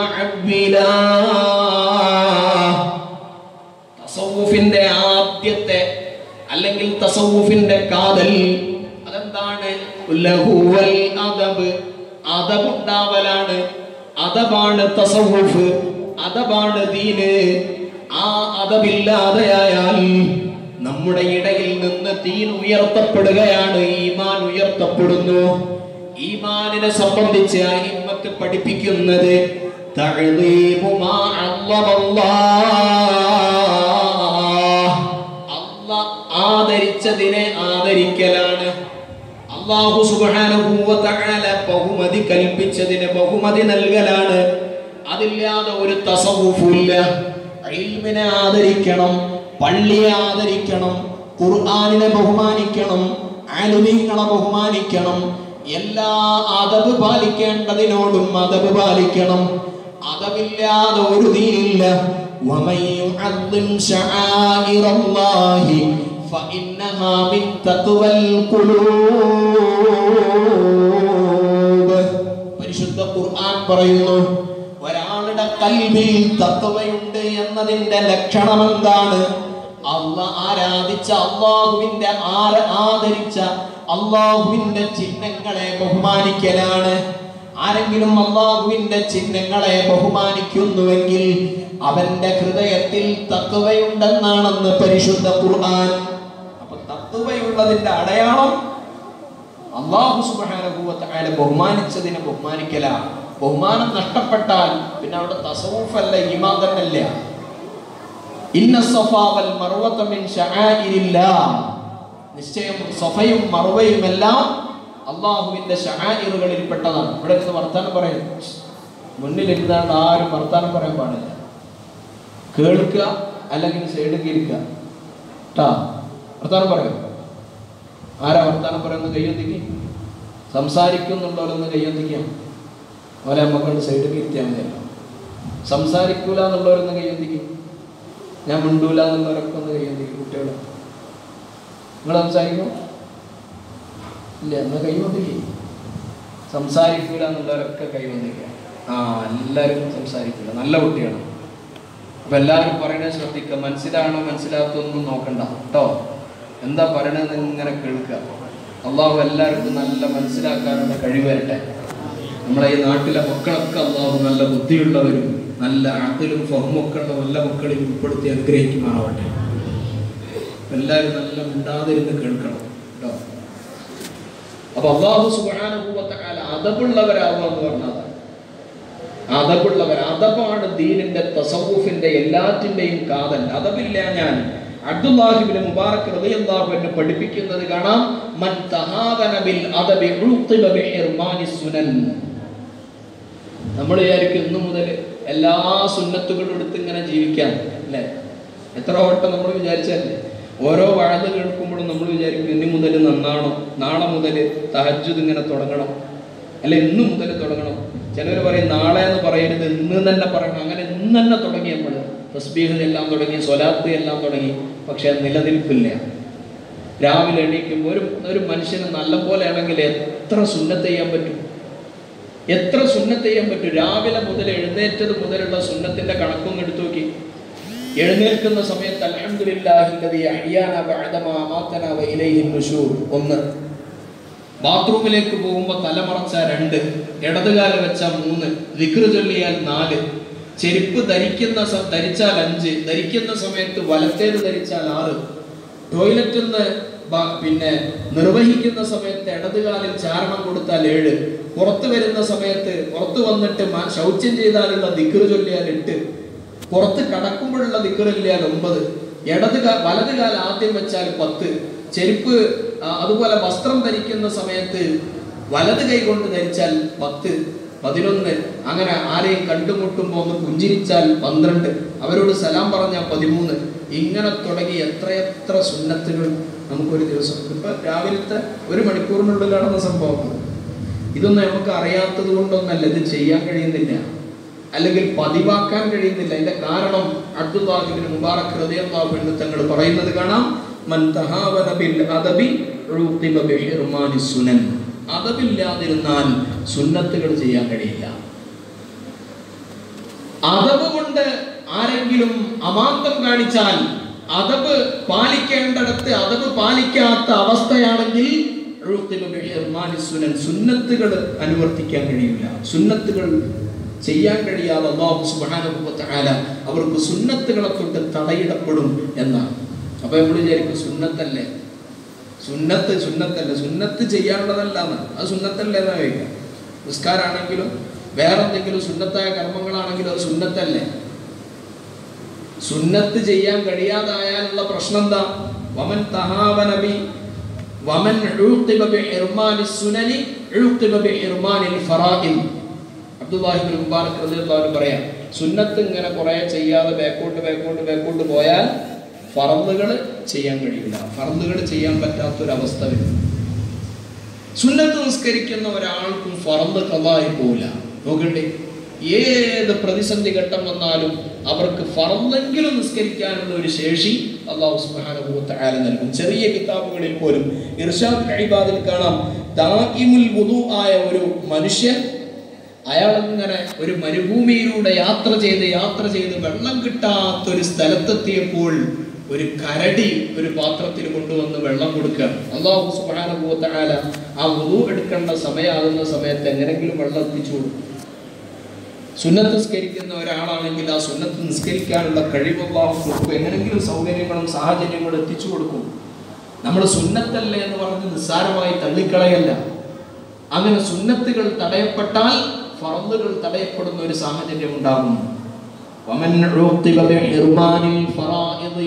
وعبلاه തസവുഫിന്റെ ആദ്യത്തെ അല്ലെങ്കിൽ തസവുഫിന്റെ കാതൽ അതെന്താണ് ലഹുവൽ അദബ് അദബുണ്ടാവലാണ് അദബാണ് തസവുഫ് അദബാണ് ദീന് ആ അദബില്ലാതെയായാൽ നമ്മുടെ ഇടയിൽ നിന്ന് ദീൻ ഉയർത്തപ്പെടുകയാണ് ഈമാൻ ഉയർത്തപ്പെടുന്നു ഈമാനിനെ സംബന്ധിച്ച് അഹിമ്മത്ത് പഠിപ്പിക്കുന്നത് തഅ്ലീമു മാ അല്ലമല്ലാഹ്. അല്ലാഹ് ആദരിച്ചതിനെ ആദരിക്കലാണ് അള്ളാഹു സുബ്ഹാനഹു വ തആല ബഹുമതി കൽപ്പിച്ചതിന് ബഹുമതി നൽകലാണ് അതില്ലാതെ ഒരു തസവുഫില്ല ഇൽമിനെ ആദരിക്കണം പള്ളിയെ ആദരിക്കണം ഖുർആനിനെ ബഹുമാനിക്കണം ആലിമീങ്ങളെ ബഹുമാനിക്കണം എല്ലാ അതബ് പാലിക്കേണ്ടതിനോടും അതബ് പാലിക്കണം അതബില്ലാതെ ഒരു ദീനില്ല ومن يعظم شعائر الله فإنها من تقوى القلوب പരിശുദ്ധ ഖുർആൻ പറയുന്നു ഒരാളുടെ കൽവിൽ തത്വയുണ്ട് എന്നതിന്റെ ലക്ഷണം എന്താണ് അള്ള ആരാധിച്ച അള്ളാഹുവിന്റെ ആര ആദരിച്ച അള്ളാഹുവിന്റെ ചിഹ്നങ്ങളെ ബഹുമാനിക്കലാണ് ആരെങ്കിലും അള്ളാഹുവിന്റെ ചിഹ്നങ്ങളെ ബഹുമാനിക്കുന്നുവെങ്കിൽ അവന്റെ ഹൃദയത്തിൽ തത്വയുണ്ടെന്നാണെന്ന് പരിശുദ്ധ ഖുർആൻ അപ്പൊ തത്വയുള്ളതിന്റെ അടയാളം അള്ളാഹു സുബ്ഹാനഹു വ തആല ബഹുമാനിച്ചതിനെ ബഹുമാനിക്കല ബഹുമാനം നഷ്ടപ്പെട്ടാൽ പിന്നെ അവിടെ തസവൂഫല്ല ഈമാൻ തന്നെയല്ല ഇന്ന സഫാ വൽ മർവത മിൻ ശആഇരില്ലാഹ് നിശ്ചയം സഫയും മറുവയും എല്ലാം അള്ളാഹുവിന്റെ ഷഹാനിറുകളിൽ പെട്ടതാണ് ഇവിടെ ഇരുന്ന് വർത്താനം പറയുന്നു മുന്നിൽ ഇരുന്നാണ്ട് ആരും വർത്താനം പറയാൻ പാടില്ല കേൾക്കുക അല്ലെങ്കിൽ സൈഡിൽ ഇരിക്കുക കേട്ടാ വർത്താനം പറയും ആരാ വർത്താനം പറയുന്നത് കയ്യൊന്നിക്ക് സംസാരിക്കുന്നുള്ളവരൊന്ന് കയ്യൊന്നിക്കാം ഓലെ നമുക്കൊണ്ട് സൈഡിൽ ഇരുത്തിയാൽ മതിയല്ലോ സംസാരിക്കൂല എന്നുള്ളവരൊന്ന് കയ്യൊന്നിക്കും ഞാൻ മിണ്ടൂല എന്നുള്ളവരൊക്കെ ഒന്ന് കയ്യൊന്നിക്കും കുട്ടികൾ നിങ്ങൾ സംസാരിക്കും ഇല്ല എന്നാൽ കൈവന്നില്ലേ സംസാരിക്കൂല എന്നുള്ളവരൊക്കെ കൈവന്നില്ല ആ എല്ലാവരും സംസാരിക്കില്ല നല്ല കുട്ടിയാണ് അപ്പൊ എല്ലാവരും പറയണത് ശ്രദ്ധിക്കുക മനസ്സിലാണോ മനസ്സിലാത്തൊന്നും നോക്കണ്ട കേട്ടോ എന്താ പറയണതെന്ന് ഇങ്ങനെ കേൾക്കുക അള്ളാഹു എല്ലാവർക്കും നല്ല മനസ്സിലാക്കാനുള്ള കഴിവ് വരട്ടെ നമ്മളെ ഈ നാട്ടിലെ മക്കളൊക്കെ അള്ളാഹു നല്ല ബുദ്ധിയുള്ളവരും നല്ല അക്കലും ഫഹമൊക്കെ ഉള്ള നല്ല മക്കളിൽ ഉൾപ്പെടുത്തി അനുഗ്രഹിക്കുമാറാവട്ടെ എല്ലാവരും നല്ല മിണ്ടാതിരുന്ന് കേൾക്കണം കേട്ടോ അപ്പൊ അള്ളാഹു സുബാനുഭൂവത്തെക്കാല അതബുള്ളവരാവുക എന്ന് പറഞ്ഞത് അതബുള്ളവർ അതബാണ് ദീനിന്റെ തസവൂഫിന്റെ എല്ലാറ്റിന്റെയും കാതൽ അതബില്ല ഞാൻ അബ്ദുല്ലാഹിബിന് മുബാറക് റളിയല്ലാഹു അൻഹു പഠിപ്പിക്കുന്നത് കാണാം മൻ തഹാദന ബിൽ അദബി ഉഖിബ ബിഹിർമാനി സുനൻ നമ്മൾ വിചാരിക്കും ഇന്നു മുതൽ എല്ലാ സുന്നത്തുകളും എടുത്ത് ഇങ്ങനെ ജീവിക്കാൻ അല്ലേ എത്ര വട്ടം നമ്മൾ വിചാരിച്ചല്ലേ ഓരോ വാഴ കേൾക്കുമ്പോഴും നമ്മൾ വിചാരിക്കും ഇനി മുതൽ നന്നാണോ നാളെ മുതൽ തഹജ്ജുദ് ഇങ്ങനെ തുടങ്ങണം അല്ല ഇന്ന് മുതൽ തുടങ്ങണം ചിലർ പറയും നാളെ എന്ന് പറയരുത് ഇന്ന് തന്നെ പറയണം അങ്ങനെ ഇന്ന് തന്നെ തുടങ്ങി നമ്മൾ തസ്ബീഹ് എല്ലാം തുടങ്ങി സ്വലാത്ത് എല്ലാം തുടങ്ങി പക്ഷെ അത് നിലനിൽപ്പില്ല രാവിലെ എണീക്കുമ്പോൾ ഒരു ഒരു മനുഷ്യന് നല്ലപോലെ ആണെങ്കിൽ എത്ര സുന്നത്ത് ചെയ്യാൻ പറ്റും എത്ര സുന്നത്ത് ചെയ്യാൻ പറ്റും രാവിലെ മുതൽ എഴുന്നേറ്റത് മുതലുള്ള സുന്നത്തിന്റെ കണക്കൊന്ന് എടുത്തു നോക്കി എഴുന്നേൽക്കുന്ന സമയത്ത് അൽഹംദുലില്ലാഹില്ലദീ അഹ്യാന ബഅദമാ അമാതനാ വ ഇലൈഹിൻ നുശൂർ ഒന്ന് ബാത്റൂമിലേക്ക് പോകുമ്പോൾ തലമറച്ച രണ്ട് ഇടതുകാല വെച്ച മൂന്ന് വിക്രു ചൊല്ലിയാൽ നാല് ചെരുപ്പ് ധരിക്കുന്ന സ- ധരിച്ചാൽ അഞ്ച് ധരിക്കുന്ന സമയത്ത് വലത്തേത് ധരിച്ചാൽ ആറ് ടോയ്ലറ്റിൽ നിന്ന് ബ- പിന്നെ നിർവഹിക്കുന്ന സമയത്ത് ഇടതുകാലിൽ ചാരണം കൊടുത്താൽ ഏഴ് പുറത്തു വരുന്ന സമയത്ത് പുറത്തു വന്നിട്ട് മ- ശൗച്യം ചെയ്താലുള്ള ദിക്റ് ചൊല്ലിയാൽ എട്ട് പുറത്ത് കടക്കുമ്പോഴുള്ള ദിക്റില്ലാൽ ഒമ്പത് ഇടത് കാ വലത് കാൽ ആദ്യം വെച്ചാൽ പത്ത് ചെരുപ്പ് ആ, അതുപോലെ വസ്ത്രം ധരിക്കുന്ന സമയത്ത് വലത് കൈ കൊണ്ട് ധരിച്ചാൽ പത്ത് പതിനൊന്ന് അങ്ങനെ ആരെയും കണ്ടുമുട്ടുമ്പോൾ ഒന്ന് പുഞ്ചിരിച്ചാൽ പന്ത്രണ്ട് അവരോട് സലാം പറഞ്ഞാൽ പതിമൂന്ന് ഇങ്ങനെ തുടങ്ങി എത്രയെത്ര സുന്നത്തുകൾ നമുക്കൊരു ദിവസം ഇപ്പൊ രാവിലത്തെ ഒരു മണിക്കൂറിനുള്ളിൽ നടന്ന സംഭവം ഇതൊന്നും നമുക്ക് അറിയാത്തത് കൊണ്ടൊന്നല്ല ഇത് ചെയ്യാൻ കഴിയുന്നില്ല അല്ലെങ്കിൽ പതിവാക്കാൻ കഴിയുന്നില്ല അതിന്റെ കാരണം അബ്ദുല്ലാഹിബിൻ മുബാറക് റളിയല്ലാഹു അൻഹു തങ്ങൾ പറയുന്നത് കാണാം മൻ തഹാവന ബിൽ അദബി ഉഖിബ ബിഹിർമാനി സുനൻ അദബില്ലാതിരുന്നാൽ സുന്നത്തുകൾ ചെയ്യാൻ കഴിയില്ല അതവ് കൊണ്ട് ആരെങ്കിലും അമാന്തം കാണിച്ചാൽ അതവ് പാലിക്കേണ്ടടത്ത് അതവ് പാലിക്കാത്ത അവസ്ഥയാണെങ്കിൽ ഉഴുത്തിബ ബിഹിർമാനി സുനൻ സുന്നത്തുകൾ അനുവർത്തിക്കാൻ കഴിയില്ല സുന്നത്തുകൾ ചെയ്യാൻ കഴിയാതെ അള്ളാഹു സുബ്ഹാനഹു വ തആല അവർക്ക് സുന്നത്തുകളെ തൊട്ട് തടയിടപ്പെടും എന്നാണ് അപ്പൊ നമ്മൾ വിചാരിക്കും സുന്നത്തല്ലേ സുന്നത്ത് സുന്നത്തല്ല സുന്നത്ത് ചെയ്യാനുള്ളതല്ല എന്നാണ് അത് സുന്നത്തല്ലേ എന്നാ ചോദിക്കാം നിസ്കാരാണെങ്കിലും വേറെ എന്തെങ്കിലും സുന്നത്തായ കർമ്മങ്ങളാണെങ്കിലും അത് സുന്നത്തല്ലേ സുന്നത്ത് ചെയ്യാൻ കഴിയാതായാലുള്ള പ്രശ്നം എന്താ വമൻ തഹാവനബി വമൻ ഉഴുത്തിബ ബിഇർമാനി സുനനി ഉഴുത്തിബ ബിഇർമാനിൽ ഫറാഇൽ അബ്ദുല്ലാഹി ഇബ്നു മുബാറക് റളിയല്ലാഹു അൻഹു പറയാം സുന്നത്ത് ഇങ്ങനെ കുറെ ചെയ്യാതെ ബാക്കോട്ട് ബാക്കോട്ട് ബാക്കോട്ട് പോയാൽ ഫറന്നുകൾ ചെയ്യാൻ കഴിയില്ല ഫറന്നുകൾ ചെയ്യാൻ പറ്റാത്തൊരവസ്ഥ വരും സുന്നത്ത് നിസ്കരിക്കുന്ന ഒരാൾക്കും ഫറന്ന് കഥായി പോവില്ല നോക്കണ്ടേ ഏത് പ്രതിസന്ധി ഘട്ടം വന്നാലും അവർക്ക് ഫറന്നെങ്കിലും നിസ്കരിക്കാനുള്ള ഒരു ശേഷി അള്ളാഹു സുബ്ഹാനഹു വ തആല നൽകും ചെറിയ കിതാബുകളിൽ പോലും ഇർഷാദ് ഇബാദിൽ കാണാം ദായിമുൽ വുദു ആയ ഒരു മനുഷ്യൻ അയാൾ ഇങ്ങനെ ഒരു മരുഭൂമിയിലൂടെ യാത്ര ചെയ്ത് യാത്ര ചെയ്ത് വെള്ളം കിട്ടാത്ത ഒരു സ്ഥലത്തെത്തിയപ്പോൾ ഒരു കരടി ഒരു പാത്രത്തിൽ കൊണ്ടുവന്ന് വെള്ളം കൊടുക്കുക അള്ളാഹു സുബ്ഹാനഹു വ തആല ആ വുദു എടുക്കേണ്ട സമയമാകുന്ന സമയത്ത് എങ്ങനെങ്കിലും വെള്ളം എത്തിച്ചു കൊടുക്കും സുന്നത്ത് നിസ്കരിക്കുന്ന ഒരാളാണെങ്കിൽ ആ സുന്നത്ത് നിസ്കരിക്കാനുള്ള കഴിവ് അള്ളാഹു കൊടുക്കും എങ്ങനെങ്കിലും സൗകര്യങ്ങളും സാഹചര്യങ്ങളും എത്തിച്ചു കൊടുക്കും നമ്മൾ സുന്നത്തല്ലേ എന്ന് പറഞ്ഞ് നിസ്സാരമായി തള്ളിക്കളയല്ല അങ്ങനെ സുന്നത്തുകൾ തടയപ്പെട്ടാൽ ഫറന്നുകൾ തടയപ്പെടുന്ന ഒരു സാഹചര്യം ഉണ്ടാകും ومن عوقب بحرمان الفرائض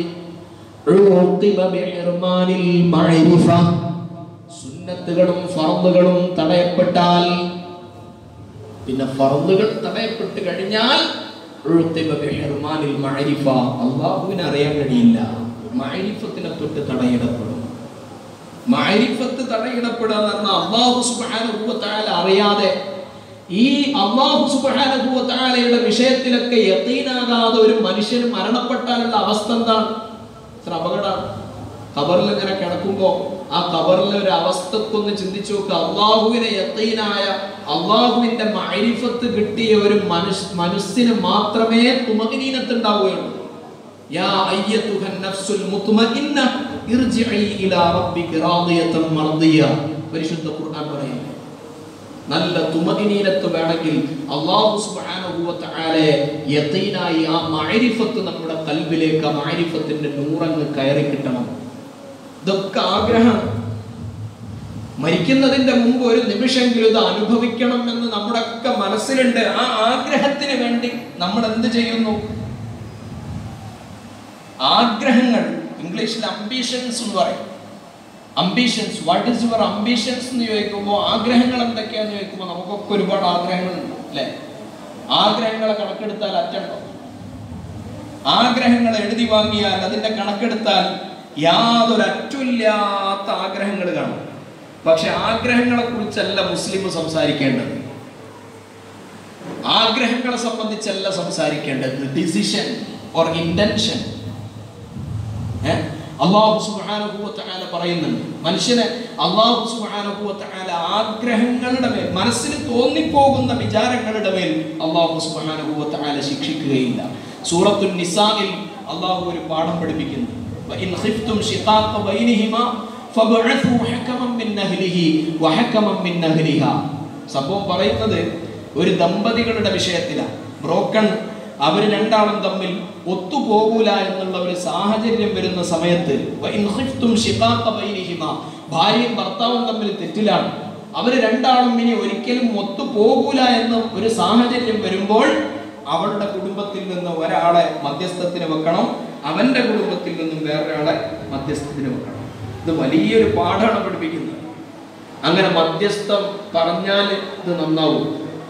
عوقب بحرمان المعرفة സുന്നത്തുകളും ഫറന്നുകളും തടയപ്പെട്ടാൽ പിന്നെ ഫറന്നുകൾ തടയപ്പെട്ട് കഴിഞ്ഞാൽ ഉഴുത്തിബ ബിഹിർമാനിൽ മഅരിഫ അള്ളാഹുവിനെ അറിയാൻ കഴിയില്ല മഅരിഫത്തിനെ തൊട്ട് തടയിടപ്പെടും മഅരിഫത്ത് തടയിടപ്പെടുക എന്ന് പറഞ്ഞാൽ അള്ളാഹു സുബ്ഹാനഹു വ തആല അറിയാതെ ഈ അള്ളാഹു സുബ്ഹാനഹു വ തആലയുടെ വിഷയത്തിലൊക്കെ യഖീനാകാതെ ഒരു മനുഷ്യൻ മരണപ്പെട്ടാലുള്ള അവസ്ഥ എന്താണ് ഇത്ര അപകടമാണ് ഖബറിൽ ഇങ്ങനെ കിടക്കുമ്പോൾ ആ ഖബറിലെ ഒരു അവസ്ഥക്കൊന്ന് ചിന്തിച്ചു നോക്കുക അള്ളാഹുവിനെ യത്തീനായ അള്ളാഹുവിന്റെ മൈരിഫത്ത് കിട്ടിയ ഒരു മനുഷ്യ മനസ്സിന് മാത്രമേ തുമകിനീനത്ത് ഉണ്ടാവുകയുള്ളൂ യാ അയ്യതുഹൻ നഫ്സുൽ മുത്മഇന്ന ഇർജിഇ ഇലാ റബ്ബിക റാദിയതൻ മർദിയ പരിശുദ്ധ ഖുർആൻ പറയുന്നു നല്ല തുമകിനീനത്ത് വേണമെങ്കിൽ അള്ളാഹു സുബ്ഹാനഹു വ തആലയെ യഖീനായി ആ മഅരിഫത്ത് നമ്മുടെ കൽബിലേക്ക് ആ മഅരിഫത്തിന്റെ നൂറങ്ങ് കയറി കിട്ടണം ഇതൊക്കെ ആഗ്രഹം മരിക്കുന്നതിന്റെ മുമ്പ് ഒരു നിമിഷമെങ്കിലും ഇത് അനുഭവിക്കണം എന്ന് നമ്മുടെ ഒക്കെ മനസ്സിലുണ്ട് ആ ആഗ്രഹത്തിന് വേണ്ടി നമ്മൾ എന്ത് ചെയ്യുന്നു ആഗ്രഹങ്ങൾ ഇംഗ്ലീഷിൽ അംബിഷൻസ് എന്ന് പറയും ambitions what is your ambitions എന്ന് ചോദിക്കുമ്പോൾ ആഗ്രഹങ്ങൾ എന്തൊക്കെയാന്ന് ചോദിക്കുമ്പോൾ നമുക്കൊക്കെ ഒരുപാട് ആഗ്രഹങ്ങളുണ്ട് അല്ലേ ആഗ്രഹങ്ങളെ കണക്കെടുത്താൽ അറ്റുണ്ടോ ആഗ്രഹങ്ങൾ എഴുതി വാങ്ങിയാൽ അതിന്റെ കണക്കെടുത്താൽ യാതൊരു അറ്റുമില്ലാത്ത ആഗ്രഹങ്ങൾ കാണും പക്ഷെ ആഗ്രഹങ്ങളെ കുറിച്ചല്ല മുസ്ലിം സംസാരിക്കേണ്ടത് ആഗ്രഹങ്ങളെ സംബന്ധിച്ചല്ല സംസാരിക്കേണ്ടത് ഡിസിഷൻ ഓർ ഇന്റൻഷൻ അള്ളാഹു സുബ്ഹാനഹു വ തആല പറയുന്നുണ്ട് മനുഷ്യനെ അള്ളാഹു സുബ്ഹാനഹു വ തആല ആഗ്രഹങ്ങളുടെ മേൽ മനസ്സിന് തോന്നിപ്പോകുന്ന വിചാരങ്ങളുടെ മേൽ അള്ളാഹു സുബ്ഹാനഹു വ തആല ശിക്ഷിക്കുകയില്ല സൂറത്തുൻ നിസാഇൽ അള്ളാഹു ഒരു പാഠം പഠിപ്പിക്കുന്നു വഇൻ ഖിഫ്തും ശിഖാഖ ബൈനഹിമാ ഫബഅഥു ഹകമൻ മിൻ അഹ്ലിഹി വഹകമൻ മിൻ അഹ്ലിഹാ സംഭവം പറയുന്നത് ഒരു ദമ്പതികളുടെ വിഷയത്തിലാണ് ബ്രോക്കൺ അവർ രണ്ടാളും തമ്മിൽ ഒത്തുപോകൂല എന്നുള്ള ഒരു സാഹചര്യം വരുന്ന സമയത്ത് വഇൻ ഖിഫ്തും ശിഖാഖ ബൈനഹിമാ ഭാര്യയും ഭർത്താവും തമ്മിൽ തെറ്റിലാണ് അവർ രണ്ടാളും ഇനി ഒരിക്കലും ഒത്തുപോകൂല എന്ന ഒരു സാഹചര്യം വരുമ്പോൾ അവളുടെ കുടുംബത്തിൽ നിന്ന് ഒരാളെ മധ്യസ്ഥത്തിന് വെക്കണം അവന്റെ കുടുംബത്തിൽ നിന്നും വേറൊരാളെ മധ്യസ്ഥത്തിന് വെക്കണം ഇത് വലിയൊരു പാഠമാണ് പഠിപ്പിക്കുന്നത് അങ്ങനെ മധ്യസ്ഥം പറഞ്ഞാൽ ഇത് നന്നാവും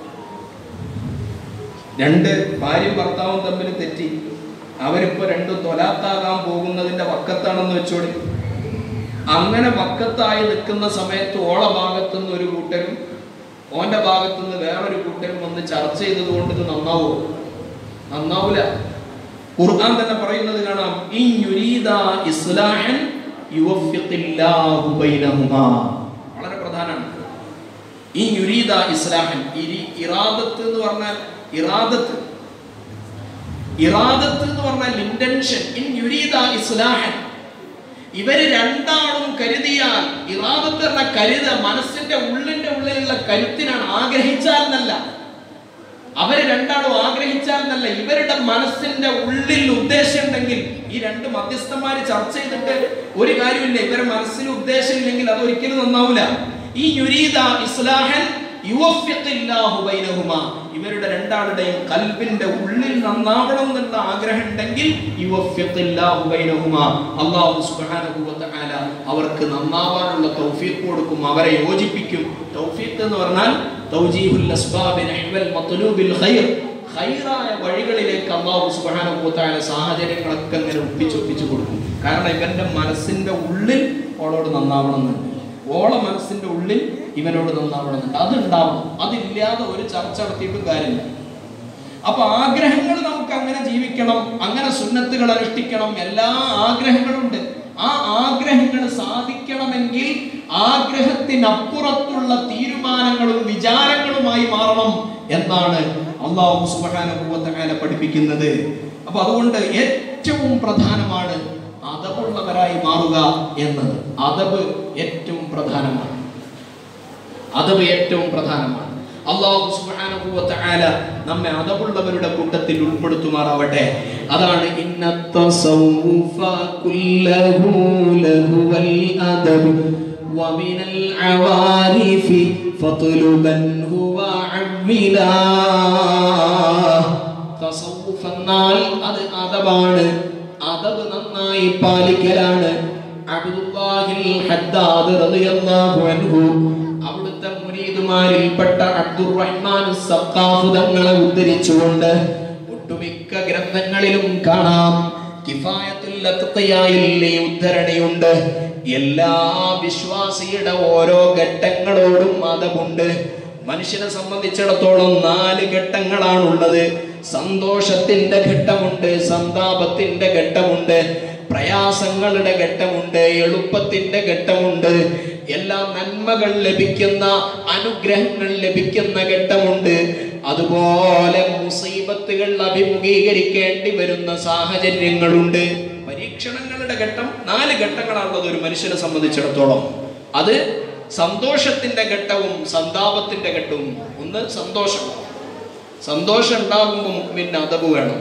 രണ്ട് ഭാര്യയും ഭർത്താവും തമ്മിൽ തെറ്റി അവരിപ്പോ രണ്ട് തൊലാത്താകാൻ പോകുന്നതിന്റെ വക്കത്താണെന്ന് വെച്ചോടി അങ്ങനെ വക്കത്തായി നിൽക്കുന്ന സമയത്ത് ഓള ഭാഗത്തുനിന്ന് ഒരു കൂട്ടരും ഓന്റെ ഭാഗത്തു നിന്ന് വേറൊരു കൂട്ടരും വന്ന് ചർച്ച ചെയ്തത് കൊണ്ട് ഇത് നന്നാവോ നന്നാവൂല ഖുർആൻ തന്നെ പറയുന്നത് കാണാം ഇൻ യുരീദ ഇസ്ലാഹൻ യുവഫിഖില്ലാഹു ബൈനഹുമാ വളരെ പ്രധാനമാണ് ഈ യുരീദ ഇസ്ലാഹൻ ഇരി ഇറാദത്ത് എന്ന് പറഞ്ഞാൽ ഇറാദത്ത് ഇറാദത്ത് എന്ന് പറഞ്ഞാൽ ഇന്റൻഷൻ ഇൻ യുരീദ ഇസ്ലാഹൻ ഇവര് രണ്ടാളും കരുതിയാൽ ഇറാദത്ത് എന്ന കരുത മനസ്സിന്റെ ഉള്ളിന്റെ ഉള്ളിലുള്ള കരുത്തിനാണ് ആഗ്രഹിച്ചാൽ എന്നല്ല അവര് രണ്ടാളും ആഗ്രഹിച്ചാൽ എന്നല്ല ഇവരുടെ മനസ്സിന്റെ ഉള്ളിൽ ഉദ്ദേശം ഉണ്ടെങ്കിൽ ഈ രണ്ട് മധ്യസ്ഥന്മാര് ചർച്ച ചെയ്തിട്ട് ഒരു കാര്യമില്ല ഇവരുടെ മനസ്സിൽ ഉദ്ദേശം ഇല്ലെങ്കിൽ അത് ഒരിക്കലും നന്നാവില്ല ഈ യുരീദ ഇസ്ലാഹൻ യുവഫിഖില്ലാഹു ബൈനഹുമാ ഇവരുടെ രണ്ടാളുടെയും കൽബിന്റെ ഉള്ളിൽ നന്നാവണം എന്നുള്ള ആഗ്രഹം ഉണ്ടെങ്കിൽ യുവഫിഖില്ലാഹു ബൈനഹുമാ അല്ലാഹു സുബ്ഹാനഹു വ തആല അവർക്ക് നന്നാവാനുള്ള തൗഫീഖ് കൊടുക്കും അവരെ യോജിപ്പിക്കും തൗഫീഖ് എന്ന് പറഞ്ഞാൽ തൗജീഹുൽ അസ്ബാബി നഹ്വൽ മത്ലൂബിൽ ഖൈർ ഖൈറായ വഴികളിലേക്ക് അള്ളാഹു സുബ്ഹാനഹു വ തആല സാഹചര്യങ്ങളൊക്കെ ഇങ്ങനെ ഒപ്പിച്ചൊപ്പിച്ച് കൊടുക്കും കാരണം ഇവന്റെ മനസ്സിന്റെ ഉള്ളിൽ ഓളോട് നന്നാവണം എന്നുണ്ട് ഓള മനസ്സിന്റെ ഉള്ളിൽ ഇവനോട് നന്നാവണമെന്നുണ്ട് അത് ഉണ്ടാവണം അതില്ലാതെ ഒരു ചർച്ച നടത്തിയിട്ടും കാര്യമില്ല അപ്പൊ ആഗ്രഹങ്ങൾ നമുക്ക് അങ്ങനെ ജീവിക്കണം അങ്ങനെ സുന്നത്തുകൾ അനുഷ്ഠിക്കണം എല്ലാ ആഗ്രഹങ്ങളുണ്ട് ആ ആഗ്രഹങ്ങൾ സാധിക്കണമെങ്കിൽ ആഗ്രഹത്തിനപ്പുറത്തുള്ള തീരുമാനങ്ങളും വിചാരങ്ങളുമായി മാറണം എന്നാണ് അള്ളാഹു സുബാനുഭവത്തകാല പഠിപ്പിക്കുന്നത് അപ്പൊ അതുകൊണ്ട് ഏറ്റവും പ്രധാനമാണ് അതവുള്ളവരായി മാറുക എന്നത് അതവ് ഏറ്റവും പ്രധാനമാണ് അതവ് ഏറ്റവും പ്രധാനമാണ് അള്ളാഹു സുബ്ഹാനഹു വ തആല നമ്മെ അതവുള്ളവരുടെ കൂട്ടത്തിൽ ഉൾപ്പെടുത്തുമാറാവട്ടെ അതാണ് ഇന്നത്തസൗഫ കുല്ലഹു ലഹുവൽ അദബ് ومن العوارف فاطلبنه وعملا തസവുഫ് എന്നാൽ അത് അതബാണ് അതബ് നന്നായി പാലിക്കലാണ് അബ്ദുല്ലാഹിൽ ഹദ്ദാദ് റളിയല്ലാഹു അൻഹു അവിടുത്തെ മുരീദുമാരിൽപ്പെട്ട അബ്ദുറഹ്മാൻ സഖാഫ് തങ്ങളെ ഉദ്ധരിച്ചുകൊണ്ട് ഒട്ടുമിക്ക ഗ്രന്ഥങ്ങളിലും കാണാം കിഫായത്തുൽ അത്ഖിയായിൽ ഈ ഉദ്ധരണിയുണ്ട് എല്ലാ വിശ്വാസിയുടെ ഓരോ ഘട്ടങ്ങളോടും അതമുണ്ട് മനുഷ്യനെ സംബന്ധിച്ചിടത്തോളം നാല് ഘട്ടങ്ങളാണുള്ളത് സന്തോഷത്തിന്റെ ഘട്ടമുണ്ട് സന്താപത്തിന്റെ ഘട്ടമുണ്ട് പ്രയാസങ്ങളുടെ ഘട്ടമുണ്ട് എളുപ്പത്തിന്റെ ഘട്ടമുണ്ട് എല്ലാ നന്മകൾ ലഭിക്കുന്ന അനുഗ്രഹങ്ങൾ ലഭിക്കുന്ന ഘട്ടമുണ്ട് അതുപോലെ മുസീബത്തുകൾ അഭിമുഖീകരിക്കേണ്ടി വരുന്ന സാഹചര്യങ്ങളുണ്ട് പരീക്ഷണങ്ങളുടെ ഘട്ടം നാല് ഘട്ടങ്ങളാണുള്ളത് ഒരു മനുഷ്യനെ സംബന്ധിച്ചിടത്തോളം അത് സന്തോഷത്തിന്റെ ഘട്ടവും സന്താപത്തിന്റെ ഘട്ടവും ഒന്ന് സന്തോഷം സന്തോഷം ഉണ്ടാകുമ്പോൾ പിന്നെ അതവ് വേണം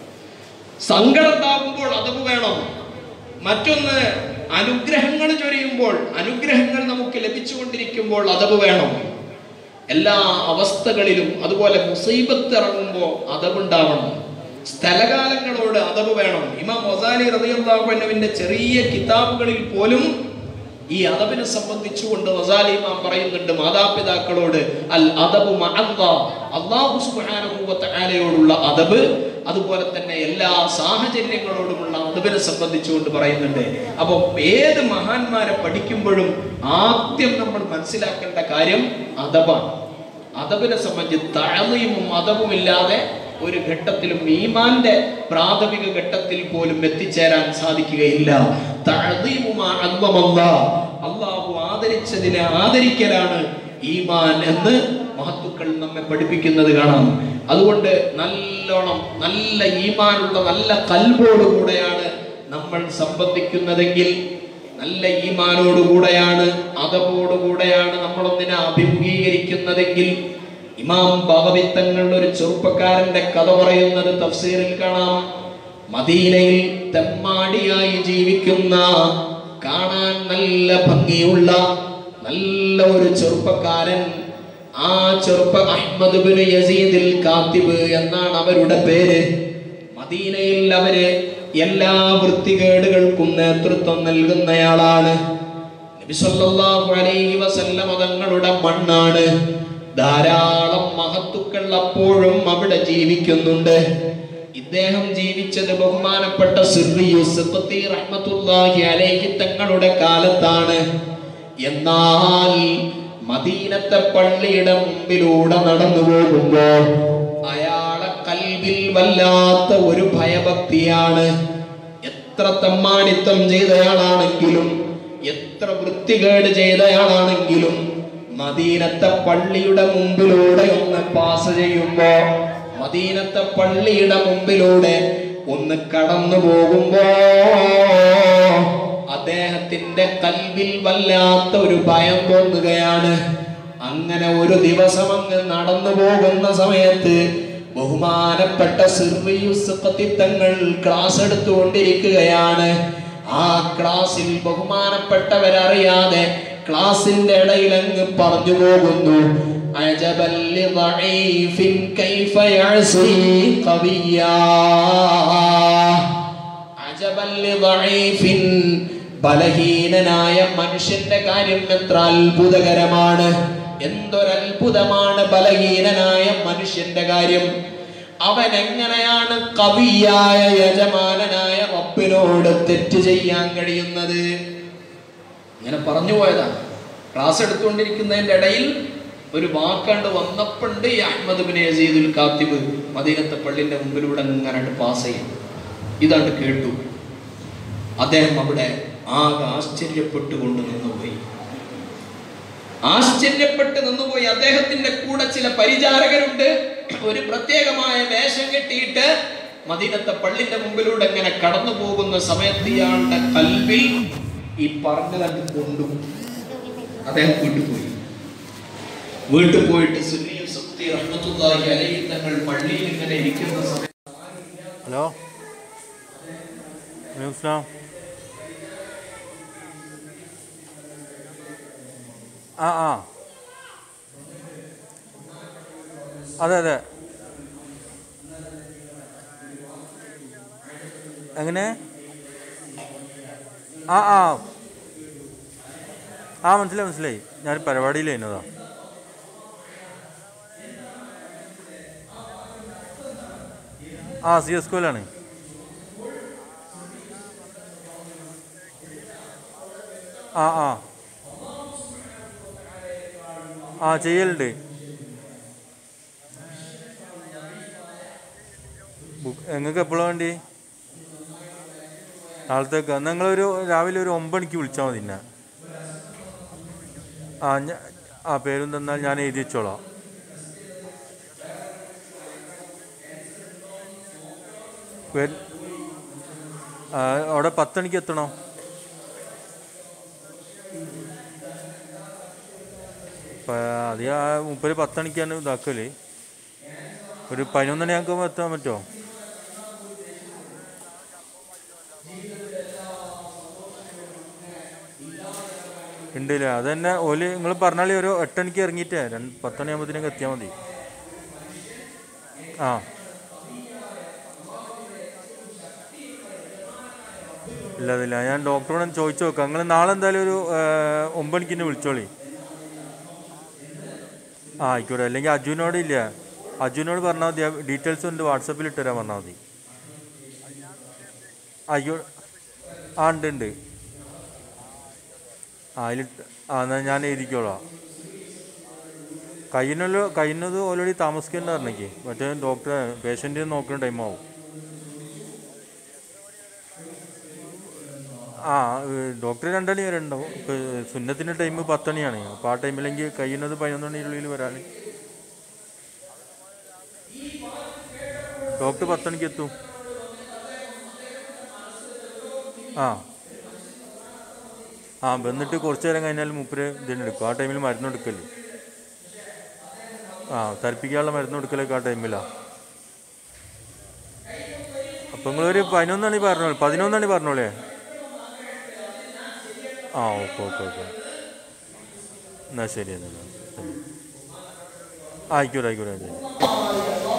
സങ്കടം ഉണ്ടാകുമ്പോൾ അതവ് വേണം മറ്റൊന്ന് അനുഗ്രഹങ്ങൾ ചൊരിയുമ്പോൾ അനുഗ്രഹങ്ങൾ നമുക്ക് ലഭിച്ചുകൊണ്ടിരിക്കുമ്പോൾ അതവ് വേണം എല്ലാ അവസ്ഥകളിലും അതുപോലെ മുസീബത്ത് ഇറങ്ങുമ്പോൾ അതവുണ്ടാവണം സ്ഥലകാലങ്ങളോട് അതവ് വേണം ഇമാം മൊസാലി റതിയുള്ളാഹുവിന്റെ ചെറിയ കിതാബുകളിൽ പോലും ഈ അതബിനെ സംബന്ധിച്ചുകൊണ്ട് റസാലി ഇമാം പറയുന്നുണ്ട് മാതാപിതാക്കളോട് അൽ അദബു അള്ളാഹു സുബ്ഹാനഹു വ തആലയോടുള്ള അദബ് അതുപോലെ തന്നെ എല്ലാ സാഹചര്യങ്ങളോടുമുള്ള അദബിനെ സംബന്ധിച്ചുകൊണ്ട് പറയുന്നുണ്ട് അപ്പോൾ ഏത് മഹാന്മാരെ പഠിക്കുമ്പോഴും ആദ്യം നമ്മൾ മനസ്സിലാക്കേണ്ട കാര്യം അദബാണ് അദബിനെ സംബന്ധിച്ച് തഴയും അതവും ഇല്ലാതെ ഒരു ഘട്ടത്തിലും ഈമാന്റെ പ്രാഥമിക ഘട്ടത്തിൽ പോലും എത്തിച്ചേരാൻ സാധിക്കുകയില്ല തഅദീമുമാ അള്ളമല്ലാ. അള്ളാഹു ആദരിച്ചതിനെ ആദരിക്കലാണ് ഈമാൻ എന്ന് മഹത്തുക്കൾ നമ്മെ പഠിപ്പിക്കുന്നത് കാണാം അതുകൊണ്ട് നല്ലോണം നല്ല ഈമാനുള്ള നല്ല കൽബോടുകൂടെയാണ് നമ്മൾ സംബന്ധിക്കുന്നതെങ്കിൽ നല്ല ഈമാനോടുകൂടെയാണ് അതവോടുകൂടെയാണ് നമ്മളൊന്നിനെ അഭിമുഖീകരിക്കുന്നതെങ്കിൽ ഇമാം ഭഗവിത്തങ്ങൾ ഒരു ചെറുപ്പക്കാരന്റെ കഥ പറയുന്നത് തഫ്സീറിൽ കാണാം മദീനയിൽ തെമ്മാടിയായി ജീവിക്കുന്ന കാണാൻ നല്ല ഭംഗിയുള്ള നല്ല ഒരു ചെറുപ്പക്കാരൻ ആ ചെറുപ്പ അഹ്മദ് ബിൻ യസീദിൽ കാത്തിബ് എന്നാണ് അവരുടെ പേര് മദീനയിൽ അവര് എല്ലാ വൃത്തികേടുകൾക്കും നേതൃത്വം നൽകുന്നയാളാണ് നബി സല്ലല്ലാഹു അലൈഹി വസല്ലമ തങ്ങളുടെ മണ്ണാണ് ധാരാളം മഹത്തുക്കൾ അപ്പോഴും അവിടെ ജീവിക്കുന്നുണ്ട് ഇദ്ദേഹം ജീവിച്ചത് ബഹുമാനപ്പെട്ട സിർരി യൂസഫത്തി റഹ്മത്തുള്ളാഹി അലൈഹി തങ്ങളുടെ കാലത്താണ് എന്നാൽ മദീനത്തെ പള്ളിയുടെ മുമ്പിലൂടെ നടന്നു പോകുമ്പോ അയാളെ കൽവിൽ വല്ലാത്ത ഒരു ഭയഭക്തിയാണ് എത്ര തമ്മാടിത്തം ചെയ്തയാളാണെങ്കിലും എത്ര വൃത്തികേട് ചെയ്തയാളാണെങ്കിലും മദീനത്തെ പള്ളിയുടെ മുമ്പിലൂടെ ഒന്ന് പാസ് ചെയ്യുമ്പോ മദീനത്തെ പള്ളിയുടെ മുമ്പിലൂടെ ഒന്ന് കടന്നു പോകുമ്പോ അദ്ദേഹത്തിന്റെ കൽവിൽ വല്ലാത്ത ഒരു ഭയം തോന്നുകയാണ് അങ്ങനെ ഒരു ദിവസം അങ്ങ് നടന്നു പോകുന്ന സമയത്ത് ബഹുമാനപ്പെട്ട തങ്ങൾ ക്ലാസ് എടുത്തുകൊണ്ടിരിക്കുകയാണ് ആ ക്ലാസ്സിൽ ബഹുമാനപ്പെട്ടവരറിയാതെ ക്ലാസിന്റെ ഇടയിൽ അങ്ങ് പറഞ്ഞു പോകുന്നു അജബൽ ലിളഈഫിൻ കൈഫ യഅസി ഖവിയ്യാ അജബൽ ലിളഈഫിൻ ബലഹീനനായ മനുഷ്യന്റെ കാര്യം എത്ര അത്ഭുതകരമാണ് എന്തൊരത്ഭുതമാണ് ബലഹീനനായ മനുഷ്യന്റെ കാര്യം അവൻ എങ്ങനെയാണ് കവിയായ യജമാനനായ റബ്ബിനോട് തെറ്റ് ചെയ്യാൻ കഴിയുന്നത് ഇങ്ങനെ പറഞ്ഞു പോയതാണ് ക്ലാസ് എടുത്തുകൊണ്ടിരിക്കുന്നതിന്റെ ഇടയിൽ ഒരു വാക്കണ്ട് വന്നപ്പോണ്ട് ഈ അഹമ്മദ് ബിൻ യസീദുൽ കാത്തിബ് മദീനത്തെ പള്ളിന്റെ മുമ്പിലൂടെ ഇങ്ങനെ പാസ് ചെയ്യും ഇതാണ്ട് കേട്ടു അദ്ദേഹം അവിടെ ആകെ ആശ്ചര്യപ്പെട്ടുകൊണ്ട് നിന്നുപോയി ആശ്ചര്യപ്പെട്ട് നിന്നുപോയി അദ്ദേഹത്തിന്റെ കൂടെ ചില പരിചാരകരുണ്ട് ഒരു പ്രത്യേകമായ വേഷം കെട്ടിയിട്ട് മദീനത്തെ പള്ളിന്റെ മുമ്പിലൂടെ ഇങ്ങനെ കടന്നു പോകുന്ന സമയത്ത് ഇയാളുടെ കൽവിൽ ഈ പറഞ്ഞു കണ്ട് കൊണ്ടു അദ്ദേഹം വീട്ടിൽ പോയി വീട്ടിൽ പോയിട്ട് സുന്നി സുക്തി റഹ്മത്തുള്ളാഹി അലൈഹി തങ്ങൾ പള്ളിയിൽ ഇങ്ങനെ ഇരിക്കുന്ന സമയത്ത് ഹലോ അസ്ലാം ആ ആ അതെ അതെ എങ്ങനെ ആ ആ ആ മനസ്സിലായി മനസ്സിലായി ഞാൻ പരിപാടിയിലായിരുന്നതാ ആ സി എസ് കോയിലാണ് ആ ആ ആ ചെയ്യലുണ്ട് ബുക്ക് നിങ്ങൾക്ക് എപ്പോഴാണ് വേണ്ടി നാളത്തേക്ക് എന്നാൽ നിങ്ങളൊരു രാവിലെ ഒരു ഒമ്പത് മണിക്ക് വിളിച്ചാൽ മതി എന്നെ ആ ഞാ ആ പേരും തന്നാൽ ഞാൻ എഴുതി വെച്ചോളാം പേര് ആ, അവിടെ പത്ത് മണിക്ക് എത്തണോ പ- അത് ആ മുപ്പര് പത്ത് മണിക്കാണ് ഇതാക്കല് ഒരു പതിനൊന്ന് മണിയാക്കുമ്പോൾ എത്താൻ പറ്റുമോ ഉണ്ടല്ലേ അത് തന്നെ ഓല് നിങ്ങൾ പറഞ്ഞാൽ ഒരു എട്ടണിക്ക് ഇറങ്ങിയിട്ടേ രണ്ട് പത്ത് മണിയാകുമ്പോഴത്തേക്ക് എത്തിയാൽ മതി ആ ഇല്ല അതില്ല ഞാൻ ഡോക്ടറോട് ചോദിച്ചു നോക്കാം നിങ്ങൾ നാളെ എന്തായാലും ഒരു ഏഹ്, ഒമ്പത് മണിക്ക് എന്നെ വിളിച്ചോളി ആ ആയിക്കോട്ടെ അല്ലെങ്കിൽ അജുവിനോട് ഇല്ല അജുവിനോട് പറഞ്ഞാൽ മതി ഡീറ്റെയിൽസ് ഉണ്ട് വാട്സപ്പിൽ ഇട്ടുതരാൻ പറഞ്ഞാൽ മതി അയ്യോ ആ ഉണ്ട് ഉണ്ട് ആ അതിൽ ആ എന്നാൽ ഞാൻ എഴുതിക്കോളാം കഴിയുന്നല്ലോ കഴിയുന്നത് ഓൾറെഡി താമസിക്കേണ്ട പറഞ്ഞേക്ക് മറ്റേ ഡോക്ടറെ പേഷ്യൻറ്റിനെ നോക്കുന്ന ടൈമാവും ആ ഡോക്ടർ രണ്ടണി വരെ ഉണ്ടാവും ഇപ്പോൾ സുന്നത്തിൻ്റെ ടൈം പത്തണിയാണ് അപ്പോൾ ആ ടൈമിലെങ്കിൽ കഴിയുന്നത് പതിനൊന്ന് മണിയുള്ളിൽ വരാൻ ഡോക്ടർ പത്തണിക്ക് എത്തും ആ ആ വന്നിട്ട് കുറച്ച് നേരം കഴിഞ്ഞാൽ മൂപ്പര് ഇതിനെടുക്കും ആ ടൈമിൽ മരുന്ന് എടുക്കല് ആ തരിപ്പിക്കാനുള്ള മരുന്ന് കൊടുക്കലൊക്കെ ആ ടൈമിലാണ് അപ്പം നിങ്ങളൊരു പതിനൊന്നണി പറഞ്ഞോളൂ പതിനൊന്നണി പറഞ്ഞോളേ ആ ഓക്കെ ഓക്കെ ഓക്കെ എന്നാൽ ശരി എന്നാൽ ശരി. ആയിക്കോട്ടെ ആയിക്കോട്ടെ ആയിക്കോട്ടെ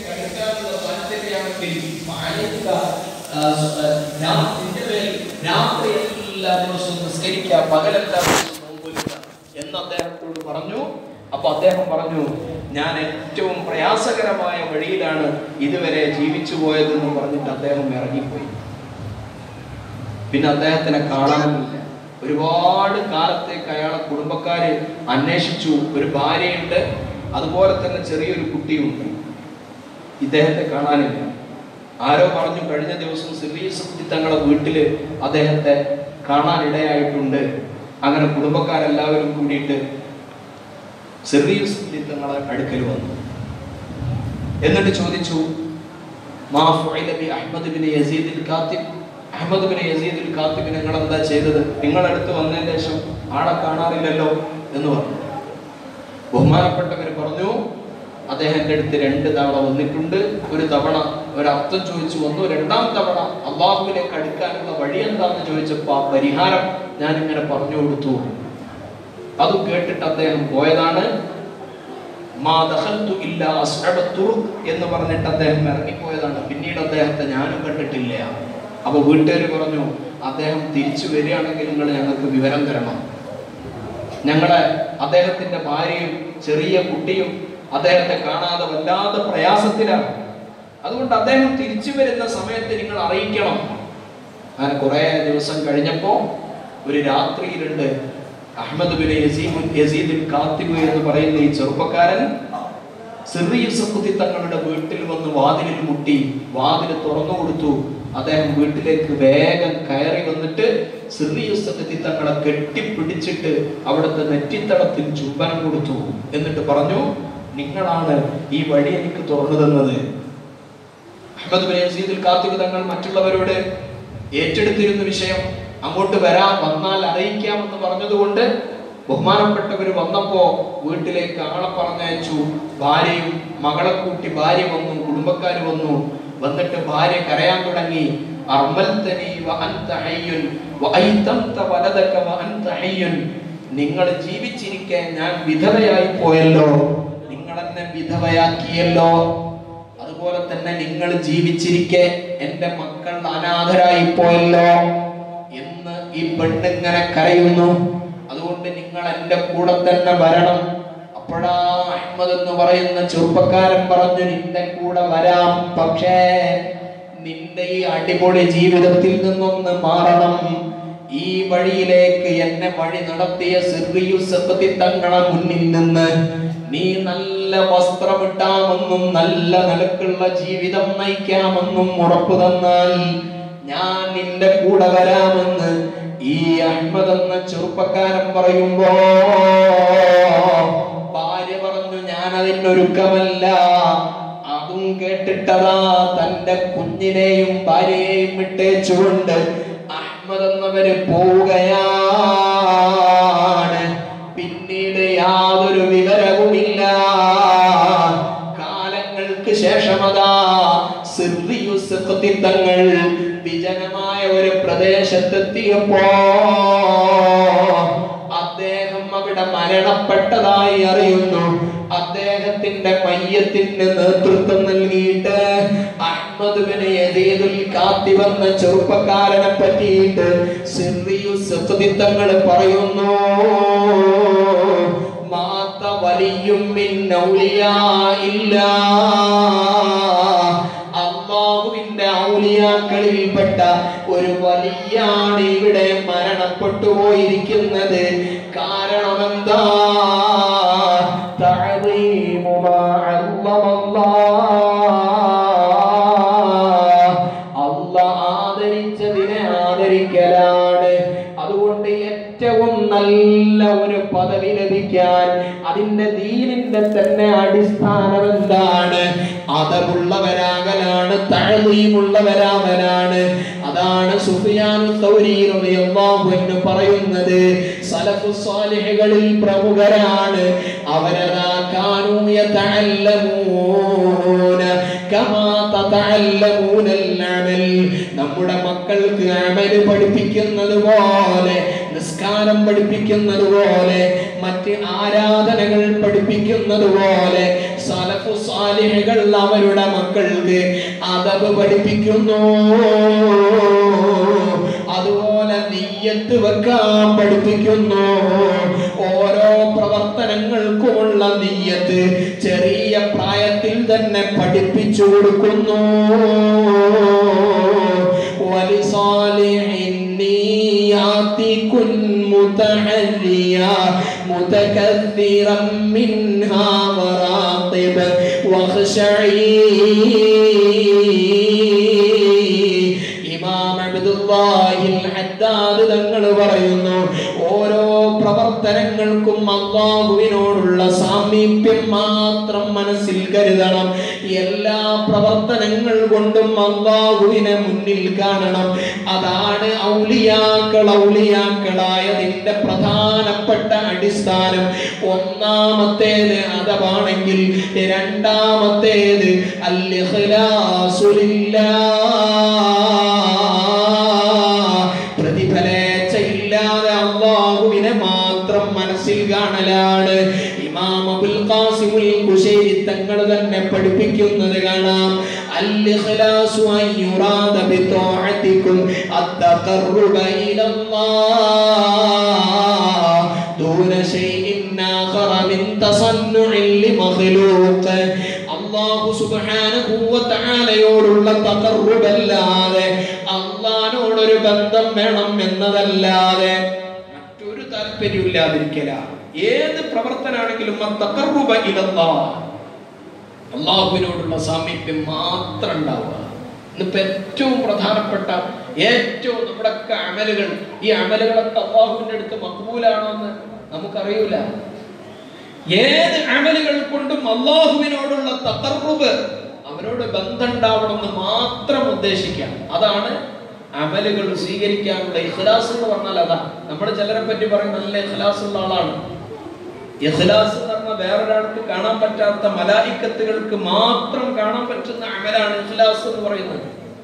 എന്ന് അദ്ദേഹത്തോട് പറഞ്ഞു അപ്പൊ അദ്ദേഹം പറഞ്ഞു ഞാൻ ഏറ്റവും പ്രയാസകരമായ വഴിയിലാണ് ഇതുവരെ ജീവിച്ചു പോയതെന്ന് പറഞ്ഞിട്ട് അദ്ദേഹം ഇറങ്ങിപ്പോയി പിന്നെ അദ്ദേഹത്തിനെ കാണാനുമില്ല ഒരുപാട് കാലത്തേക്ക് അയാളെ കുടുംബക്കാര് അന്വേഷിച്ചു ഒരു ഭാര്യയുണ്ട് അതുപോലെ തന്നെ ചെറിയൊരു കുട്ടിയുണ്ട് ഇദ്ദേഹത്തെ കാണാനില്ല ആരോ പറഞ്ഞു കഴിഞ്ഞ ദിവസം സിറീസ് തങ്ങളുടെ വീട്ടില് അദ്ദേഹത്തെ കാണാനിടയായിട്ടുണ്ട് അങ്ങനെ കുടുംബക്കാരെല്ലാവരും കൂടിയിട്ട് സിറീസ് തങ്ങളെ അടുക്കൽ വന്നു എന്നിട്ട് ചോദിച്ചു മാ ഫുഇല ബി അഹ്മദ് ബിൻ യസീദ് കാത്തിബ് അഹ്മദ് ബിൻ യസീദ് കാത്തിബ് നിങ്ങൾ എന്താ ചെയ്തത് നിങ്ങളടുത്ത് വന്നതിന് ശേഷം ആളെ കാണാറില്ലല്ലോ എന്ന് പറഞ്ഞു ബഹുമാനപ്പെട്ടവർ പറഞ്ഞു അദ്ദേഹം എൻ്റെ അടുത്ത് രണ്ട് തവണ വന്നിട്ടുണ്ട് ഒരു തവണ ഒരർത്ഥം ചോദിച്ചു വന്നു രണ്ടാം തവണ അള്ളാഹുവിലേക്ക് അടുക്കാനുള്ള വഴി എന്താന്ന് ചോദിച്ചപ്പോൾ ആ പരിഹാരം ഞാൻ ഇങ്ങനെ പറഞ്ഞു കൊടുത്തു അത് കേട്ടിട്ട് അദ്ദേഹം പോയതാണ് മാ ദഖൽതു ഇല്ലാ അസ്അബ തുറുഖ് എന്ന് പറഞ്ഞിട്ട് അദ്ദേഹം ഇറങ്ങിപ്പോയതാണ് പിന്നീട് അദ്ദേഹത്തെ ഞാനും കണ്ടിട്ടില്ല അപ്പൊ വീട്ടുകാർ പറഞ്ഞു അദ്ദേഹം തിരിച്ചു വരികയാണെങ്കിൽ നിങ്ങൾ ഞങ്ങൾക്ക് വിവരം തരണം ഞങ്ങളെ അദ്ദേഹത്തിന്റെ ഭാര്യയും ചെറിയ കുട്ടിയും അദ്ദേഹത്തെ കാണാതെ വല്ലാതെ പ്രയാസത്തിലാണ് അതുകൊണ്ട് അദ്ദേഹം തിരിച്ചു വരുന്ന സമയത്ത് നിങ്ങൾ അറിയിക്കണം അങ്ങനെ കുറെ ദിവസം കഴിഞ്ഞപ്പോ ഒരു രാത്രിയിലുണ്ട് അഹമ്മദ് ബിൻ യസീബ് യസീദുൽ കാത്തിബ് എന്ന് പറയുന്ന ഈ ചെറുപ്പക്കാരൻ സിറിയുസക്കുതി തങ്ങളുടെ വീട്ടിൽ വന്ന് വാതിലിൽ മുട്ടി വാതിൽ തുറന്നു കൊടുത്തു അദ്ദേഹം വീട്ടിലേക്ക് വേഗം കയറി വന്നിട്ട് സിറിയുസക്കുതി തങ്ങളെ കെട്ടിപ്പിടിച്ചിട്ട് അവിടുത്തെ നെറ്റിത്തടത്തിൽ ചുംബനം കൊടുത്തു എന്നിട്ട് പറഞ്ഞു നിങ്ങളാണ് ഈ വഴി എനിക്ക് തുറന്നു തന്നത് അഹമ്മദ് ബിൻ യസീദുൽ കാത്തിബ് തങ്ങൾ മറ്റുള്ളവരോട് ഏറ്റെടുത്തിരുന്ന വിഷയം അങ്ങോട്ട് വരാം വന്നാൽ അറിയിക്കാമെന്ന് പറഞ്ഞതുകൊണ്ട് ബഹുമാനപ്പെട്ടവർ വന്നപ്പോ വീട്ടിലേക്ക് ആളെ പറഞ്ഞയച്ചു ഭാര്യയും മകളെ കൂട്ടി ഭാര്യ വന്നു കുടുംബക്കാർ വന്നു വന്നിട്ട് ഭാര്യ കരയാൻ തുടങ്ങി അർമൽതനി വ അൻത ഹയ്യുൻ വ ഐതംത വലദക വ അൻത ഹയ്യുൻ നിങ്ങൾ ജീവിച്ചിരിക്കെ ഞാൻ വിധവയായി പോയല്ലോ നിങ്ങൾ എന്നെ വിധവയാക്കിയല്ലോ അതുപോലെ തന്നെ നിങ്ങൾ ജീവിച്ചിരിക്കെ എന്റെ മക്കൾ അനാഥരായി പോയല്ലോ എന്ന് ഈ പെണ്ണിങ്ങനെ കരയുന്നു അതുകൊണ്ട് നിങ്ങൾ എന്റെ കൂടെ തന്നെ വരണം അപ്പോഴാ അഹമ്മദ് എന്ന് പറയുന്ന ചെറുപ്പക്കാരൻ പറഞ്ഞു നിന്റെ കൂടെ വരാം പക്ഷേ നിന്റെ ഈ അടിപൊളി ജീവിതത്തിൽ നിന്നൊന്ന് മാറണം ഈ വഴിയിലേക്ക് എന്നെ വഴി നടത്തിയ സിറിയുസപ്പത്തി തങ്ങളെ മുന്നിൽ നിന്ന് നീ നല്ല വസ്ത്രമിട്ടാമെന്നും നല്ല നിലക്കുള്ള ജീവിതം നയിക്കാമെന്നും ഉറപ്പു തന്നാൽ ഞാൻ നിന്റെ കൂടെ വരാമെന്ന് ഈ അഹമ്മദ് എന്ന ചെറുപ്പക്കാരൻ പറയുമ്പോ ഭാര്യ പറഞ്ഞു ഞാൻ അതിനൊരുക്കമല്ല അതും കേട്ടിട്ടതാ തന്റെ കുഞ്ഞിനെയും ഭാര്യയെയും വിട്ടേച്ചുകൊണ്ട് അഹമ്മദ് എന്നവര് പോവുകയാണ് പിന്നീട് യാതൊരു വിവരവുമില്ല കാലങ്ങൾക്ക് ശേഷമതാ തങ്ങൾ വിജനമായ ഒരു പ്രദേശത്തെത്തിയപ്പോ അദ്ദേഹം അവിടെ മരണപ്പെട്ടതായി അറിയുന്നു അദ്ദേഹത്തിന്റെ മയ്യത്തിന് നേതൃത്വം നൽകിയിട്ട് അഹ്മദ് ബിൻ യസീദുൽ കാത്തിബ് എന്ന ചെറുപ്പക്കാരനെ പറ്റിയിട്ട് സിറിയുസങ്ങൾ പറയുന്നു മാത്ത വലിയും മിൻ ഔലിയാഇല്ലാ അള്ളാഹുവിന്റെ ഔലിയാക്കളിൽപ്പെട്ട ഒരു വലിയാണ് ഇവിടെ മരണപ്പെട്ടു പോയിരിക്കുന്നത് കാരണം എന്താ തഅദീമു മാ അല്ലാഹ് ആദരിച്ചതിനെ ആദരിക്കലാണ് അതുകൊണ്ട് ഏറ്റവും നല്ല ഒരു പദവി ലഭിക്കാൻ അതിന്റെ ദീനിന്റെ തന്നെ അടിസ്ഥാനം എന്താണ് അതമുള്ളവരാകലാണ് തഴലീമുള്ളവരാകലാണ് അതാണ് സുഫിയാനു സൗരി റളിയല്ലാഹു അൻഹു പറയുന്നത് സലഫു സ്വാലിഹുകളിൽ പ്രമുഖരാണ് അവരതാ കാനൂ യതഅല്ലമൂന കമാ തതഅല്ലമൂന അൽ നമ്മുടെ മക്കൾക്ക് അമല് പഠിപ്പിക്കുന്നത് പോലെ നിസ്കാരം പഠിപ്പിക്കുന്നത് പോലെ മറ്റ് ആരാധനകൾ പഠിപ്പിക്കുന്നത് പോലെ സലഫു സാലിഹുകൾ അവരുടെ മക്കൾക്ക് അതവ് പഠിപ്പിക്കുന്നു അതുപോലെ നീയത്ത് വെക്കാൻ പഠിപ്പിക്കുന്നു ഓരോ പ്രവർത്തനങ്ങൾക്കുമുള്ള നീയത്ത് ചെറിയ പ്രായത്തിൽ തന്നെ പഠിപ്പിച്ചു കൊടുക്കുന്നു ولصالح النيات كن متحريا متكثرا منها وراقبا واخشعي ഇമാം അബ്ദുല്ലാഹിൽ ഹദ്ദാദ് തങ്ങൾ പറയുന്നു ഓരോ പ്രവർത്തനങ്ങൾക്കും അള്ളാഹുവിനോടുള്ള സാമീപ്യം മാത്രം മനസ്സിൽ കരുതണം എല്ലാ പ്രവർത്തനങ്ങൾ കൊണ്ടും അള്ളാഹുവിനെ മുന്നിൽ കാണണം അതാണ് ഔലിയാക്കൾ ഔലിയാക്കളായതിന്റെ പ്രധാനപ്പെട്ട അടിസ്ഥാനം ഒന്നാമത്തേത് അതവാണെങ്കിൽ രണ്ടാമത്തേത് അൽ ഇഖ്ലാസു ലില്ലാഹ് പ്രതിഫലേച്ഛയില്ലാതെ അള്ളാഹുവിനെ മാത്രം മനസ്സിൽ കാണലാണ് ഇമാം അബുൽ ഖാസിമുൽ കുശൈരി തങ്ങൾ തന്നെ പഠിപ്പിക്കുന്നത് കാണാം അൽ ഇഖ്ലാസു അൻ യുറാദ ബിത്വാഅതികും അത്തഖർറുബ ഇലല്ലാഹ് ദൂന ശൈഇൻ ആഖറ മിൻ തസന്നുഇൻ ലിമഖ്ലൂഖ് അല്ലാഹു സുബ്ഹാനഹു വ തആലയോടുള്ള തഖർറുബല്ലാതെ അള്ളാഹിനോടൊരു ബന്ധം വേണം എന്നതല്ലാതെ മറ്റൊരു താല്പര്യമില്ലാതിരിക്കലാണ് ഏത് പ്രവർത്തനാണെങ്കിലും അത്തഖർറുബ ഇലല്ലാഹ് അള്ളാഹുവിനോടുള്ള സാമീപ്യം മാത്രം ഉണ്ടാവുക ഇന്നിപ്പോ ഏറ്റവും പ്രധാനപ്പെട്ട ഏറ്റവും നമ്മുടെയൊക്കെ അമലുകൾ ഈ അമലുകളൊക്കെ അള്ളാഹുവിന്റെ അടുത്ത് മക്ബൂലാണോ എന്ന് നമുക്കറിയൂല ഏത് അമലുകൾ കൊണ്ടും അള്ളാഹുവിനോടുള്ള തകർറുബ് അവരോട് ബന്ധം ഉണ്ടാവണമെന്ന് മാത്രം ഉദ്ദേശിക്കാം അതാണ് അമലുകൾ സ്വീകരിക്കാനുള്ള ഇഖ്ലാസ് എന്ന് പറഞ്ഞാൽ അതാ നമ്മൾ ചിലരെ പറ്റി പറയും നല്ല ഇഖ്ലാസ് ഉള്ള ആളാണ് ഇഖ്ലാസ് എന്ന് പറഞ്ഞാൽ വേറൊരാൾക്ക് കാണാൻ പറ്റാത്ത മലായിക്കത്തുകൾക്ക് മാത്രം കാണാൻ പറ്റുന്ന അമലാണ് ഇഖ്ലാസ് എന്ന് പറയുന്നത്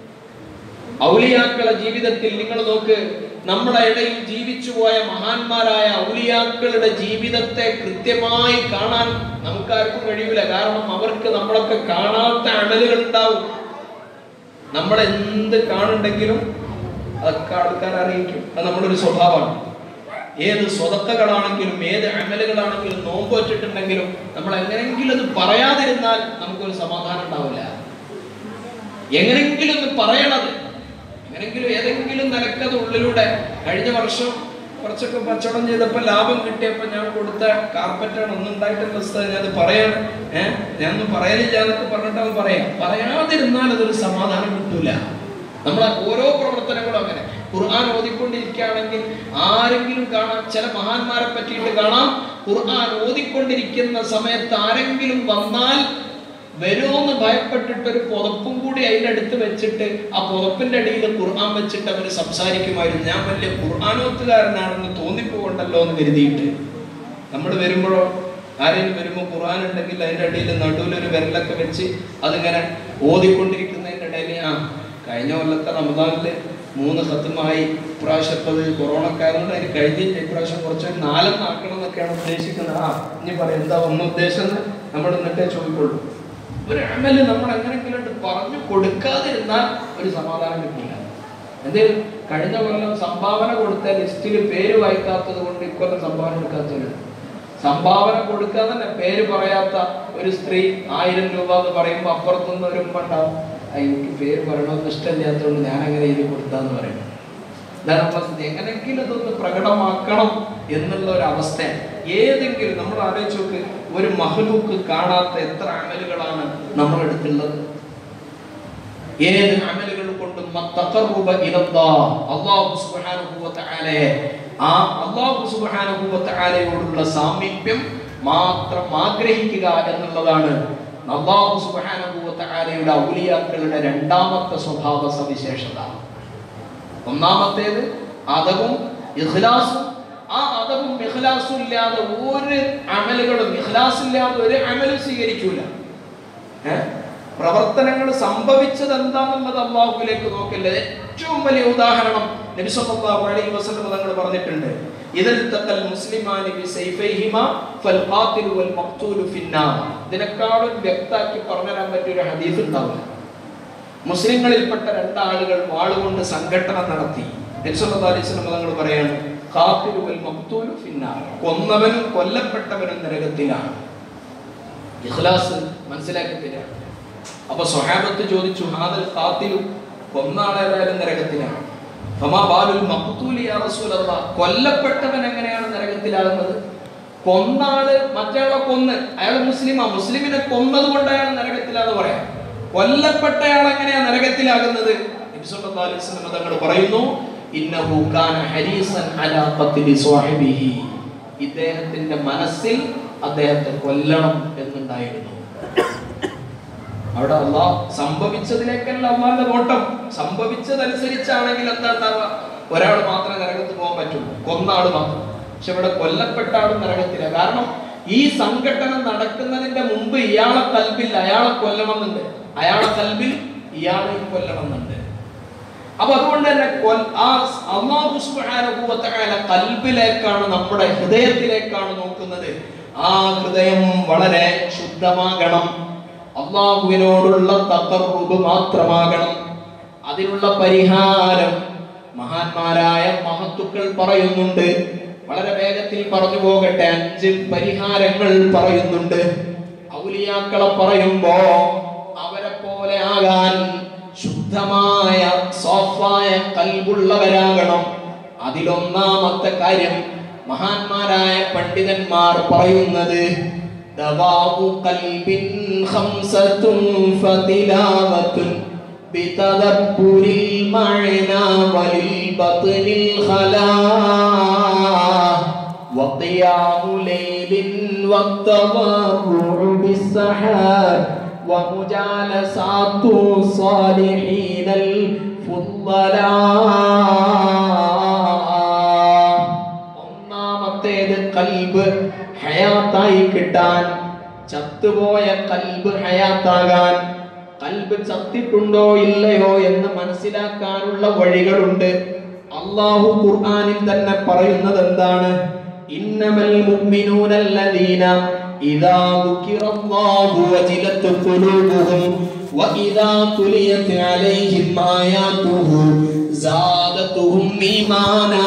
ഔലിയാക്കളെ ജീവിതത്തിൽ നിങ്ങൾ നോക്ക് നമ്മുടെ ഇടയിൽ ജീവിച്ചു പോയ മഹാന്മാരായ ഔലിയാക്കളുടെ ജീവിതത്തെ കൃത്യമായി കാണാൻ നമുക്കാർക്കും കഴിയൂല കാരണം അവർക്ക് നമ്മളൊക്കെ കാണാത്ത അമലുകൾ ഉണ്ടാവും നമ്മൾ എന്ത് കാണുണ്ടെങ്കിലും അതൊക്കെ ആൾക്കാർ അറിയിക്കും അത് നമ്മുടെ ഒരു സ്വഭാവമാണ് ഏത് സ്വതക്കകളാണെങ്കിലും ഏത് അമലുകളാണെങ്കിലും നോമ്പ് വെച്ചിട്ടുണ്ടെങ്കിലും നമ്മൾ എങ്ങനെയെങ്കിലും അത് പറയാതിരുന്നാൽ നമുക്കൊരു സമാധാനം ഉണ്ടാവില്ല എങ്ങനെയെങ്കിലും ഒന്ന് പറയണത് എങ്ങനെങ്കിലും ഏതെങ്കിലും നിലക്കത് ഉള്ളിലൂടെ കഴിഞ്ഞ വർഷം കുറച്ചൊക്കെ കച്ചവടം ചെയ്തപ്പോൾ ലാഭം കിട്ടിയപ്പോൾ ഞാൻ കൊടുത്ത കാർപ്പറ്റാണ് ഒന്നും ഉണ്ടായിട്ടില്ല ഉസ്താദ് ഞാൻ അത് പറയാണ് ഏഹ് ഞാനൊന്നും പറയലില്ല എന്നൊക്കെ പറഞ്ഞിട്ട് അവൻ പറയാം പറയാതിരുന്നാൽ അതൊരു സമാധാനം കിട്ടൂല നമ്മളെ ഓരോ പ്രവർത്തനങ്ങളും അങ്ങനെ ഖുർആൻ ഓതിക്കൊണ്ടിരിക്കുകയാണെങ്കിൽ ആരെങ്കിലും കാണാം ചില മഹാന്മാരെ പറ്റിയിട്ട് കാണാം ഖുർആൻ ഓതിക്കൊണ്ടിരിക്കുന്ന സമയത്ത് ആരെങ്കിലും വന്നാൽ വരുമോന്ന് ഭയപ്പെട്ടിട്ട് ഒരു പുതപ്പും കൂടി അതിൻ്റെ അടുത്ത് വെച്ചിട്ട് ആ പുതപ്പിന്റെ അടിയിൽ ഖുർആൻ വെച്ചിട്ട് അവർ സംസാരിക്കുമായിരുന്നു ഞാൻ വലിയ ഖുർആാനോത്തുകാരനാണെന്ന് തോന്നിപ്പോകണ്ടല്ലോ എന്ന് കരുതിയിട്ട് നമ്മൾ വരുമ്പോഴോ ആരെങ്കിലും വരുമ്പോൾ ഖുർആൻ ഉണ്ടെങ്കിൽ അതിൻ്റെ അടിയിൽ നടുവിലൊരു വിരലൊക്കെ വെച്ച് അതിങ്ങനെ ഓതിക്കൊണ്ടിരിക്കുന്നതിൻ്റെ ഇടയിൽ ആ കഴിഞ്ഞ കൊല്ലത്തെ റമദാനില് മൂന്ന് സത്യമായി ഇപ്രാവശ്യത്തത് കൊറോണക്കാരനോട് അതിന് കഴിഞ്ഞിട്ട് ഇപ്രാവശ്യം കുറച്ച് നാലെണ്ണാക്കണം എന്നൊക്കെയാണ് ഉദ്ദേശിക്കുന്നത് ആ ഇനി പറയാം എന്താ ഒന്നും ഉദ്ദേശം എന്ന് നമ്മൾ എന്നിട്ടേ ചോദിക്കുള്ളൂ ഒരു അമല് നമ്മൾ എങ്ങനെങ്കിലും ഉണ്ട് പറഞ്ഞു കൊടുക്കാതിരുന്നാൽ ഒരു സമാധാനം കിട്ടില്ല എന്തേലും കഴിഞ്ഞ കൊല്ലം സംഭാവന കൊടുത്ത ലിസ്റ്റിൽ പേര് വായിക്കാത്തത് കൊണ്ട് ഇക്കൊല്ലം സംഭാവന കൊടുക്കാത്തവരുണ്ട് സംഭാവന കൊടുക്കാൻ തന്നെ പേര് പറയാത്ത ഒരു സ്ത്രീ ആയിരം രൂപ എന്ന് പറയുമ്പോൾ അപ്പുറത്തുനിന്ന് ഒരു ഉമ്മ ഉണ്ടാവും "ആ, എനിക്ക് പേര് പറയണമെന്ന് ഇഷ്ടമില്ലാത്തതുകൊണ്ട് ഞാൻ അങ്ങനെ എഴുതി കൊടുത്താന്ന് പറയും ഇതാണ് നമ്മളെ സ്ഥിതി എങ്ങനെങ്കിലും ഇതൊന്ന് പ്രകടമാക്കണം എന്നുള്ള ഒരു അവസ്ഥ ഏതെങ്കിലും നമ്മൾ ആലോചിച്ച് നോക്ക് ഒരു മഹലൂക്ക് കാണാത്ത എത്ര അമലുകളാണ് നമ്മുടെ അടുത്തുള്ളത് ഏത് അമലുകൾ കൊണ്ടും മത്തഖറുബ ഇലല്ലാഹ് അല്ലാഹു സുബ്ഹാനഹു വ തആലയെ ആ അല്ലാഹു സുബ്ഹാനഹു വ തആലയോടുള്ള സാമീപ്യം മാത്രം ആഗ്രഹിക്കുക എന്നുള്ളതാണ് അല്ലാഹു സുബ്ഹാനഹു വ തആലയുടെ ഔലിയാക്കളുടെ രണ്ടാമത്തെ സ്വഭാവ സവിശേഷത ഒന്നാമത്തേത് അതവും ഇഖ്ലാസും ആ അതവും ഇഖ്ലാസും ഇല്ലാതെ ഒരു അമലുകളും ഇഖ്ലാസ് ഇല്ലാതെ ഒരു അമലും സ്വീകരിക്കൂല ഏ? പ്രവർത്തനങ്ങൾ സംഭവിച്ചത് എന്താണെന്നുള്ളത് അള്ളാഹുവിലേക്ക് നോക്കില്ല ഏറ്റവും വലിയ ഉദാഹരണം നബി സല്ലല്ലാഹു അലൈഹി വസല്ലം തങ്ങൾ പറഞ്ഞിട്ടുണ്ട് ഇതിൽ തക്കൽ മുസ്ലിമാനി ബി സൈഫൈഹിമ ഫൽ ഖാതിലു വൽ മഖ്തൂലു ഫിന്നാർ ഇതിനേക്കാളും വ്യക്താക്കി പറഞ്ഞു തരാൻ പറ്റിയ ഒരു ഹദീസ് ഉണ്ടാവില്ല മുസ്ലിങ്ങളിൽപ്പെട്ട രണ്ടാളുകൾ വാളുകൊണ്ട് സംഘടന നടത്തി നബി സല്ലല്ലാഹു അലൈഹി വസല്ലം തങ്ങൾ പറയാണ് ഖാതിലു വൽ മഖ്തൂലു ഫിന്നാർ കൊന്നവനും കൊല്ലപ്പെട്ടവനും നരകത്തിലാണ് ഇഖ്ലാസ് മനസ്സിലാക്കി തരാം അപ്പൊ സ്വഹാബത്ത് ചോദിച്ചു ഹാദൽ ഖാത്തിലു കൊന്ന ആളേതായാലും നരകത്തിലാണ് ഫമാ ബാലുൽ മഖ്തൂലി യാ റസൂലല്ലാഹ് കൊല്ലപ്പെട്ടവൻ എങ്ങനെയാണ് നരകത്തിലാകുന്നത് കൊന്നാള് മറ്റയാളെ കൊന്ന് അയാൾ മുസ്ലിമാ മുസ്ലിമിനെ കൊന്നത് കൊണ്ട് അയാൾ നരകത്തിലാന്ന് പറയാം കൊല്ലപ്പെട്ടയാൾ എങ്ങനെയാ നരകത്തിലാകുന്നത് നബി സല്ലല്ലാഹു അലൈഹി വസല്ലം തങ്ങൾ പറയുന്നു ഇന്നഹു കാന ഹരീസൻ അലാ ഖത്ലി സ്വഹിബിഹി ഇദ്ദേഹത്തിന്റെ മനസ്സിൽ അദ്ദേഹത്തെ കൊല്ലണം എന്നുണ്ടായിരുന്നു അവിടെ അള്ളാഹ് സംഭവിച്ചതിലേക്കല്ല അള്ളാഹിന്റെ നോട്ടം സംഭവിച്ചതനുസരിച്ചാണെങ്കിൽ എന്താ ഉണ്ടാവുക ഒരാൾ മാത്രമേ നരകത്ത് പോകാൻ പറ്റുള്ളൂ കൊന്ന ആള് മാത്രം പക്ഷെ ഇവിടെ കൊല്ലപ്പെട്ട ആളും നരകത്തില്ല കാരണം ഈ സംഘടന നടക്കുന്നതിന്റെ മുമ്പ് ഇയാളെ കൽബിൽ അയാളെ കൊല്ലണമെന്നുണ്ട് അയാളെ കൽബിൽ ഇയാളെയും കൊല്ലണമെന്നുണ്ട് അപ്പൊ അതുകൊണ്ട് തന്നെ കൊൽ- ആ അള്ളാഹു സുബ്ഹാനഹു വ തആല കൽബിലേക്കാണ് നമ്മുടെ ഹൃദയത്തിലേക്കാണ് നോക്കുന്നത് ആ ഹൃദയം വളരെ ശുദ്ധമാകണം അള്ളാഹുവിനോടുള്ള തകർറുബ് മാത്രമാകണം അതിനുള്ള പരിഹാരം മഹാന്മാരായ മഹത്തുക്കൾ പറയുന്നുണ്ട് വളരെ വേഗത്തിൽ പറഞ്ഞു പോകട്ടെ അഞ്ച് പരിഹാരങ്ങൾ പറയുന്നുണ്ട് ഔലിയാക്കളെ പറയുമ്പോ അവരെ പോലെ ആകാൻ ശുദ്ധമായ സോഫായ കൽബുള്ളവരാകണം അതിലൊന്നാമത്തെ കാര്യം മഹാന്മാരായ പണ്ഡിതന്മാർ പറയുന്നത് ദവാഉ ഖൽബിൻ ഖംസത്തുൻ ഫതിലാവത്തുൻ بتدبر المعنى وللبطن الخلاء وقيام ليل والتضرع بالسحار ومجالسات الصالحين الفضلاء ഒന്നാമത്തേത് കൽബ് ഹയാത്തായി കിട്ടാൻ ചത്തുപോയ കൽബ് ഹയാത്താകാൻ കൽബ് ചത്തിട്ടുണ്ടോ ഇല്ലയോ എന്ന് മനസ്സിലാക്കാനുള്ള വഴികളുണ്ട് അള്ളാഹു ഖുർആനിൽ തന്നെ പറയുന്നത് എന്താണ് ഇന്നമൽ മുഅ്മിനൂനല്ലദീന ഇദാ ദുകിറല്ലാഹു വജിലത് ഖുലൂബുഹും വഇദാ തുലിയത് അലൈഹിം ആയാതുഹു സാദതുഹും ഈമാനാ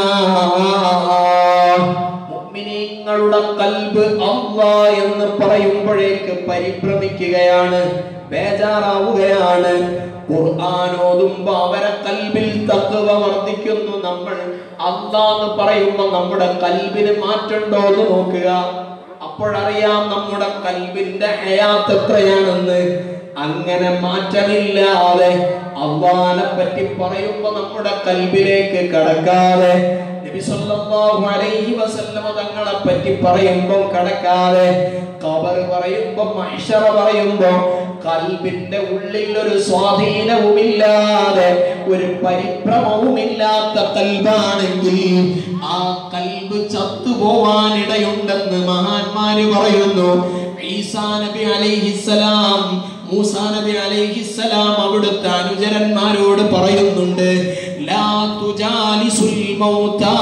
മുഅ്മിനീങ്ങളുടെ കൽബ് അല്ലാ എന്ന് പറയുമ്പോഴേക്ക് പരിഭ്രമിക്കുകയാണ് ബേജാറാവുകയാണ് ഖുർആൻ ഓതുമ്പോ അവരെ കൽബിൽ തത്വ വർദ്ധിക്കുന്നു നമ്മൾ അല്ലാ എന്ന് പറയുമ്പോ നമ്മുടെ കൽബിന് മാറ്റണ്ടോ എന്ന് നോക്കുക അപ്പോഴറിയാം നമ്മുടെ കൽബിന്റെ ഹയാത്ത് എത്രയാണെന്ന് അങ്ങനെ മാറ്റമില്ലാതെ അള്ളാനെ പറ്റി പറയുമ്പോ നമ്മുടെ കൽബിലേക്ക് കടക്കാതെ നബി സല്ലല്ലാഹു അലൈഹി വസല്ലമ തങ്ങളെ പറ്റി പറയുമ്പോൾ കടക്കാതെ ഖബർ പറയുമ്പോ മഹ്ശറ പറയുമ്പോ കൽബിന്റെ ഉള്ളിൽ ഒരു സ്വാധീനവുമില്ലാതെ ഒരു പരിഭ്രമവുമില്ലാത്ത കൽബാണെങ്കിൽ ആ കൽബ് ചത്തുപോവാനിടയുണ്ടെന്ന് മഹാന്മാര് പറയുന്നു ഈസാ നബി അലൈഹിസ്സലാം മൂസാ നബി അലൈഹിസ്സലാം അവിടുത്തെ അനുചരന്മാരോട് പറയുന്നുണ്ട് ലാ തുജാലിസുൽ മൗതാ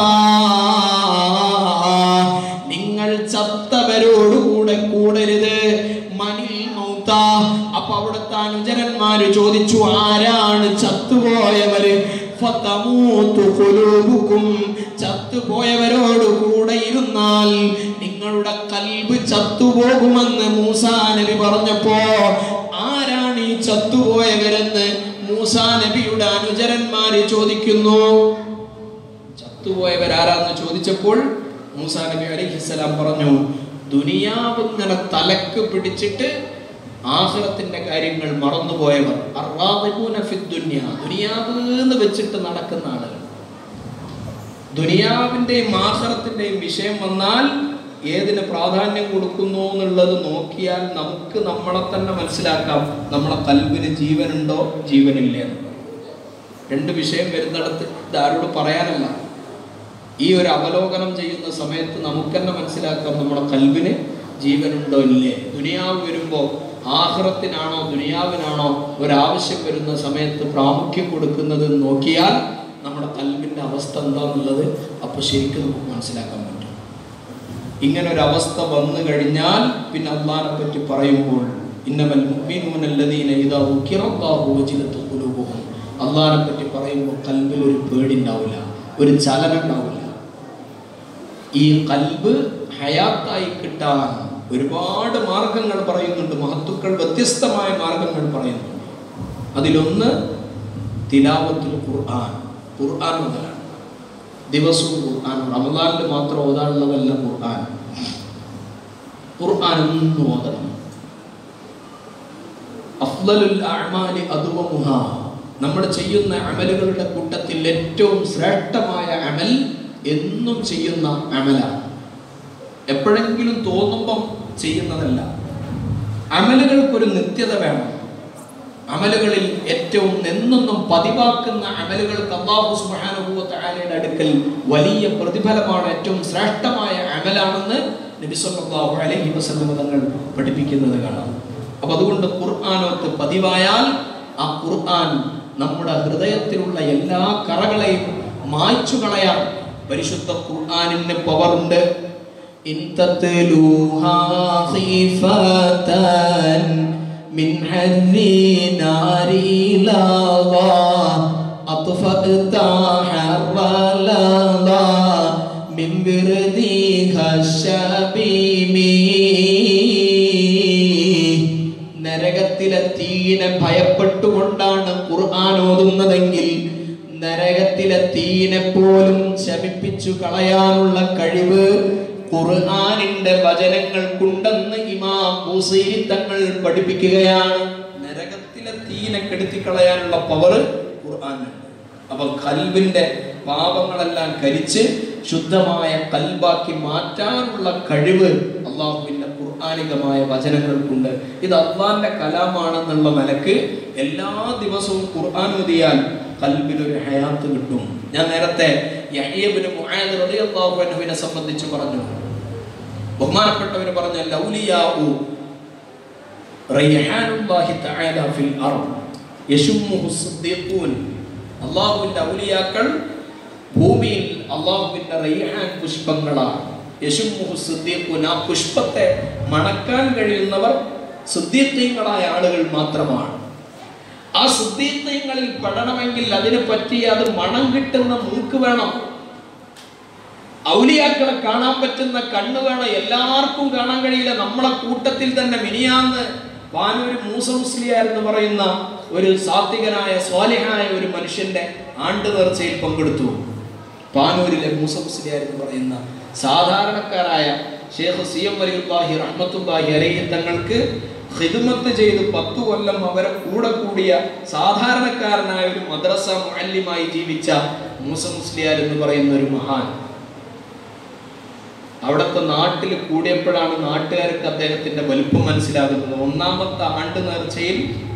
നിങ്ങൾ ചത്തവരോട് കൂടെ കൂടരുത് മനിൽ മൗത്ത അപ്പൊ അവിടുത്തെ അനുചരന്മാര് ചോദിച്ചു ആരാണ് ചത്തുപോയവര് ഫതമൂതു ഖുലൂബുക്കും ചത്തുപോയവരോട് കൂടെ ഇരുന്നാൽ നിങ്ങളുടെ കൽബ് ചത്തുപോകുമെന്ന് മൂസാ നബി പറഞ്ഞപ്പോ ആരാണ് ഈ ചത്തുപോയവരെന്ന് മൂസാ നബിയുടെ അനുചരന്മാര് ചോദിക്കുന്നു ചത്തുപോയവരാരാന്ന് ചോദിച്ചപ്പോൾ മൂസാ നബി അലൈഹിസ്സലാം പറഞ്ഞു ദുനിയാവ് ഇങ്ങനെ തലക്ക് പിടിച്ചിട്ട് ആഹ്റത്തിന്റെ കാര്യങ്ങൾ മറന്നുപോയവർ അറാദിബൂന ഫിദ് ദുനിയ ദുനിയാവ് എന്ന് വെച്ചിട്ട് നടക്കുന്ന ആളുകൾ ദുനിയാവിന്റെയും ആഹ്റത്തിന്റെയും വിഷയം വന്നാൽ ഏതിന് പ്രാധാന്യം കൊടുക്കുന്നു എന്നുള്ളത് നോക്കിയാൽ നമുക്ക് നമ്മളെ തന്നെ മനസ്സിലാക്കാം നമ്മളെ കൽവിന് ജീവനുണ്ടോ ജീവനില്ല എന്നുള്ളത് രണ്ട് വിഷയം വരുന്നിടത്ത് ഇത് ആരോട് പറയാനല്ല ഈ ഒരു അവലോകനം ചെയ്യുന്ന സമയത്ത് നമുക്ക് തന്നെ മനസ്സിലാക്കാം നമ്മുടെ കൽവിന് ജീവനുണ്ടോ ഇല്ലേ ദുനിയാവ് വരുമ്പോൾ ആഹ്റത്തിനാണോ ദുനിയാവിനാണോ ഒരാവശ്യം വരുന്ന സമയത്ത് പ്രാമുഖ്യം കൊടുക്കുന്നത് എന്ന് നോക്കിയാൽ നമ്മുടെ കൽവിൻ്റെ അവസ്ഥ എന്താണെന്നുള്ളത് അപ്പോൾ ശരിക്കും നമുക്ക് മനസ്സിലാക്കാൻ പറ്റും ഇങ്ങനെ ഒരു അവസ്ഥ വന്നു കഴിഞ്ഞാൽ പിന്നെ അള്ളാഹിനെ പറ്റി പറയുമ്പോൾ ഇന്നമൽ മുഅ്മിനൂനല്ലദീന ഇദാ ഉക്കിറല്ലാഹു വജിലത്ത് ഖുലൂബുഹും അള്ളാഹിനെ പറ്റി പറയുമ്പോൾ കൽബിൽ ഒരു പേടിണ്ടാവില്ല ഒരു ചലനം ഉണ്ടാവില്ല ഈ കൽബ് ഹയാത്തായി കിട്ടാൻ ഒരുപാട് മാർഗങ്ങൾ പറയുന്നുണ്ട് മഹത്തുക്കൾ വ്യത്യസ്തമായ മാർഗങ്ങൾ പറയുന്നുണ്ട് അതിലൊന്ന് തിലാവത്തുൽ ഖുർആൻ ഖുർആൻ മുതലാണ് ദിവസവും ഖുർആൻ റമദാനിൽ മാത്രം ഓതാനുള്ളതല്ല ഖുർആൻ ഖുർആൻ എന്നും ഓതണം അഫ്ദലുൽ അഅ്മാലി അദ്വമുഹ നമ്മൾ ചെയ്യുന്ന അമലുകളുടെ കൂട്ടത്തിൽ ഏറ്റവും ശ്രേഷ്ഠമായ അമൽ എന്നും ചെയ്യുന്ന അമലാണ് എപ്പോഴെങ്കിലും തോന്നുമ്പം ചെയ്യുന്നതല്ല അമലുകൾക്കൊരു നിത്യത വേണം അമലുകളിൽ ഏറ്റവും എന്നെന്നും പതിവാക്കുന്ന അമലുകൾക്ക് അള്ളാഹു സുബ്ഹാനഹു വ തആലയുടെ അടുക്കൽ വലിയ പ്രതിഫലമാണ് ഏറ്റവും ശ്രേഷ്ഠമായ അമലാണെന്ന് നബി സല്ലല്ലാഹു അലൈഹി വസല്ലം തങ്ങൾ പഠിപ്പിക്കുന്നത് കാണാം അപ്പൊ അതുകൊണ്ട് ഖുർആാനോത്ത് പതിവായാൽ ആ ഖുർആൻ നമ്മുടെ ഹൃദയത്തിലുള്ള എല്ലാ കറകളെയും മായ്ച്ചു കളയാൻ പരിശുദ്ധ ഖുർആനിന് പവറുണ്ട് ഇൻ തത്ലൂഹാ ഖീഫതൻ من حر نار لظى أطفأت حر لظى من بردها الشبيب നരകത്തിലെ തീനെ ഭയപ്പെട്ടുകൊണ്ടാണ് ഖുർആൻ ഓതുന്നതെങ്കിൽ നരകത്തിലെ തീനെ പോലും ശമിപ്പിച്ചു കളയാനുള്ള കഴിവ് ഖുർആനിന്റെ വചനങ്ങൾക്കുണ്ടെന്ന് ഇമാം ബുസൈരി തങ്ങൾ പഠിപ്പിക്കുകയാണ് നരകത്തിലെ തീനെ കെടുത്തി കളയാനുള്ള പവർ ഖുർആനുണ്ട് അപ്പൊ കൽബിന്റെ പാപങ്ങളെല്ലാം കരിച്ച് ശുദ്ധമായ കൽബാക്കി മാറ്റാനുള്ള കഴിവ് അള്ളാഹുവിന്റെ ഖുർആാനികമായ വചനങ്ങൾക്കുണ്ട് ഇത് അള്ളാന്റെ കലാമാണെന്നുള്ള നിലക്ക് എല്ലാ ദിവസവും ഖുർആൻ ഓതിയാൽ കൽബിനൊരു ഹയാത്ത് കിട്ടും ഞാൻ നേരത്തെ യഹ്യബ്നു മുആദ് റളിയല്ലാഹു അൻഹുവിനെ സംബന്ധിച്ച് പറഞ്ഞു ബഹുമാനപ്പെട്ടവർ പറഞ്ഞ ലൗലിയാഉ റയ്ഹാനുല്ലാഹി തആല ഫിൽ അർദ് യശുമ്മുഹു സിദ്ദീഖൂൻ അല്ലാഹുവിന്റെ ഔലിയാക്കൾ ഭൂമിയിൽ അള്ളാഹുവിന്റെ റയ്ഹാൻ പുഷ്പങ്ങളാണ് യശുമ്മുഹു സിദ്ദീഖൂൻ ആ പുഷ്പത്തെ മണക്കാൻ കഴിയുന്നവർ സിദ്ദീഖീങ്ങളായ ആളുകൾ മാത്രമാണ് ആ സിദ്ദീഖീങ്ങളിൽ പെടണമെങ്കിൽ അതിന് പറ്റിയ അത് മണം കിട്ടുന്ന മൂക്ക് വേണം ഔലിയാക്കളെ കാണാൻ പറ്റുന്ന കണ്ണ് വേണം എല്ലാവർക്കും കാണാൻ കഴിയില്ല നമ്മളെ കൂട്ടത്തിൽ തന്നെ മിനിയാന്ന് പാനൂര് മൂസ മുസ്ലിയാർ എന്ന് പറയുന്ന ഒരു സാത്വികനായ സ്വാലിഹായ ഒരു മനുഷ്യന്റെ ആണ്ട് നേർച്ചയിൽ പങ്കെടുത്തു പാനൂരിലെ മൂസ മുസ്ലിയാർ എന്ന് പറയുന്ന സാധാരണക്കാരായ ഷേഖ് സി എം വലിയുല്ലാഹി റഹ്മത്തുല്ലാഹി അലൈഹി തങ്ങൾക്ക് ഹിദ്മത്ത് ചെയ്ത് പത്തു കൊല്ലം അവരെ കൂടെ കൂടിയ സാധാരണക്കാരനായ ഒരു മദ്രസ മുഅല്ലിമായി ജീവിച്ച മൂസ മുസ്ലിയാർ എന്ന് പറയുന്ന ഒരു മഹാൻ അവിടുത്തെ നാട്ടിൽ കൂടിയപ്പോഴാണ് നാട്ടുകാർക്ക് അദ്ദേഹത്തിന്റെ വലുപ്പം മനസ്സിലാകുന്നത് ഒന്നാമത്തെ ആണ്ട് നേർച്ചയിൽ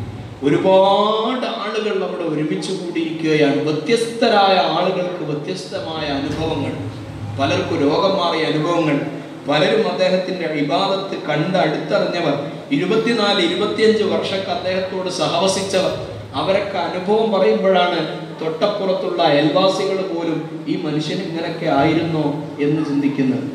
ഒരുപാട് ആളുകൾ അവിടെ ഒരുമിച്ച് കൂടിയിരിക്കുകയാണ് വ്യത്യസ്തരായ ആളുകൾക്ക് വ്യത്യസ്തമായ അനുഭവങ്ങൾ പലർക്കും രോഗം മാറിയ അനുഭവങ്ങൾ പലരും അദ്ദേഹത്തിന്റെ ഇബാദത്ത് കണ്ട് അടുത്തറിഞ്ഞവർ ഇരുപത്തിനാല് ഇരുപത്തിയഞ്ച് വർഷക്ക് അദ്ദേഹത്തോട് സഹവസിച്ചവർ അവരൊക്കെ അനുഭവം പറയുമ്പോഴാണ് തൊട്ടപ്പുറത്തുള്ള അയൽവാസികൾ പോലും ഈ മനുഷ്യൻ ഇങ്ങനെയൊക്കെ ആയിരുന്നോ എന്ന് ചിന്തിക്കുന്നത്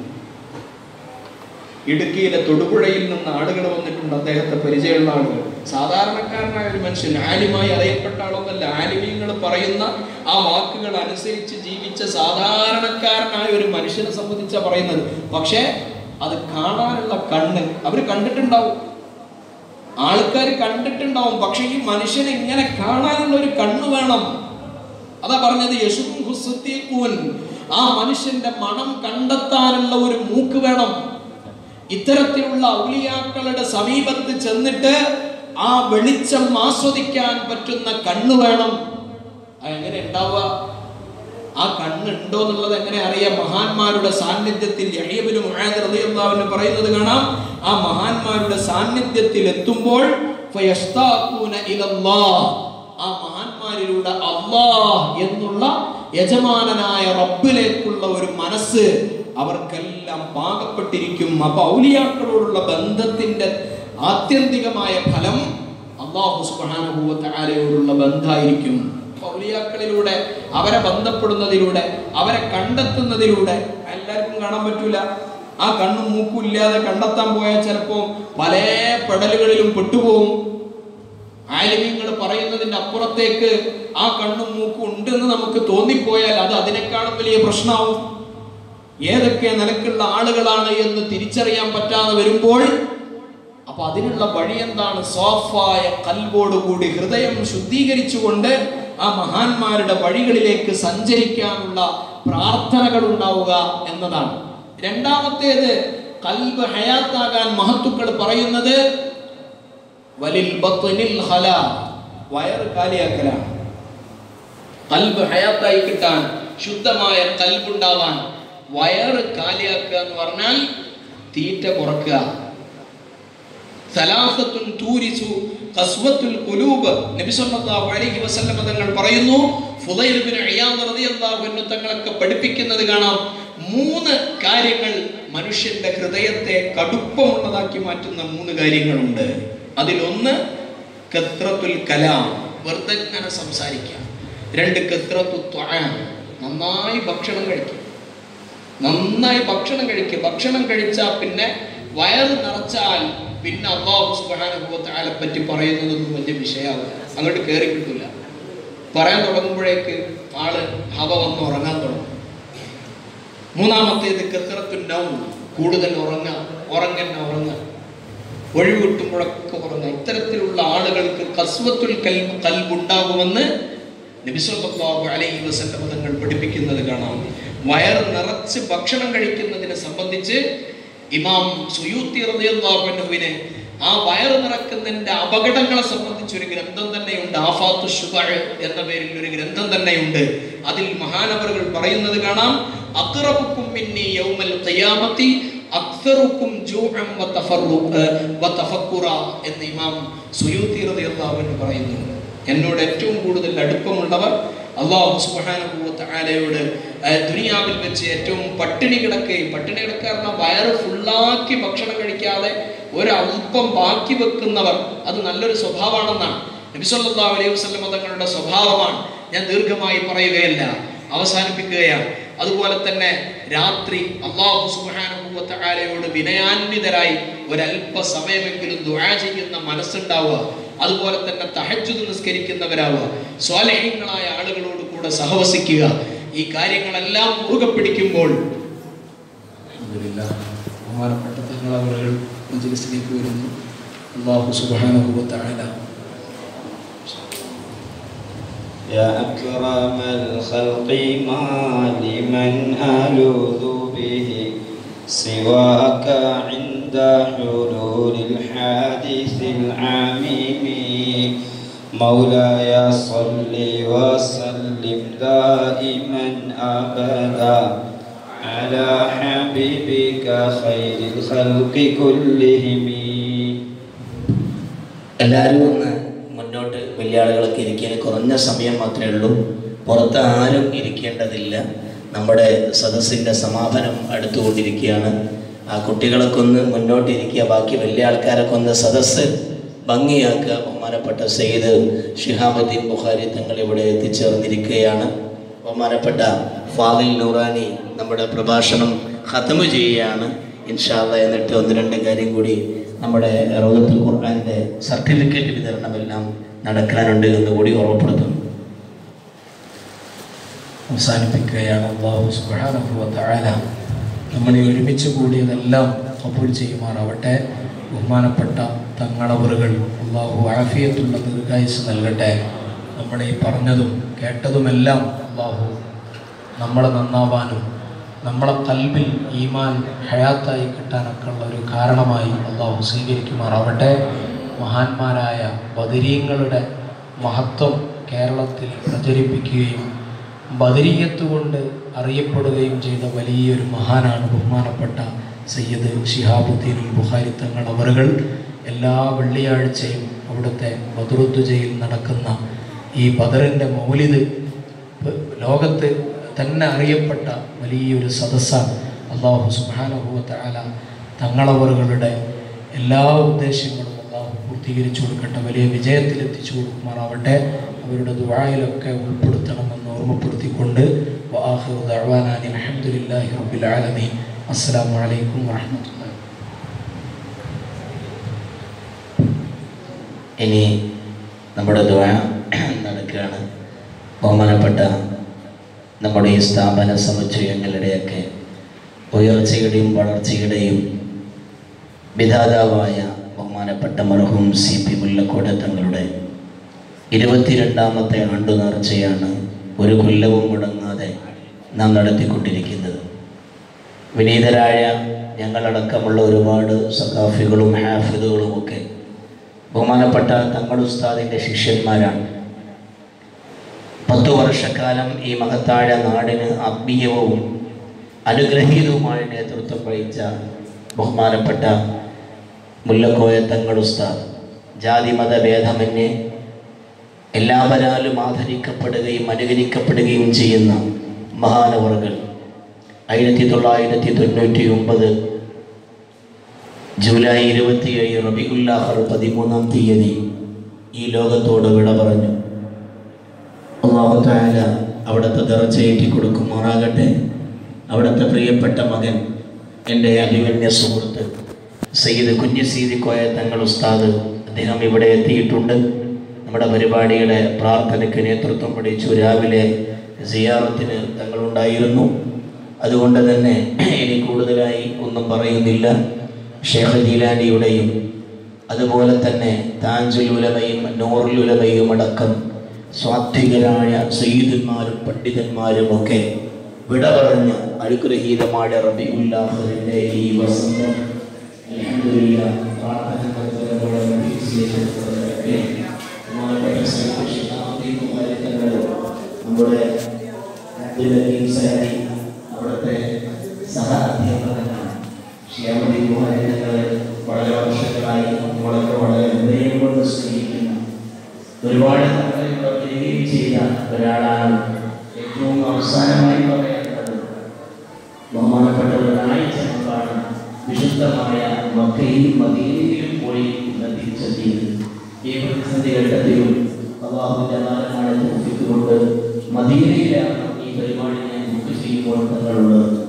ഇടുക്കിയിലെ തൊടുപുഴയിൽ നിന്ന് ആളുകൾ വന്നിട്ടുണ്ട് അദ്ദേഹത്തെ പരിചയമുള്ള ആളുകൾ സാധാരണക്കാരനായ ഒരു മനുഷ്യൻ ആലിമായി അറിയപ്പെട്ട ആളൊന്നല്ല ആലിമീങ്ങൾ പറയുന്ന ആ വാക്കുകൾ അനുസരിച്ച് ജീവിച്ച സാധാരണക്കാരനായ ഒരു മനുഷ്യനെ സംബന്ധിച്ച പറയുന്നത് പക്ഷേ അത് കാണാനുള്ള കണ്ണ് അവർ കണ്ടിട്ടുണ്ടാവും ആൾക്കാർ കണ്ടിട്ടുണ്ടാവും പക്ഷെ ഈ മനുഷ്യനെ ഇങ്ങനെ കാണാനുള്ള ഒരു കണ്ണ് വേണം അതാ പറഞ്ഞത് യശും ഹുസ്സത്തീഖൂൻ. ആ മനുഷ്യന്റെ മണം കണ്ടെത്താനുള്ള ഒരു മൂക്ക് വേണം ഇത്തരത്തിലുള്ള ഔലിയാക്കളുടെ സമീപത്ത് ചെന്നിട്ട് ആ വെളിച്ചം ആസ്വദിക്കാൻ പറ്റുന്ന കണ്ണ് വേണം അത് എങ്ങനെ ഉണ്ടാവുക ആ കണ്ണുണ്ടോ എന്നുള്ളത് എങ്ങനെ അറിയാം മഹാന്മാരുടെ സാന്നിധ്യത്തിൽ യഹ്യബിന് മുആദ് റളിയല്ലാഹു അൻഹു പറയുന്നത് കാണാം ആ മഹാന്മാരുടെ സാന്നിധ്യത്തിൽ എത്തുമ്പോൾ ഫയഷ്താഖൂന ഇലല്ലാഹ് ആ മഹാന്മാരിലൂടെ അള്ളാഹ് എന്നുള്ള യജമാനനായ റബ്ബിലേക്കുള്ള ഒരു മനസ്സ് അവർക്കെല്ലാം പാകപ്പെട്ടിരിക്കും അപ്പൊ ഔലിയാക്കളോടുള്ള ബന്ധത്തിന്റെ ആത്യന്തികമായ ഫലം അള്ളാഹു സുബ്ഹാനഹു വ തആലയോടുള്ള ബന്ധമായിരിക്കും ഔലിയാക്കളിലൂടെ അവരെ ബന്ധപ്പെടുന്നതിലൂടെ അവരെ കണ്ടെത്തുന്നതിലൂടെ എല്ലാവർക്കും കാണാൻ പറ്റൂല ആ കണ്ണും മൂക്കും ഇല്ലാതെ കണ്ടെത്താൻ പോയാൽ ചിലപ്പോൾ പല പെടലുകളിലും പെട്ടുപോകും ആലിമ്യങ്ങൾ പറയുന്നതിന്റെ അപ്പുറത്തേക്ക് ആ കണ്ണും മൂക്കും ഉണ്ടെന്ന് നമുക്ക് തോന്നിപ്പോയാൽ അത് അതിനേക്കാളും വലിയ പ്രശ്നമാവും ഏതൊക്കെ നിലക്കുള്ള ആളുകളാണ് എന്ന് തിരിച്ചറിയാൻ പറ്റാതെ വരുമ്പോൾ അപ്പൊ അതിനുള്ള വഴി എന്താണ് സോഫായ കൽവോടുകൂടി ഹൃദയം ശുദ്ധീകരിച്ചുകൊണ്ട് ആ മഹാന്മാരുടെ വഴികളിലേക്ക് സഞ്ചരിക്കാനുള്ള പ്രാർത്ഥനകൾ ഉണ്ടാവുക എന്നതാണ് രണ്ടാമത്തേത് കൽബ് ഹയാത്താകാൻ മഹത്തുക്കൾ പറയുന്നത് വലിൽ ബത്നിൽ ഹല വയറ് കാലിയാക്കലാണ് കൽബ് ഹയാത്തായി കിട്ടാൻ ശുദ്ധമായ കൽബുണ്ടാവാൻ വയറ് കാലിയാക്കുക എന്ന് പറഞ്ഞാൽ തീറ്റ കുറക്കുക സലാസത്തുൻ തൂരിസു ഖസ്വത്തുൽ ഖുലൂബ് നബി സല്ലല്ലാഹു അലൈഹി വസല്ലം തങ്ങൾ പറയുന്നു ഫുദൈൽ ബിൻ ഇയാദ് റളിയല്ലാഹു അൻഹു തങ്ങളൊക്കെ പഠിപ്പിക്കുന്നത് കാണാം മൂന്ന് കാര്യങ്ങൾ മനുഷ്യന്റെ ഹൃദയത്തെ കടുപ്പമുള്ളതാക്കി മാറ്റുന്ന മൂന്ന് കാര്യങ്ങളുണ്ട് അതിലൊന്ന് കത്രത്തുൽ കലാം വെറുതെ ഇങ്ങനെ സംസാരിക്കുക രണ്ട് കത്രത്തു ത്വആം നന്നായി ഭക്ഷണം കഴിക്കുക നന്നായി ഭക്ഷണം കഴിക്കുക ഭക്ഷണം കഴിച്ചാൽ പിന്നെ വയറ് നിറച്ചാൽ പിന്നെ അള്ളാഹു സുബാനുഭവത്താലെ പറ്റി പറയുന്നതൊന്നും വലിയ വിഷയമാവില്ല അങ്ങോട്ട് കയറി കിട്ടില്ല പറയാൻ തുടങ്ങുമ്പോഴേക്ക് ആള് ഹവ വന്ന് ഉറങ്ങാൻ തുടങ്ങും മൂന്നാമത്തേത് കത്തിറത്തുന്നവും കൂടുതൽ ഉറങ്ങുക ഉറങ്ങന്നെ ഉറങ്ങുക ഒഴിവ് കിട്ടുമ്പോഴൊക്കെ ഉറങ്ങുക ഇത്തരത്തിലുള്ള ആളുകൾക്ക് കസ്വത്തുൽ കൽബ് കൽബുണ്ടാകുമെന്ന് നബിസ്വല്ലാഹു അലൈഹി വസല്ലം തങ്ങൾ പഠിപ്പിക്കുന്നത് കാണാം വയറ് നിറച്ച് ഭക്ഷണം കഴിക്കുന്നതിനെ സംബന്ധിച്ച് ഇമാം സുയൂത്തി റളിയല്ലാഹുവിന് ആ വയറ് നിറക്കുന്നതിന്റെ അപകടങ്ങളെ സംബന്ധിച്ച് ഒരു ഗ്രന്ഥം തന്നെയുണ്ട് ആഫാത്തു ശുബഅ് എന്ന പേരിൽ ഒരു ഗ്രന്ഥം തന്നെയുണ്ട് അതിൽ മഹാനവറുകൾ പറയുന്നത് കാണാം അഖ്റബുക്കും മിന്നി യൗമൽ ഖിയാമത്തി അക്സറുക്കും ജൂഅൻ വതഫറു വതഫക്കുറ എന്ന് ഇമാം സുയൂത്തി റളിയല്ലാഹു അൻഹു പറയുന്നു എന്നോട് ഏറ്റവും കൂടുതൽ അടുപ്പമുള്ളവർ അള്ളാഹു സുബാനുഭൂവത്താലയോട് ദുനിയാവിൽ വെച്ച് ഏറ്റവും പട്ടിണി കിടക്കുകയും പട്ടിണി കിടക്കാറുള്ള വയറ് ഫുള്ളാക്കി ഭക്ഷണം കഴിക്കാതെ ഒരല്പം ബാക്കി വെക്കുന്നവർ അത് നല്ലൊരു സ്വഭാവമാണെന്നാണ് നബിസല്ലാ അലൈഹി വസ്ലം തങ്ങളുടെ സ്വഭാവമാണ് ഞാൻ ദീർഘമായി പറയുകയല്ല അവസാനിപ്പിക്കുകയാണ് അതുപോലെ തന്നെ രാത്രി അള്ളാഹു സുബാനുഭൂവത്താലയോട് വിനയാന്വിതരായി ഒരല്പ സമയമെങ്കിലും ദുആ ചെയ്യുന്ന മനസ്സുണ്ടാവുക അതുപോലെ തന്നെ തഹജ്ജുദ് നിസ്കരിക്കുന്നവരാവുക സ്വാലഹ്യങ്ങളായ ആളുകളോട് കൂടെ സഹവസിക്കുക ഈ കാര്യങ്ങളെല്ലാം മുറുകെ പിടിക്കുമ്പോൾ ബഹുമാനപ്പെട്ട തങ്ങളവകൾ മജ്ലിസിലേക്ക് വരുന്നു അള്ളാഹു സുബാനുഭവത്താല يا أكرم الخلق ما لمن ألوذ به سواك عند حلول الحادث العميم مولاي صل وسلم دائما أبدا على حبيبك خير الخلق كلهم എല്ലാവരും ഒന്ന് മുന്നോട്ട് വലിയ ആളുകളൊക്കെ ഇരിക്കാൻ കുറഞ്ഞ സമയം മാത്രമേ ഉള്ളൂ പുറത്ത് ആരും ഇരിക്കേണ്ടതില്ല നമ്മുടെ സദസ്സിൻ്റെ സമാപനം അടുത്തുകൊണ്ടിരിക്കുകയാണ് ആ കുട്ടികളൊക്കെ ഒന്ന് മുന്നോട്ട് ഇരിക്കുക ബാക്കി വലിയ ആൾക്കാരൊക്കെ ഒന്ന് സദസ്സ് ഭംഗിയാക്കുക ബഹുമാനപ്പെട്ട സെയ്ദ് ഷിഹാബുദ്ദീൻ ബുഖാരി തങ്ങൾ ഇവിടെ എത്തിച്ചേർന്നിരിക്കുകയാണ് ബഹുമാനപ്പെട്ട ഫാദിൽ നൂറാനി നമ്മുടെ പ്രഭാഷണം ഖത്തമ് ചെയ്യുകയാണ് ഇൻഷാല്ല എന്നിട്ട് ഒന്ന് രണ്ട് കാര്യം കൂടി നമ്മുടെ റൗദത്തുൽ ഖുർആാൻ്റെ സർട്ടിഫിക്കറ്റ് വിതരണമെല്ലാം നടക്കാനുണ്ട് എന്ന് കൂടി ഓർമ്മപ്പെടുത്തുന്നു അവസാനിപ്പിക്കുകയാണ് അള്ളാഹു സുബാനുഭവത്തായ നമ്മൾ ഈ ഒരുമിച്ച് കൂടിയതെല്ലാം കബൂൾ ചെയ്യുമാറാവട്ടെ ബഹുമാനപ്പെട്ട തങ്ങളവറുകൾ അള്ളാഹു ആഫിയത്തുള്ള ദീർഘായുസ് നൽകട്ടെ നമ്മൾ ഈ പറഞ്ഞതും കേട്ടതുമെല്ലാം അള്ളാഹു നമ്മളെ നന്നാവാനും നമ്മളെ കൽബിൽ ഈമാൻ ഹയാത്തായി കിട്ടാനൊക്കെ ഉള്ള ഒരു കാരണമായി അള്ളാഹു സ്വീകരിക്കുമാറാവട്ടെ മഹാന്മാരായ ബദരീങ്ങളുടെ മഹത്വം കേരളത്തിൽ പ്രചരിപ്പിക്കുകയും ബദരീയത്ത് കൊണ്ട് അറിയപ്പെടുകയും ചെയ്ത വലിയൊരു മഹാനാണ് ബഹുമാനപ്പെട്ട സയ്യദ് ഷിഹാബുദ്ദീൻ ബുഖാരി തങ്ങൾ അവറുകൾ എല്ലാ വെള്ളിയാഴ്ചയും അവിടുത്തെ ബദറുദ്ദുജയിൽ നടക്കുന്ന ഈ ബദറിൻ്റെ മൗലിദ് ലോകത്ത് തന്നെ അറിയപ്പെട്ട വലിയൊരു സദസ്സാണ് അള്ളാഹു സുബാനുഭവത്തെ ആല തങ്ങളവറുകളുടെ എല്ലാ ഉദ്ദേശങ്ങളും അള്ളാഹു പൂർത്തീകരിച്ചു കൊടുക്കട്ടെ വലിയ വിജയത്തിലെത്തിച്ചു കൊടുക്കുമാറാവട്ടെ അവരുടെ ദുബായിലൊക്കെ ഉൾപ്പെടുത്തണമെന്ന് ഓർമ്മപ്പെടുത്തിക്കൊണ്ട് വാഹിർ ദഅ്വാനാനി അൽഹംദുലില്ലാഹി റബ്ബിൽ ആലമീൻ അസ്സലാമു അലൈക്കും വറഹ്മത്തുള്ളാഹി ഇനി നമ്മുടെ ദ്വ നടക്കുകയാണ് ബഹുമാനപ്പെട്ട നമ്മുടെ ഈ സ്ഥാപന സമുച്ചയങ്ങളുടെയൊക്കെ ഉയർച്ചയുടെയും വളർച്ചയുടെയും വിധാതാവായ ബഹുമാനപ്പെട്ട മർഹൂം സി പി മുല്ലക്കോട് തങ്ങളുടെ ഇരുപത്തിരണ്ടാമത്തെ ആണ്ടു നേർച്ചയാണ് ഒരു കൊല്ലവും മുടങ്ങാതെ നാം നടത്തിക്കൊണ്ടിരിക്കുന്നത് വിനീതരായ ഞങ്ങളടക്കമുള്ള ഒരുപാട് സഖാഫികളും ഹാഫിദുകളും ഒക്കെ ബഹുമാനപ്പെട്ട തങ്ങൾ ഉസ്താദിൻ്റെ ശിഷ്യന്മാരാണ് പത്തു വർഷക്കാലം ഈ മഹത്താഴ നാടിന് ആത്മീയവും അനുഗ്രഹീതവുമായ നേതൃത്വം വഹിച്ച ബഹുമാനപ്പെട്ട മുല്ലക്കോയ തങ്ങൾ ഉസ്താദ് ജാതിമത ഭേദമന്യേ എല്ലാവരാലും ആദരിക്കപ്പെടുകയും അനുകരിക്കപ്പെടുകയും ചെയ്യുന്ന മഹാനവറുകൾ ആയിരത്തി തൊള്ളായിരത്തി തൊണ്ണൂറ്റി ഒമ്പത് ജൂലൈ ഇരുപത്തിയേഴ് റബിഉല്ലാഹർ പതിമൂന്നാം തീയതി ഈ ലോകത്തോട് വിട പറഞ്ഞു അള്ളാഹു താല അവിടുത്തെ ദറച്ചയേറ്റി കൊടുക്കുമാറാകട്ടെ അവിടുത്തെ പ്രിയപ്പെട്ട മകൻ എൻ്റെ അഭിമന്യ സുഹൃത്ത് സയ്യിദ് കുഞ്ഞിസീതി കോയ തങ്ങൾ ഉസ്താദ് അദ്ദേഹം ഇവിടെ എത്തിയിട്ടുണ്ട് നമ്മുടെ പരിപാടിയുടെ പ്രാർത്ഥനയ്ക്ക് നേതൃത്വം പഠിച്ചു രാവിലെ സിയാറത്തിന് തങ്ങളുണ്ടായിരുന്നു അതുകൊണ്ട് തന്നെ ഇനി കൂടുതലായി ഒന്നും പറയുന്നില്ല ഷേഖ് ജീലാനിയുടെയും അതുപോലെ തന്നെ താജുൽ ഉലമയും നൂറുൽ ഉലമയും അടക്കം സ്വാത്വികരായ സയ്യിദന്മാരും പണ്ഡിതന്മാരും ഒക്കെ വിട പറഞ്ഞ് അനുഗ്രഹീതമായ റബി ഉല്ലാഹറിൻ്റെ ഈ വസന്തം അൽഹംദുലില്ലാ, പ്രാർത്ഥനകൾക്കുള്ള നബീസിലേക്ക് ബഹുമാനപ്പെട്ട സയ്യിദ് ശിഹാബുദ്ദീൻ ഉമരി തങ്ങൾ നമ്മുടെ അബ്ദുൽ ഹക്കീം സൈദി അവിടുത്തെ സഹ അധ്യാപകനാണ് ഷിയാബുദ്ദീൻ ഉമരി തങ്ങൾ വളരെ വർഷങ്ങളായി നമ്മളൊക്കെ വളരെ ഹൃദയം കൊണ്ട് സ്നേഹിക്കുന്ന ഒരുപാട് നമ്മളെ ഇവിടെ വരികയും ചെയ്ത ഒരാളാണ് ഏറ്റവും അവസാനമായി പറയേണ്ടത് ബഹുമാനപ്പെട്ട ഒരാഴ്ച മുമ്പാണ് വിശുദ്ധമായ മക്കയിലും മദീനയിലും പോയി തിരിച്ചെത്തിയത് ഈ പ്രതിസന്ധി ഘട്ടത്തിലും അള്ളാഹുവിന്റെ മാനമാണ് തോഫിക്ക് കൊണ്ട് മദീനയിലാണ് ഈ പരിപാടി ഞാൻ ബുക്ക് ചെയ്യുമ്പോൾ തങ്ങളുള്ളത്